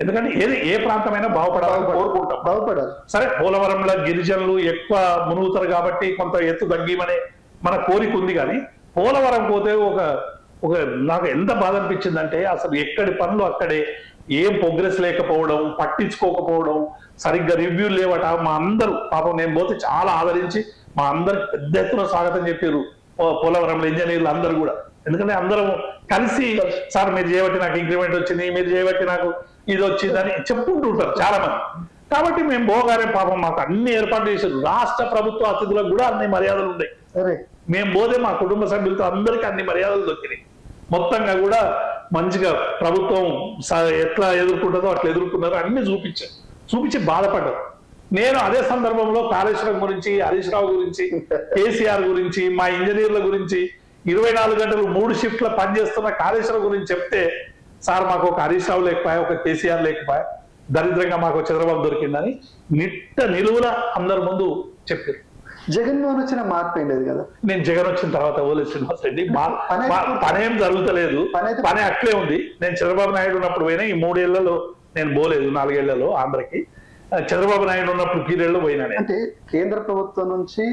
ఎందుకంటే ఏది ఏ ప్రాంతమైనా బాగుపడాలని కోరుకుంటాం బాగుపడాలి సరే పోలవరంలో గిరిజనులు ఎక్కువ మునుగుతారు కాబట్టి కొంత ఎత్తు తగ్గిమనే మన కోరిక ఉంది కానీ పోలవరం పోతే ఒక ఒక నాకు ఎంత బాధ అనిపించిందంటే అసలు ఎక్కడి పనులు అక్కడే ఏం ప్రోగ్రెస్ లేకపోవడం పట్టించుకోకపోవడం సరిగ్గా రివ్యూ లేవట మా అందరూ పాపం నేను పోతే చాలా ఆదరించి మా అందరికి పెద్ద ఎత్తున స్వాగతం చెప్పారు పో- పోలవరంలో ఇంజనీర్లు అందరూ కూడా ఎందుకంటే అందరం కలిసి సార్ మీరు చేయబట్టి నాకు ఇంక్రిమెంట్ వచ్చింది మీరు చేయబట్టి నాకు ఇది వచ్చిందని చెప్పుకుంటుంటారు చాలా మంది కాబట్టి మేము పోగానే పాపం మాకు అన్ని ఏర్పాట్లు చేశారు రాష్ట్ర ప్రభుత్వ అతిథులకు కూడా అన్ని మర్యాదలు ఉన్నాయి సరే మేము పోతే మా కుటుంబ సభ్యులతో అందరికీ అన్ని మర్యాదలు దొరికినాయి మొత్తంగా కూడా మంచిగా ప్రభుత్వం స- ఎట్లా ఎదుర్కొంటుందో అట్లా ఎదుర్కొన్నారో అన్ని చూపించారు చూపించి బాధపడ్డారు నేను అదే సందర్భంలో కాళేశ్వరం గురించి హరీష్ రావు గురించి కేసీఆర్ గురించి మా ఇంజనీర్ల గురించి ఇరవై నాలుగు గంటలు మూడు షిఫ్ట్ల పనిచేస్తున్న కాళేశ్వరం గురించి చెప్తే సార్ మాకు ఒక హరీష్ రావు లేకపోయా ఒక కేసీఆర్ లేకపోయా దరిద్రంగా మాకు చంద్రబాబు దొరికిందని నిట్ట నిలువుల అందరి ముందు చెప్పారు జగన్మోహన్ వచ్చిన మార్పు ఏం లేదు కదా నేను జగన్ వచ్చిన తర్వాత ఓలే శ్రీనివాస్ రెడ్డి మా- పని మా- అయితే- పని ఏం జరుగుతలేదు పని అయితే- పని అట్లే ఉంది నేను చంద్రబాబు నాయుడు ఉన్నప్పుడు పోయినా ఈ మూడేళ్లలో నేను పోలేదు నాలుగేళ్లలో ఆంధ్రకి ఆ, చంద్రబాబు నాయుడు ఉన్నప్పుడు పీరియడ్ లో పోయినా నేను అంటే కేంద్ర ప్రభుత్వం నుంచి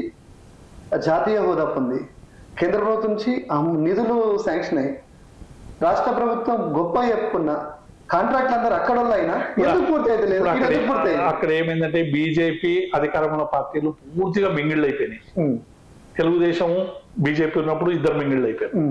జాతీయ హోదా పొంది కేంద్ర ప్రభుత్వం నుంచి ఆ నిధులు శాంక్షన్ అయ్యి రాష్ట్ర ప్రభుత్వం గొప్ప చెప్పుకున్న కాంట్రాక్ట్లు అందరు అక్కడ వాళ్ళు అయినా ఎందుకు పూర్తి అయితే లేదు ఇప్పుడు ఇక్కడ అక్కడ ఎందుకు పూర్తి అయింది? అక్కడ ఏమైందంటే బీజేపీ అధికారంలో పార్టీలు పూర్తిగా మింగిళ్ళు అయిపోయినాయి ఉమ్, తెలుగుదేశం బీజేపీ ఉన్నప్పుడు ఇద్దరు మింగిళ్ళు అయిపోయారు ఉమ్,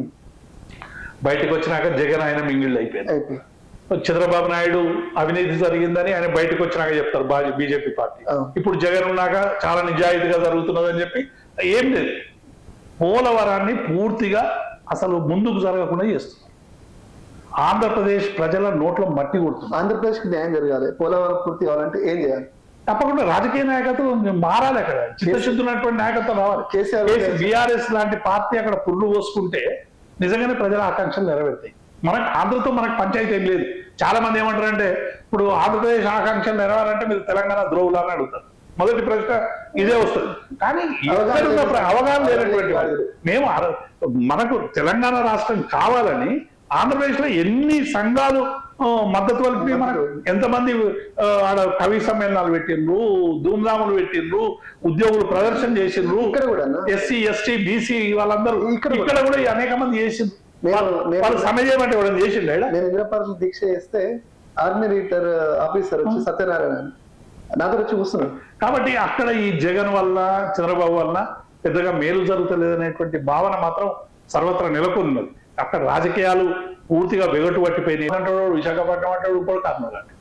బయటకు వచ్చినాక జగన్ ఆయన మింగిళ్ళు అయిపోయారు అయిపోయి చంద్రబాబు నాయుడు అవినీతి జరిగిందని ఆయన బయటకు వచ్చినాక చెప్తారు బా- బీజేపీ పార్టీ అవును. ఇప్పుడు జగన్ ఉన్నాక చాలా నిజాయితీగా జరుగుతున్నదని చెప్పి ఏం లేదు పోలవరాన్ని పూర్తిగా అసలు ముందుకు జరగకుండా చేస్తున్నారు ఆంధ్రప్రదేశ్ ప్రజల నోట్లో మట్టి కొడుతుంది ఆంధ్రప్రదేశ్ కి న్యాయం జరగాలి పోలవరం పూర్తి కావాలంటే ఏం చేయాలి తప్పకుండా రాజకీయ నాయకత్వం మారాలి అక్కడ చిత్తశుద్ధి ఉన్నటువంటి నాయకత్వం రావాలి కేసీఆర్ బీఆర్ఎస్ లాంటి పార్టీ అక్కడ పుర్రు పోసుకుంటే నిజంగానే ప్రజల ఆకాంక్షలు నెరవేరుతాయి మనకు ఆంధ్రతో మనకు పంచాయతీ ఏం లేదు చాలా మంది ఏమంటారంటే ఇప్పుడు ఆంధ్రప్రదేశ్ ఆకాంక్షలు నెరవేరాలంటే మీరు తెలంగాణ ద్రోవులు అని అడుగుతారు మొదటి ప్రశ్న ఇదే వస్తుంది కానీ ఇక్కడ ఉన్న ప్ర- అవగాహన లేనటువంటి వాళ్ళు మేము అర- మనకు తెలంగాణ రాష్ట్రం కావాలని ఆంధ్రప్రదేశ్ లో ఎన్ని సంఘాలు ఆ, మద్దతు కలిపి మనకు ఎంతమంది ఆ, ఆడ కవి సమ్మేళనాలు పెట్టిండ్రు ధూమ్ధాములు పెట్టిండ్రు ఉద్యోగులు ప్రదర్శన చేసిండ్రు ఇక్కడ కూడా ఎస్సీ ఎస్టీ బీసీ వాళ్ళందరూ ఇక్కడ కూడా. ఇక్కడ కూడా ఈ అనేక మంది చేసిండ్రు నేను- వాళ్ళు- నేను- వాళ్ళు సమ్మె చేయమంటే ఎవరైనా చేసిండు ఈడ? నేను ఇంద్రపార్ల దీక్ష చేస్తే ఆర్మీ రిటర్ ఆఫీసర్ వచ్చి సత్యనారాయణ అని నాతో వచ్చి కూర్చున్నాడు కాబట్టి అక్కడ ఈ జగన్ వల్ల చంద్రబాబు వల్ల పెద్దగా మేలు జరుగుతలేదనేటువంటి భావన మాత్రం సర్వత్రా నెలకొన్నది అక్కడ రాజకీయాలు పూర్తిగా వెగటు పట్టిపోయినాయి అంటాడు విశాఖపట్నం అంటాడు ఇప్పుడు కర్నూలు అంటాడు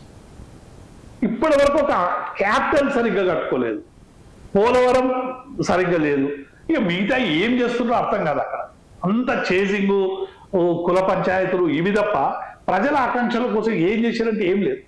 ఇప్పటి వరకు ఒక క్యాపిటల్ సరిగ్గా కట్టుకోలేదు పోలవరం సరిగ్గా లేదు ఇక మిగతా ఏం చేస్తున్నారో అర్థం కాదు అక్కడ అంత చేజింగ్ కుల పంచాయతీలు ఇవి తప్ప ప్రజల ఆకాంక్షల కోసం ఏం చేశారంటే ఏం లేదు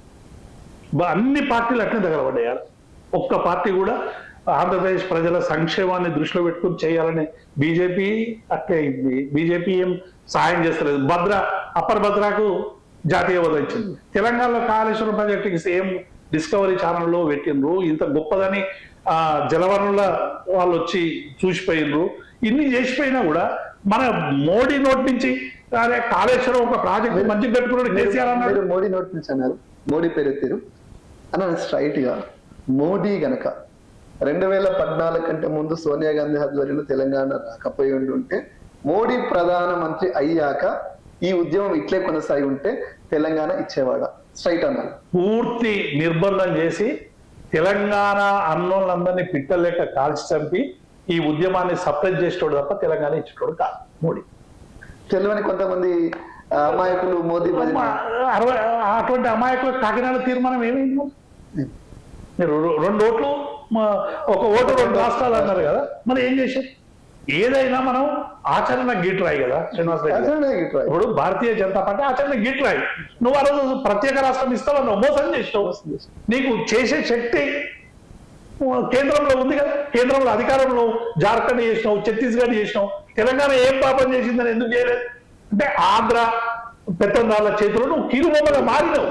బ- అన్ని పార్టీలు అట్లే తగలబడ్డాయి ఆడ. ఒక్క పార్టీ కూడా ఆంధ్రప్రదేశ్ ప్రజల సంక్షేమాన్ని దృష్టిలో పెట్టుకుని చేయాలని బీజేపీ అట్లే అయింది బీజేపీ ఏం సాయం చేస్తలేదు భద్ర అప్పర్ భద్రకు జాతీయ హోదా ఇచ్చింది తెలంగాణలో కాళేశ్వరం ప్రాజెక్టుకి సేమ్ డిస్కవరీ ఛానల్లో పెట్టిండ్రు ఇంత గొప్పదని ఆ జలవనరుల వాళ్ళు వచ్చి చూసిపోయినరు ఇన్ని చేసిపోయినా కూడా మన మోడీ నోటి నుంచి అరే కాళేశ్వరం ఒక ప్రాజెక్ట్ మంచిగా కట్టుకున్నాడు కేసీఆర్ అన్నాడు మీరు మోడీ నోటి నుంచి అన్నారు మోడీ పేరు ఎత్తిరు అన్న స్ట్రైట్ గా మోడీ గనక రెండు వేల పద్నాలుగు కంటే ముందు సోనియా గాంధీ ఆధ్వర్యంలో తెలంగాణ రాకపోయి ఉండి ఉంటే మోడీ ప్రధానమంత్రి అయ్యాక ఈ ఉద్యమం ఇట్లే కొనసాగి ఉంటే తెలంగాణ ఇచ్చేవాడా స్ట్రైట్ అన్నారు పూర్తి నిర్బంధం చేసి తెలంగాణ అన్నోళ్ళందరినీ పిట్టలేక కాల్చి చంపి ఈ ఉద్యమాన్ని సప్రెస్ చేసేటోడు తప్ప తెలంగాణ ఇచ్చేటోడు కాదు మోడీ తెలియని కొంతమంది ఆ, అమాయకులు మోదీ భజన అమ్మా, అరవై అటువంటి అమాయకుల కాకినాడ తీర్మానం ఏమైంది మీరు రె- రెండు ఓట్లు మా- ఒక ఓటు రెండు రాష్ట్రాలు అన్నారు కదా మరి ఏం చేశారు ఏదైనా మనం ఆచరణ గీట్రాయి కదా శ్రీనివాస్ రెడ్డి గారు. అసలు ఇట్లా. ఇప్పుడు భారతీయ జనతా పార్టీ ఆచరణ గీట్రాయి నువ్వు ఆ రోజు ప్రత్యేక రాష్ట్రం ఇస్తావన్నావు మోసం చేసినావు నీకు చేసే శక్తి ఆ, కేంద్రంలో ఉంది కదా కేంద్రంలో అధికారంలో జార్ఖండ్ చేసినావు ఛత్తీస్గఢ్ చేసినావు తెలంగాణ ఏం పాపం చేసిందని ఎందుకు చేయలేదు అంటే ఆంధ్ర పెత్తందారుల చేతిలో నువ్వు కీలుబొమ్మగా మారినావు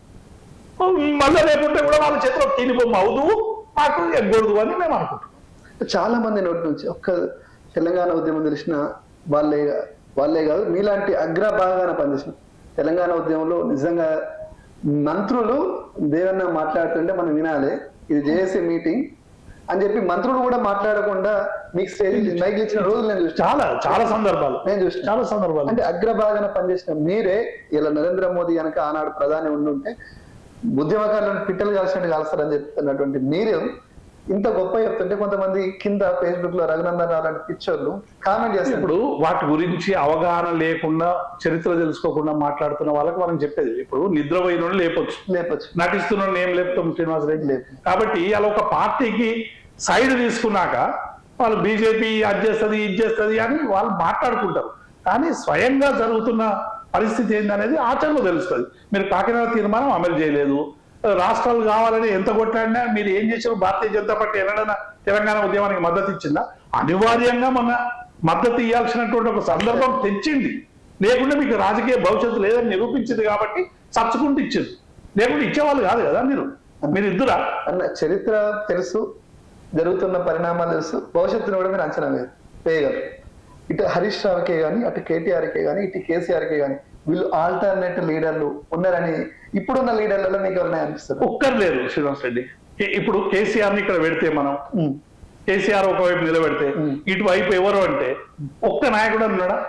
మళ్ళీ లేకుంటే కూడా వాళ్ళ చేతిలో కీలుబొమ్మ అవుదు మాకు ఎగ్గొడదు అని మేము అనుకుంటున్నాం చాలా మంది నోటి నుంచి ఒక్క తెలంగాణ ఉద్యమం తెలిసిన వాళ్ళే వాళ్ళే కాదు మీలాంటి అగ్రభాగాన పనిచేసిన తెలంగాణ ఉద్యమంలో నిజంగా మంత్రులు దేవన్న మాట్లాడుతుంటే మనం వినాలి ఇది జేఏసీ మీటింగ్ అని చెప్పి మంత్రులు కూడా మాట్లాడకుండా మీకు స్టేజ్ మైక్ ఇచ్చిన రోజులు నేను చూస్తాను చాలా చాలా సందర్భాలు నేను చూసిన చాలా సందర్భాలు అంటే అగ్రభాగన పనిచేసిన మీరే ఇలా నరేంద్ర మోదీ కనుక ఆనాడు ప్రధాని ఉండుంటే ఉద్యమకారులను పిట్టలు కాల్చినట్టు కాల్స్తారని చెప్తున్నటువంటి మీరు ఇంత గొప్ప చెప్తుంటే కొంతమంది కింద ఫేస్బుక్ లో రఘునందన్ రావు లాంటి పిక్చర్లు కామెంట్ చేస్తారు ఇప్పుడు వాటి గురించి అవగాహన లేకుండా చరిత్ర తెలుసుకోకుండా మాట్లాడుతున్న వాళ్ళకి మనం చెప్పేది ఇప్పుడు నిద్రపోయిన వాళ్ళు లేపొచ్చు లేపచ్చు నటిస్తున్న ఏం లేపుతాం శ్రీనివాసరెడ్డి లేపు. కాబట్టి అలా ఒక పార్టీకి సైడ్ తీసుకున్నాక వాళ్ళు బీజేపీ అది చేస్తుంది ఇది చేస్తుంది అని వాళ్ళు మాట్లాడుకుంటారు కానీ స్వయంగా జరుగుతున్న పరిస్థితి ఏందనేది ఆచరణలో తెలుస్తుంది మీరు కాకినాడ తీర్మానం అమలు చేయలేదు రాష్ట్రాలు కావాలని ఎంత కొట్లాడినా మీరు ఏం చేశారు భారతీయ జనతా పార్టీ ఎన్నడైనా తెలంగాణ ఉద్యమానికి మద్దతు ఇచ్చిందా అనివార్యంగా మన మద్దతు ఇవ్వాల్సినటువంటి ఒక సందర్భం తెచ్చింది లేకుంటే మీకు రాజకీయ భవిష్యత్తు లేదని నిరూపించింది కాబట్టి చచ్చుకుంటూ ఇచ్చింది లేకుంటే ఇచ్చేవాళ్ళు కాదు కదా మీరు మీరు ఇద్దరా అన్న చరిత్ర తెలుసు జరుగుతున్న పరిణామాలు తెలుసు భవిష్యత్తును కూడా మీరు అంచనా వేయరు వేయగలరు ఇటు హరీష్ రావుకే గాని అటు కేటీఆర్కే గాని ఇటు కేసీఆర్కే గాని వీళ్ళు ఆల్టర్నేట్ లీడర్లు ఉన్నారని ఇప్పుడున్న లీడర్లలో మీకు ఎవరైనా అనిపిస్తారు ఒక్కరు లేరు శ్రీనివాస్ రెడ్డి ఇ- ఇప్పుడు కేసీఆర్ ని ఇక్కడ పెడితే మనం కేసీఆర్ ఒకవైపు నిలబెడితే ఉమ్. ఇటువైపు ఎవరు అంటే ఒక్క నాయకుడు ఉన్నాడా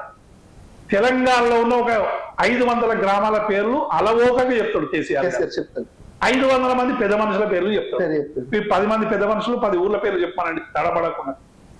తెలంగాణలో ఉన్న ఒక ఐదు వందల గ్రామాల పేర్లు అలవోకగా చెప్తాడు కేసీఆర్ గారు. కేసీఆర్ చెప్తారు ఐదు వందల మంది పెద్ద మనుషుల పేర్లు చెప్తాడు పేరు చెప్తారు ఈ పది మంది పెద్ద మనుషులు పది ఊర్ల పేర్లు చెప్పానండి తడబడకుండా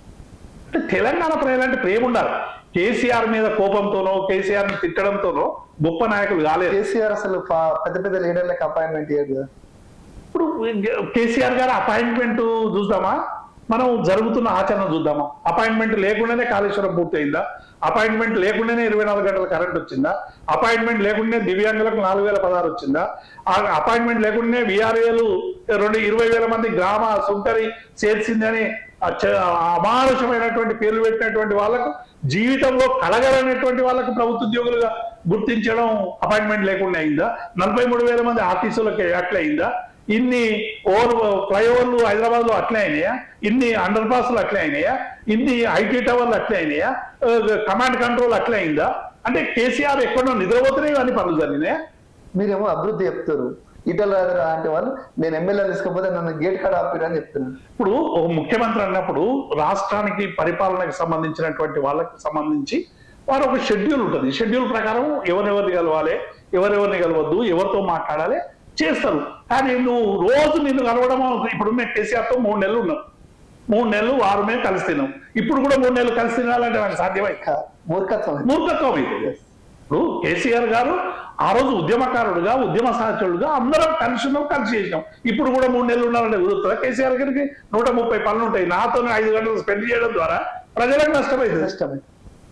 అంటే తెలంగాణ ప్రజలంటే ప్రేమ ఉండాలి కేసీఆర్ మీద కోపంతోనో కేసీఆర్ ని తిట్టడంతోనో గొప్ప నాయకులు కాలేదు కేసీఆర్ అసలు పా- పెద్ద పెద్ద లీడర్లకు అపాయింట్మెంట్ ఇయ్యదు కదా ఇప్పుడు కేసీఆర్ గారి అపాయింట్మెంట్ చూద్దామా మనం జరుగుతున్న ఆచరణ చూద్దామా అపాయింట్మెంట్ లేకుండానే కాళేశ్వరం పూర్తయిందా అపాయింట్మెంట్ లేకుండానే ఇరవై నాలుగు గంటల కరెంట్ వచ్చిందా అపాయింట్మెంట్ లేకుండానే దివ్యాంగులకు నాలుగు వేల పదహారు వచ్చిందా ఆ అపాయింట్మెంట్ లేకుండానే విఆర్ఏలు రెండు ఇరవై వేల మంది గ్రామ సుంకరి చేర్చిందని ఆ చ- ఆ అమానుషమైనటువంటి పేర్లు పెట్టినటువంటి వాళ్ళకు జీవితంలో కలగలనేటువంటి వాళ్ళకు ప్రభుత్వ ఉద్యోగులుగా గుర్తించడం అపాయింట్మెంట్ లేకుండా అయిందా నలభై మూడు వేల మంది ఆర్టీసీలకు అట్లా అయిందా ఇన్ని ఓవర్ ఫ్లైఓవర్లు హైదరాబాద్ లో అట్లే అయినాయా ఇన్ని అండర్ పాస్లు అట్లే అయినాయా ఇన్ని ఐటీ టవర్లు అట్లే అయినాయా ఆ, కమాండ్ కంట్రోల్ అట్లే అయిందా అంటే కేసీఆర్ ఎక్కడో నిద్రపోతున్నాయి అన్ని పనులు జరిగినాయా మీరేమో అభివృద్ధి చెప్తారు ఇటల రాదురా అంటే వాళ్ళు నేను ఎమ్మెల్యే తీసుకపోతే నన్ను గేట్ కాడ ఆపిరు అని చెప్తున్నాను ఇప్పుడు ఒక ముఖ్యమంత్రి అన్నప్పుడు రాష్ట్రానికి పరిపాలనకు సంబంధించినటువంటి వాళ్ళకి సంబంధించి వారు ఒక షెడ్యూల్ ఉంటుంది షెడ్యూల్ ప్రకారం ఎవరెవరిని కలవాలి ఎవరెవరిని కలవద్దు ఎవరితో మాట్లాడాలి చేస్తారు కానీ నువ్వు రోజు నిన్ను కలవడం ఇప్పుడు మేము కేసీఆర్తో మూడు నెలలు ఉన్నాం మూడు నెలలు వారు మేము కలిసి తిన్నాం ఇప్పుడు కూడా మూడు నెలలు కలిసి తినాలంటే నాకు సాధ్యమై కా- మూర్ఖత్వం ఇది. మూర్ఖత్వం ఇది ఇప్పుడు కేసీఆర్ గారు ఆ రోజు ఉద్యమకారుడుగా ఉద్యమ సహచరుడుగా అందరం కలిసి ఉన్నాం కలిసి చేసినాం ఇప్పుడు కూడా మూడు నెలలు ఉన్నారంటే కుదురుతుందా కేసీఆర్ గారికి నూట ముప్పై పనులు ఉంటాయి నాతో ఐదు గంటలు స్పెండ్ చేయడం ద్వారా ప్రజలకు నష్టమైంది కష్టమే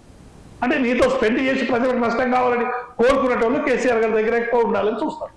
అంటే నీతో స్పెండ్ చేసి ప్రజలకు నష్టం కావాలని కోరుకునేటోళ్ళు కేసీఆర్ గారి దగ్గర ఎక్కువ ఉండాలని చూస్తారు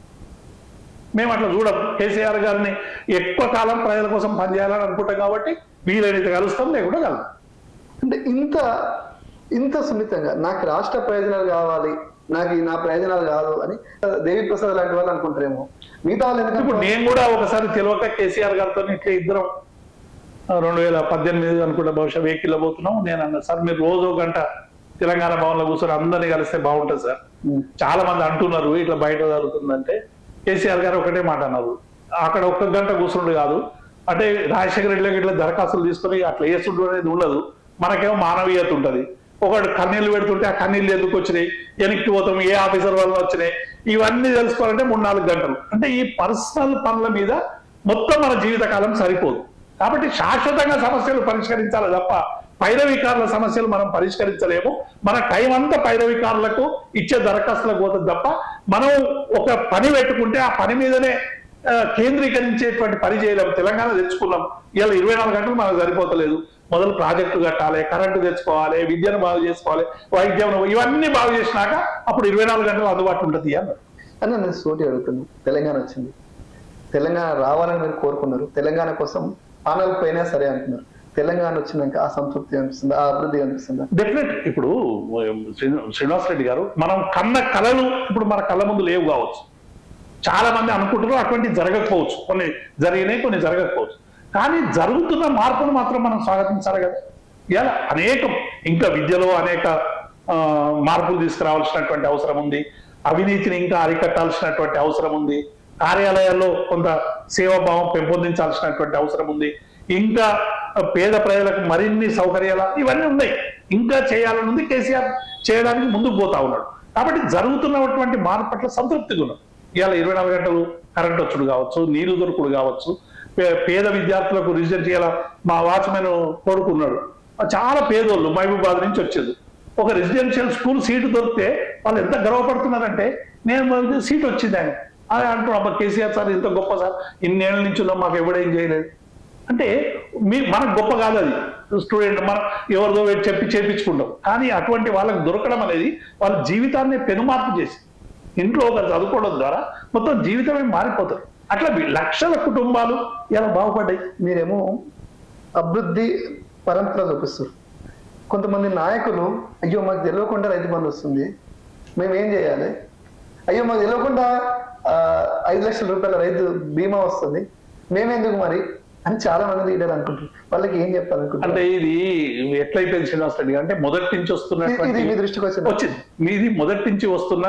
మేము అట్లా చూడం కేసీఆర్ గారిని ఎక్కువ కాలం ప్రజల కోసం పనిచేయాలని అనుకుంటాం కాబట్టి వీలైనంత కలుస్తాం లేకుండా కలుస్తాం అంటే ఇంత ఇంత సున్నితంగా నాకు రాష్ట్ర ప్రయోజనాలు కావాలి నాకు ఈ నా ప్రయోజనాలు కాదు అని దేవి ప్రసాద్ లాంటి వాళ్ళు అనుకుంటారేమో మిగతా వాళ్ళు ఇప్పుడు ఎందుకంటే నేను కూడా ఒకసారి తెలియక కేసీఆర్ గారితో ఇట్లా ఇద్దరం ఆ, రెండు వేల పద్దెనిమిది అనుకుంటా బహుశా వెహికల్లో పోతున్నాం నేను అన్నా సార్ మీరు రోజు ఒక గంట తెలంగాణ భవన్లో కూర్చొని అందరినీ కలిస్తే బాగుంటుంది సార్ ఉమ్, చాలా మంది అంటున్నారు ఇట్లా బయట జరుగుతుందంటే కేసీఆర్ గారు ఒకటే మాట అన్నారు అక్కడ ఒక్క గంట కూర్చుండు కాదు అంటే రాజశేఖర రెడ్డిలోకి ఇట్లా దరఖాస్తులు తీసుకొని అట్లా వేస్తుండు అనేది ఉండదు మనకేమో మానవీయత ఉంటది ఒకడు కన్నీళ్ళు పెడుతుంటే ఆ కన్నీళ్ళు ఎందుకు వచ్చినాయి వెనక్కి పోతాం ఏ ఆఫీసర్ వల్ల వచ్చినాయి ఇవన్నీ తెలుసుకోవాలంటే మూడు నాలుగు గంటలు అంటే ఈ పర్సనల్ పనుల మీద మొత్తం మన జీవితకాలం సరిపోదు కాబట్టి శాశ్వతంగా సమస్యలు పరిష్కరించాలి తప్ప పైరవికారుల సమస్యలు మనం పరిష్కరించలేము మన టైం అంతా పైరవికారులకు ఇచ్చే దరఖాస్తులకు పోతుంది తప్ప మనం ఒక పని పెట్టుకుంటే ఆ పని మీదనే ఆ, కేంద్రీకరించేటువంటి పని చేయలేము తెలంగాణ తెచ్చుకున్నాం ఇలా ఇరవై నాలుగు గంటలు మనకు సరిపోతలేదు మొదలు ప్రాజెక్టు కట్టాలి కరెంటు తెచ్చుకోవాలి విద్యను బాగు చేసుకోవాలి వైద్యం ఇవన్నీ బాగు చేసినాక అప్పుడు ఇరవై నాలుగు గంటలు అందుబాటులో ఉంటుంది అన్నారు అని నేను సూటి అడుగుతున్నాను తెలంగాణ వచ్చింది తెలంగాణ రావాలని మీరు కోరుకున్నారు తెలంగాణ కోసం పానాలు పోయినా సరే అంటున్నారు తెలంగాణ వచ్చినాక ఆ సంతృప్తి అనిపిస్తుందా ఆ అభివృద్ధి అనిపిస్తుందా డెఫినెట్ ఇప్పుడు శ్రీను- శ్రీనివాస్ రెడ్డి గారు మనం కన్న కళలు ఇప్పుడు మన కళ్ళ ముందు లేవు కావచ్చు చాలా మంది అనుకుంటారు అటువంటి జరగకపోవచ్చు కొన్ని జరిగినాయి కొన్ని జరగకపోవచ్చు కానీ జరుగుతున్న మార్పును మాత్రం మనం స్వాగతించాలి కదా ఇలా అనేకం ఇంకా విద్యలో అనేక ఆ, మార్పులు తీసుకురావాల్సినటువంటి అవసరం ఉంది అవినీతిని ఇంకా అరికట్టాల్సినటువంటి అవసరం ఉంది కార్యాలయాల్లో కొంత సేవాభావం పెంపొందించాల్సినటువంటి అవసరం ఉంది ఇంకా పేద ప్రజలకు మరిన్ని సౌకర్యాలు ఇవన్నీ ఉన్నాయి ఇంకా చేయాలని ఉంది కేసీఆర్ చేయడానికి ముందుకు పోతా ఉన్నాడు కాబట్టి జరుగుతున్నటువంటి మార్పు పట్ల సంతృప్తిగా ఉన్నాం ఇవాళ ఇరవై నాలుగు గంటలు కరెంట్ వచ్చుడు కావచ్చు నీరు దొరుకుడు కావచ్చు పే- పేద విద్యార్థులకు రిజల్ట్ ఇవాళ మా వాచ్మెన్ కొడుకున్నాడు చాలా పేదోళ్ళు మహబూబాద్ నుంచి వచ్చేది ఒక రెసిడెన్షియల్ స్కూల్ సీటు దొరికితే వాళ్ళు ఎంత గర్వపడుతున్నారంటే నేను మాకు సీట్ వచ్చింది ఆయన అని అంటున్నాం అబ్బా కేసీఆర్ సార్ ఇంత గొప్ప సార్ ఇన్నేళ్ళ నుంచి ఉన్నాం మాకు ఎవడేం చేయలేదు అంటే మీ మనకు గొప్ప కాదు అది స్టూడెంట్ మనం ఎవరిదో వెళ్ళి చెప్పి చేపించుకుంటాం కానీ అటువంటి వాళ్ళకి దొరకడం అనేది వాళ్ళ జీవితాన్ని పెనుమార్పు చేసి ఇంట్లో ఒక చదువుకోవడం ద్వారా మొత్తం జీవితమే మారిపోతారు అట్లా వీ- లక్షల కుటుంబాలు ఇలా బాగుపడ్డాయి మీరేమో అభివృద్ధి పరంపర చూపిస్తారు కొంతమంది నాయకులు అయ్యో మాకు తెలియకుండా రైతు బంధు వస్తుంది మేము ఏం చేయాలి అయ్యో మాకు తెలియకుండా ఆ, ఐదు లక్షల రూపాయల రైతు బీమా వస్తుంది మేమెందుకు మరి అని చాలా మంది లీడర్ అనుకుంటారు వాళ్ళకి ఏం చెప్పాలనుకుంటారు అంటే ఇది ఎట్లయిపోయింది శ్రీనివాస్ రెడ్డి గారు అంటే మొదటి నుంచి ఇది వస్తున్నటువంటి మీ దృష్టికి వచ్చింది వచ్చింది మీది మొదటి నుంచి వస్తున్న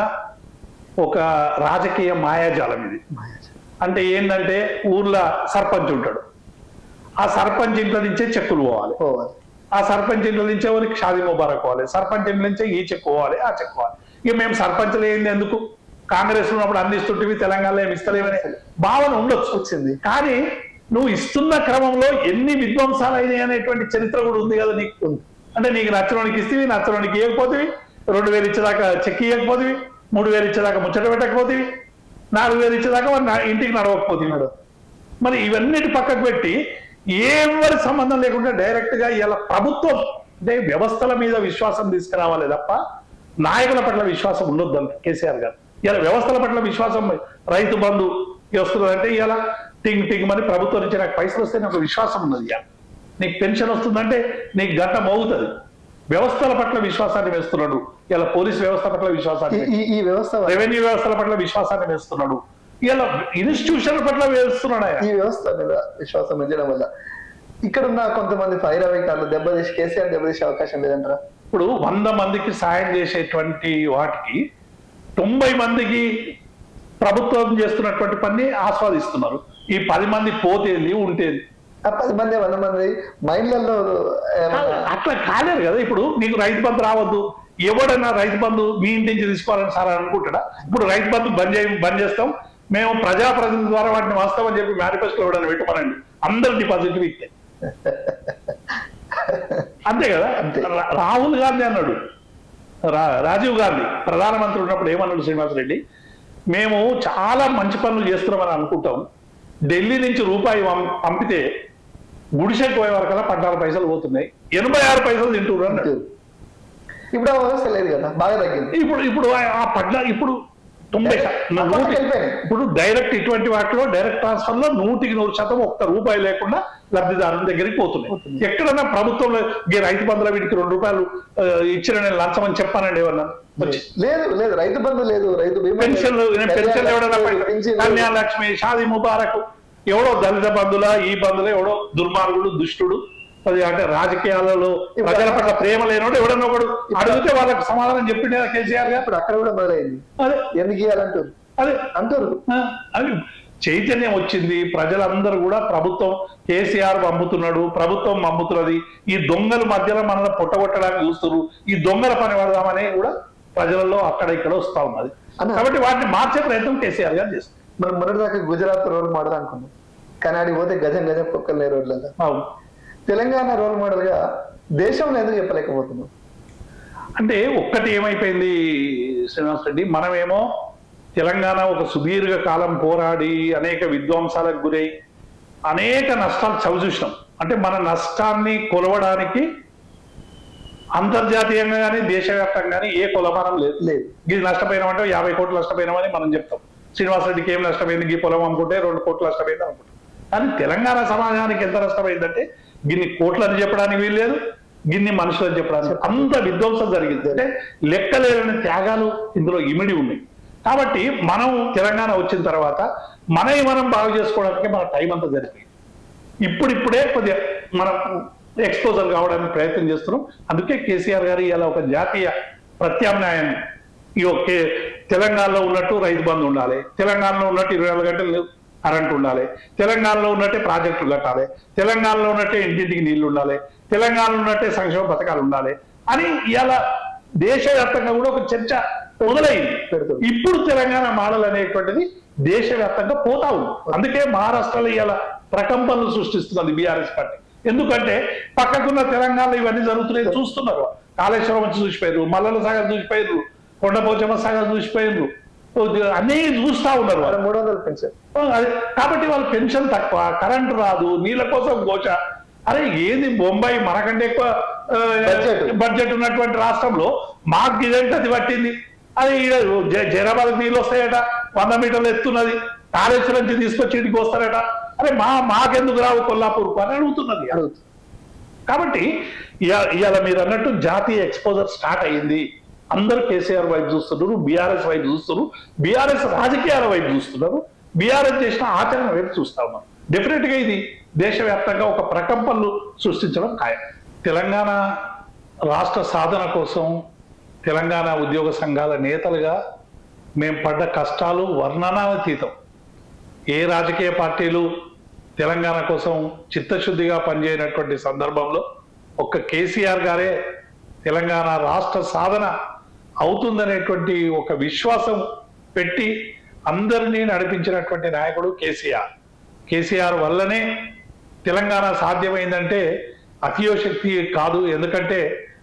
ఒక రాజకీయ మాయాజాలం ఇది అంటే ఏంటంటే ఊర్లో సర్పంచ్ ఉంటాడు ఆ సర్పంచ్ ఇంట్లో నుంచే చెక్కులు పోవాలి పోవాలి ఆ సర్పంచ్ ఇంట్లో నుంచే వారికి షాదీ ముబారక్ పోవాలి సర్పంచ్ ఇంట్లో నుంచే ఈ చెక్ పోవాలి ఆ చెక్ పోవాలి ఇక మేము సర్పంచ్లు ఏంది ఎందుకు కాంగ్రెస్ ఉన్నప్పుడు అందిస్తుంటివి తెలంగాణలో ఏమి ఇస్తలేమనే భావన ఉండొచ్చు వచ్చింది కానీ నువ్వు ఇస్తున్న క్రమంలో ఎన్ని విధ్వంసాలు అయినాయి అనేటువంటి చరిత్ర కూడా ఉంది కదా నీకు ఉంది. అంటే నీకు నచ్చడానికి ఇస్తేవి నచ్చడానికి ఇవ్వకపోతేవి రెండు వేలు ఇచ్చేదాకా చెక్ ఇవ్వకపోతేవి మూడు వేలు ఇచ్చేదాకా ముచ్చట పెట్టకపోతేవి నాలుగు వేలు ఇచ్చేదాకా వాడు నా- ఇంటికి నడవకపోతే మరి ఇవన్నిటి పక్కకు పెట్టి ఎవరి సంబంధం లేకుండా డైరెక్ట్ గా ఇలా ప్రభుత్వం అంటే వ్యవస్థల మీద విశ్వాసం తీసుకురావాలి తప్ప నాయకుల పట్ల విశ్వాసం ఉండొద్దు అంట కేసీఆర్ గారు ఇలా వ్యవస్థల పట్ల విశ్వాసం రైతు బంధు వస్తుందంటే ఇలా టింగ్ టింగ్ అని ప్రభుత్వం నుంచి నాకు పైసలు వస్తే నాకు విశ్వాసం ఉన్నది ఇవాళ నీకు పెన్షన్ వస్తుందంటే నీకు గంట మోగుతుంది వ్యవస్థల పట్ల విశ్వాసాన్ని వేస్తున్నాడు ఇలా పోలీస్ వ్యవస్థ పట్ల విశ్వాసాన్ని ఈ- ఈ ఈ వ్యవస్థ వల్ల- రెవెన్యూ వ్యవస్థల పట్ల విశ్వాసాన్ని వేస్తున్నాడు ఇలా ఇన్స్టిట్యూషన్ పట్ల వేస్తున్నాడు ఆయన ఈ వ్యవస్థ మీద విశ్వాసం పెంచడం వల్ల ఇక్కడ ఉన్న కొంతమంది ఫైర్ అధికారులు దెబ్బతీసి కేసీఆర్ దెబ్బతీసే అవకాశం లేదంటారా ఇప్పుడు వంద మందికి సాయం చేసేటువంటి వాటికి తొంభై మందికి ప్రభుత్వం చేస్తున్నటువంటి పని ఆస్వాదిస్తున్నారు ఈ పది మంది పోతేంది ఉంటేది ఆ పది మంది వంద మంది మైండ్లలో ఏమన్నా అట్లా కాలేరు కదా ఇప్పుడు నీకు రైతు బంధు రావద్దు ఎవడన్నా రైతు బంధు మీ ఇంటి నుంచి తీసుకోవాలని సార్ అనుకుంటాడా ఇప్పుడు రైతు బంధు బంద్ చేయ బంద్ చేస్తాం మేము ప్రజాప్రతినిధి ద్వారా వాటిని వాస్తామని చెప్పి మేనిఫెస్టో ఇవ్వడానికి పెట్టమనండి అందరు డిపాజిట్లు ఇస్తే అంతే కదా అంతే. రా- రాహుల్ గాంధీ అన్నాడు రా- రాజీవ్ గాంధీ ప్రధానమంత్రి ఉన్నప్పుడు ఏమన్నాడు శ్రీనివాస్ రెడ్డి మేము చాలా మంచి పనులు చేస్తున్నామని అనుకుంటాం ఢిల్లీ నుంచి రూపాయి పం- పంపితే గుడిసెకి పోయే వరకల్లా పద్నాలుగు పైసలు పోతున్నాయి ఎనభై ఆరు పైసలు తింటున్నారు అన్నాడు ఇప్పుడు ఆ వ్యవస్థ లేదు కదా బాగా తగ్గింది ఇప్పుడు ఇప్పుడు ఆ- ఆ పడ్ల ఇప్పుడు తొంభై శా- ఆ పక్కకి నూటి- వెళ్ళిపోయినాయి. ఇప్పుడు డైరెక్ట్ ఇటువంటి వాటిలో డైరెక్ట్ ట్రాన్స్ఫర్ లో నూటికి నూరు శాతం ఒక్క రూపాయి లేకుండా లబ్ధిదారుల దగ్గరికి పోతున్నాయి పోతుంది. ఎక్కడన్నా ప్రభుత్వంలో ఈ రైతు బంధుల వీటికి రెండు రూపాయలు ఆ, ఇచ్చిన నేను లంచం అని చెప్పానండి ఏమన్నా వచ్చి లేదు లేదు రైతు బంధు లేదు రైతు బీమా లేదు. పెన్షన్లు నేను పెన్షన్లు ఎవడన్నా లేదు, పెన్షన్ లేదు. కన్యా లక్ష్మి షాది ముబారక్ ఎవడో దళిత బంధుల ఈ బంధువులు ఎవడో దుర్మార్గుడు దుష్టుడు అది అంటే రాజకీయాలలో ప్రజల పట్ల ప్రేమ లేనోడు ఎవడన్నా ఒకడు అడిగితే వాళ్ళకి సమాధానం చెప్పిండే కేసీఆర్ గారు ఇప్పుడు అక్కడ కూడా మొదలైంది అదే ఎందుకు ఇవ్వాలంటారు అదే అంటారు ఆ, అది చైతన్యం వచ్చింది ప్రజలందరూ కూడా ప్రభుత్వం కేసీఆర్ పంపుతున్నాడు ప్రభుత్వం పంపుతున్నది ఈ దొంగల మధ్యలో మనల్ని పొట్టగొట్టడానికి చూస్తున్నారు ఈ దొంగల పని పడదామని కూడా ప్రజలలో అక్కడ ఇక్కడ వస్తా ఉన్నది అన్న. కాబట్టి వాటిని మార్చే ప్రయత్నం కేసీఆర్ గారు చేస్తారు మనం మొన్నటిదాకా గుజరాత్ రోల్ మోడల్ అనుకున్నాం కానీ ఆడికి పోతే గజం గజం కుక్కలు లేరు రోడ్లలో అవును. తెలంగాణ రోల్ మోడల్ గా దేశంలో ఎందుకు చెప్పలేకపోతున్నాం అంటే ఒక్కటి ఏమైపోయింది శ్రీనివాస్ రెడ్డి మనమేమో తెలంగాణ ఒక సుదీర్ఘ కాలం పోరాడి అనేక విధ్వంసాలకు గురై అనేక నష్టాలు చవి చూసినాం అంటే మన నష్టాన్ని కొలవడానికి అంతర్జాతీయంగా కానీ దేశవ్యాప్తంగా కానీ ఏ కొలమానం లేదు లేదు ఇది నష్టపోయినామంటే యాభై కోట్లు నష్టపోయినామని మనం చెప్తాం శ్రీనివాసరెడ్డికి ఏం నష్టమైంది ఈ పొలం అమ్ముకుంటే రెండు కోట్లు నష్టమైంది అనుకుంటాం కానీ తెలంగాణ సమాజానికి ఎంత నష్టమైందంటే గిన్ని కోట్లని చెప్పడానికి వీల్లేదు గిన్ని మనుషులని చెప్పడానికి అంత విధ్వంసం జరిగింది అంటే లెక్కలేని త్యాగాలు ఇందులో ఇమిడి ఉన్నాయి కాబట్టి మనం తెలంగాణ వచ్చిన తర్వాత మనవి మనం బాగు చేసుకోవడానికి మన టైం అంతా జరిగింది ఇప్పుడిప్పుడే కొద్దిగా మనం ఎక్స్పోజర్ కావడానికి ప్రయత్నం చేస్తున్నాం అందుకే కేసీఆర్ గారు ఇలా ఒక జాతీయ ప్రత్యామ్నాయాన్ని ఈ ఒకే తెలంగాణలో ఉన్నట్టు రైతు బంధు ఉండాలి తెలంగాణలో ఉన్నట్టు ఇరవై నాలుగు గంటలు కరెంట్ ఉండాలి తెలంగాణలో ఉన్నట్టే ప్రాజెక్టులు కట్టాలి తెలంగాణలో ఉన్నట్టే ఇంటింటికి నీళ్లు ఉండాలి తెలంగాణలో ఉన్నట్టే సంక్షేమ పథకాలు ఉండాలి అని ఇవాళ దేశవ్యాప్తంగా కూడా ఒక చర్చ మొదలైంది పెడుతుంది. ఇప్పుడు తెలంగాణ మోడల్ అనేటువంటిది దేశవ్యాప్తంగా పోతా ఉంది అందుకే మహారాష్ట్రలో ఇవాళ ప్రకంపనలు సృష్టిస్తున్నది బీఆర్ఎస్ పార్టీ ఎందుకంటే పక్కకున్న తెలంగాణలో ఇవన్నీ జరుగుతున్నాయి చూస్తున్నారు కాళేశ్వరం వచ్చి చూసిపోయారు మల్లల సాగర్ చూసిపోయారు కొండపోచమ్మ సాగర్ చూసిపోయారు అన్నీ చూస్తా ఉన్నారు వాళ్ళు. మూడు వందలు పెంచారు అదే కాబట్టి వాళ్ళ పెన్షన్ తక్కువ కరెంట్ రాదు నీళ్ళ కోసం గోచ అరే ఏది బొంబాయి మనకంటే ఎక్కువ ఆ, Budget. బడ్జెట్ ఉన్నటువంటి రాష్ట్రంలో మాకు ఇదేంటి అది పట్టింది అది ఈడ జ- జైరాబాద్ నీళ్ళు వస్తాయట వంద మీటర్లు ఎత్తున్నది కాళేశ్వరం నుంచి తీసుకొచ్చి ఇంటికి వస్తారట అరే మా మాకెందుకు రావు కొల్లాపూర్కు అని అడుగుతున్నది అడుగుతుంది కాబట్టి ఇయా- ఇవాళ మీరు అన్నట్టు జాతీయ ఎక్స్పోజర్ స్టార్ట్ అయ్యింది అందరూ కేసీఆర్ వైపు చూస్తున్నారు బీఆర్ఎస్ వైపు చూస్తున్నారు బీఆర్ఎస్ రాజకీయాల వైపు చూస్తున్నారు బీఆర్ఎస్ చేసిన ఆచరణ వైపు చూస్తా ఉన్నాం డెఫినెట్ గా ఇది దేశవ్యాప్తంగా ఒక ప్రకంపనలు సృష్టించడం ఖాయం తెలంగాణ రాష్ట్ర సాధన కోసం తెలంగాణ ఉద్యోగ సంఘాల నేతలుగా మేము పడ్డ కష్టాలు వర్ణనాతీతం ఏ రాజకీయ పార్టీలు తెలంగాణ కోసం చిత్తశుద్ధిగా పనిచేయనటువంటి సందర్భంలో ఒక్క కేసీఆర్ గారే తెలంగాణ రాష్ట్ర సాధన అవుతుందనేటువంటి ఒక విశ్వాసం పెట్టి అందరినీ నడిపించినటువంటి నాయకుడు కేసీఆర్ కేసీఆర్ వల్లనే తెలంగాణ సాధ్యమైందంటే అతియోశక్తి కాదు ఎందుకంటే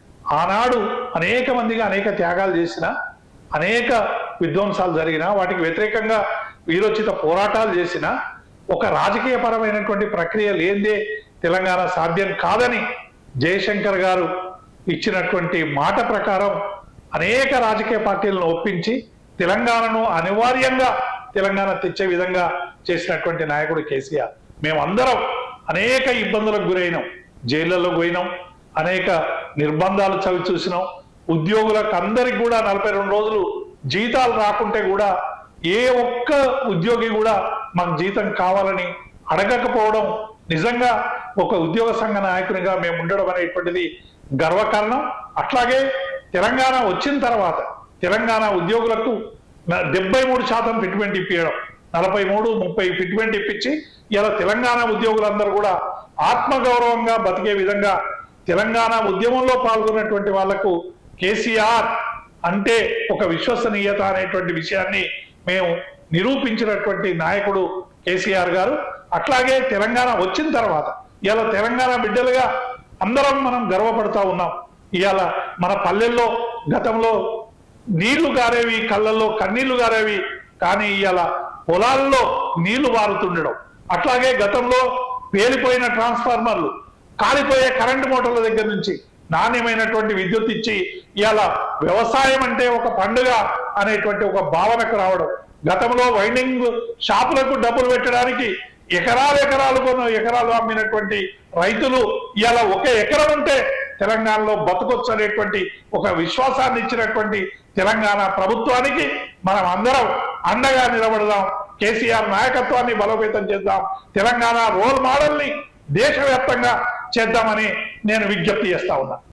ఆనాడు అనేక మందిగా అనేక త్యాగాలు చేసిన అనేక విధ్వంసాలు జరిగిన వాటికి వ్యతిరేకంగా వీరోచిత పోరాటాలు చేసిన ఒక రాజకీయ పరమైనటువంటి ప్రక్రియ లేదే తెలంగాణ సాధ్యం కాదని జయశంకర్ గారు ఇచ్చినటువంటి మాట ప్రకారం అనేక రాజకీయ పార్టీలను ఒప్పించి తెలంగాణను అనివార్యంగా తెలంగాణ తెచ్చే విధంగా చేసినటువంటి నాయకుడు కేసీఆర్ మేమందరం అనేక ఇబ్బందులకు గురైనాం జైళ్లలో పోయినాం అనేక నిర్బంధాలు చవి చూసినాం ఉద్యోగులకు అందరికి కూడా నలభై రెండు రోజులు జీతాలు రాకుంటే కూడా ఏ ఒక్క ఉద్యోగి కూడా మాకు జీతం కావాలని అడగకపోవడం నిజంగా ఒక ఉద్యోగ సంఘ నాయకునిగా మేము ఉండడం అనేటువంటిది గర్వకారణం అట్లాగే తెలంగాణ వచ్చిన తర్వాత తెలంగాణ ఉద్యోగులకు డెబ్బై మూడు శాతం ఫిట్మెంట్ ఇప్పించడం నలభై మూడు ముప్పై ఫిట్మెంట్ ఇప్పించి ఇలా తెలంగాణ ఉద్యోగులందరూ కూడా ఆత్మగౌరవంగా బతికే విధంగా తెలంగాణ ఉద్యమంలో పాల్గొన్నటువంటి వాళ్లకు కేసీఆర్ అంటే ఒక విశ్వసనీయత అనేటువంటి విషయాన్ని మేము నిరూపించినటువంటి నాయకుడు కేసీఆర్ గారు అట్లాగే తెలంగాణ వచ్చిన తర్వాత ఇలా తెలంగాణ బిడ్డలుగా అందరం మనం గర్వపడతా ఉన్నాం ఇవాళ మన పల్లెల్లో గతంలో నీళ్లు గారేవి కళ్ళల్లో కన్నీళ్లు గారేవి కానీ ఇవాళ పొలాల్లో నీళ్లు వారుతుండడం అట్లాగే గతంలో పేలిపోయిన ట్రాన్స్ఫార్మర్లు కాలిపోయే కరెంటు మోటార్ల దగ్గర నుంచి నాణ్యమైనటువంటి విద్యుత్ ఇచ్చి ఇవాళ వ్యవసాయం అంటే ఒక పండుగ అనేటువంటి ఒక భావనకు రావడం గతంలో వైండింగ్ షాపులకు డబ్బులు పెట్టడానికి ఎకరాలు ఎకరాలు కొన్న ఎకరాలు అమ్మినటువంటి రైతులు ఇవాళ ఒక ఎకరం ఉంటే తెలంగాణలో బతకొచ్చు అనేటువంటి ఒక విశ్వాసాన్ని ఇచ్చినటువంటి తెలంగాణ ప్రభుత్వానికి మనం అందరం అండగా నిలబడదాం కేసీఆర్ నాయకత్వాన్ని బలోపేతం చేద్దాం తెలంగాణ రోల్ మోడల్ ని దేశవ్యాప్తంగా చేద్దామని నేను విజ్ఞప్తి చేస్తా ఉన్నా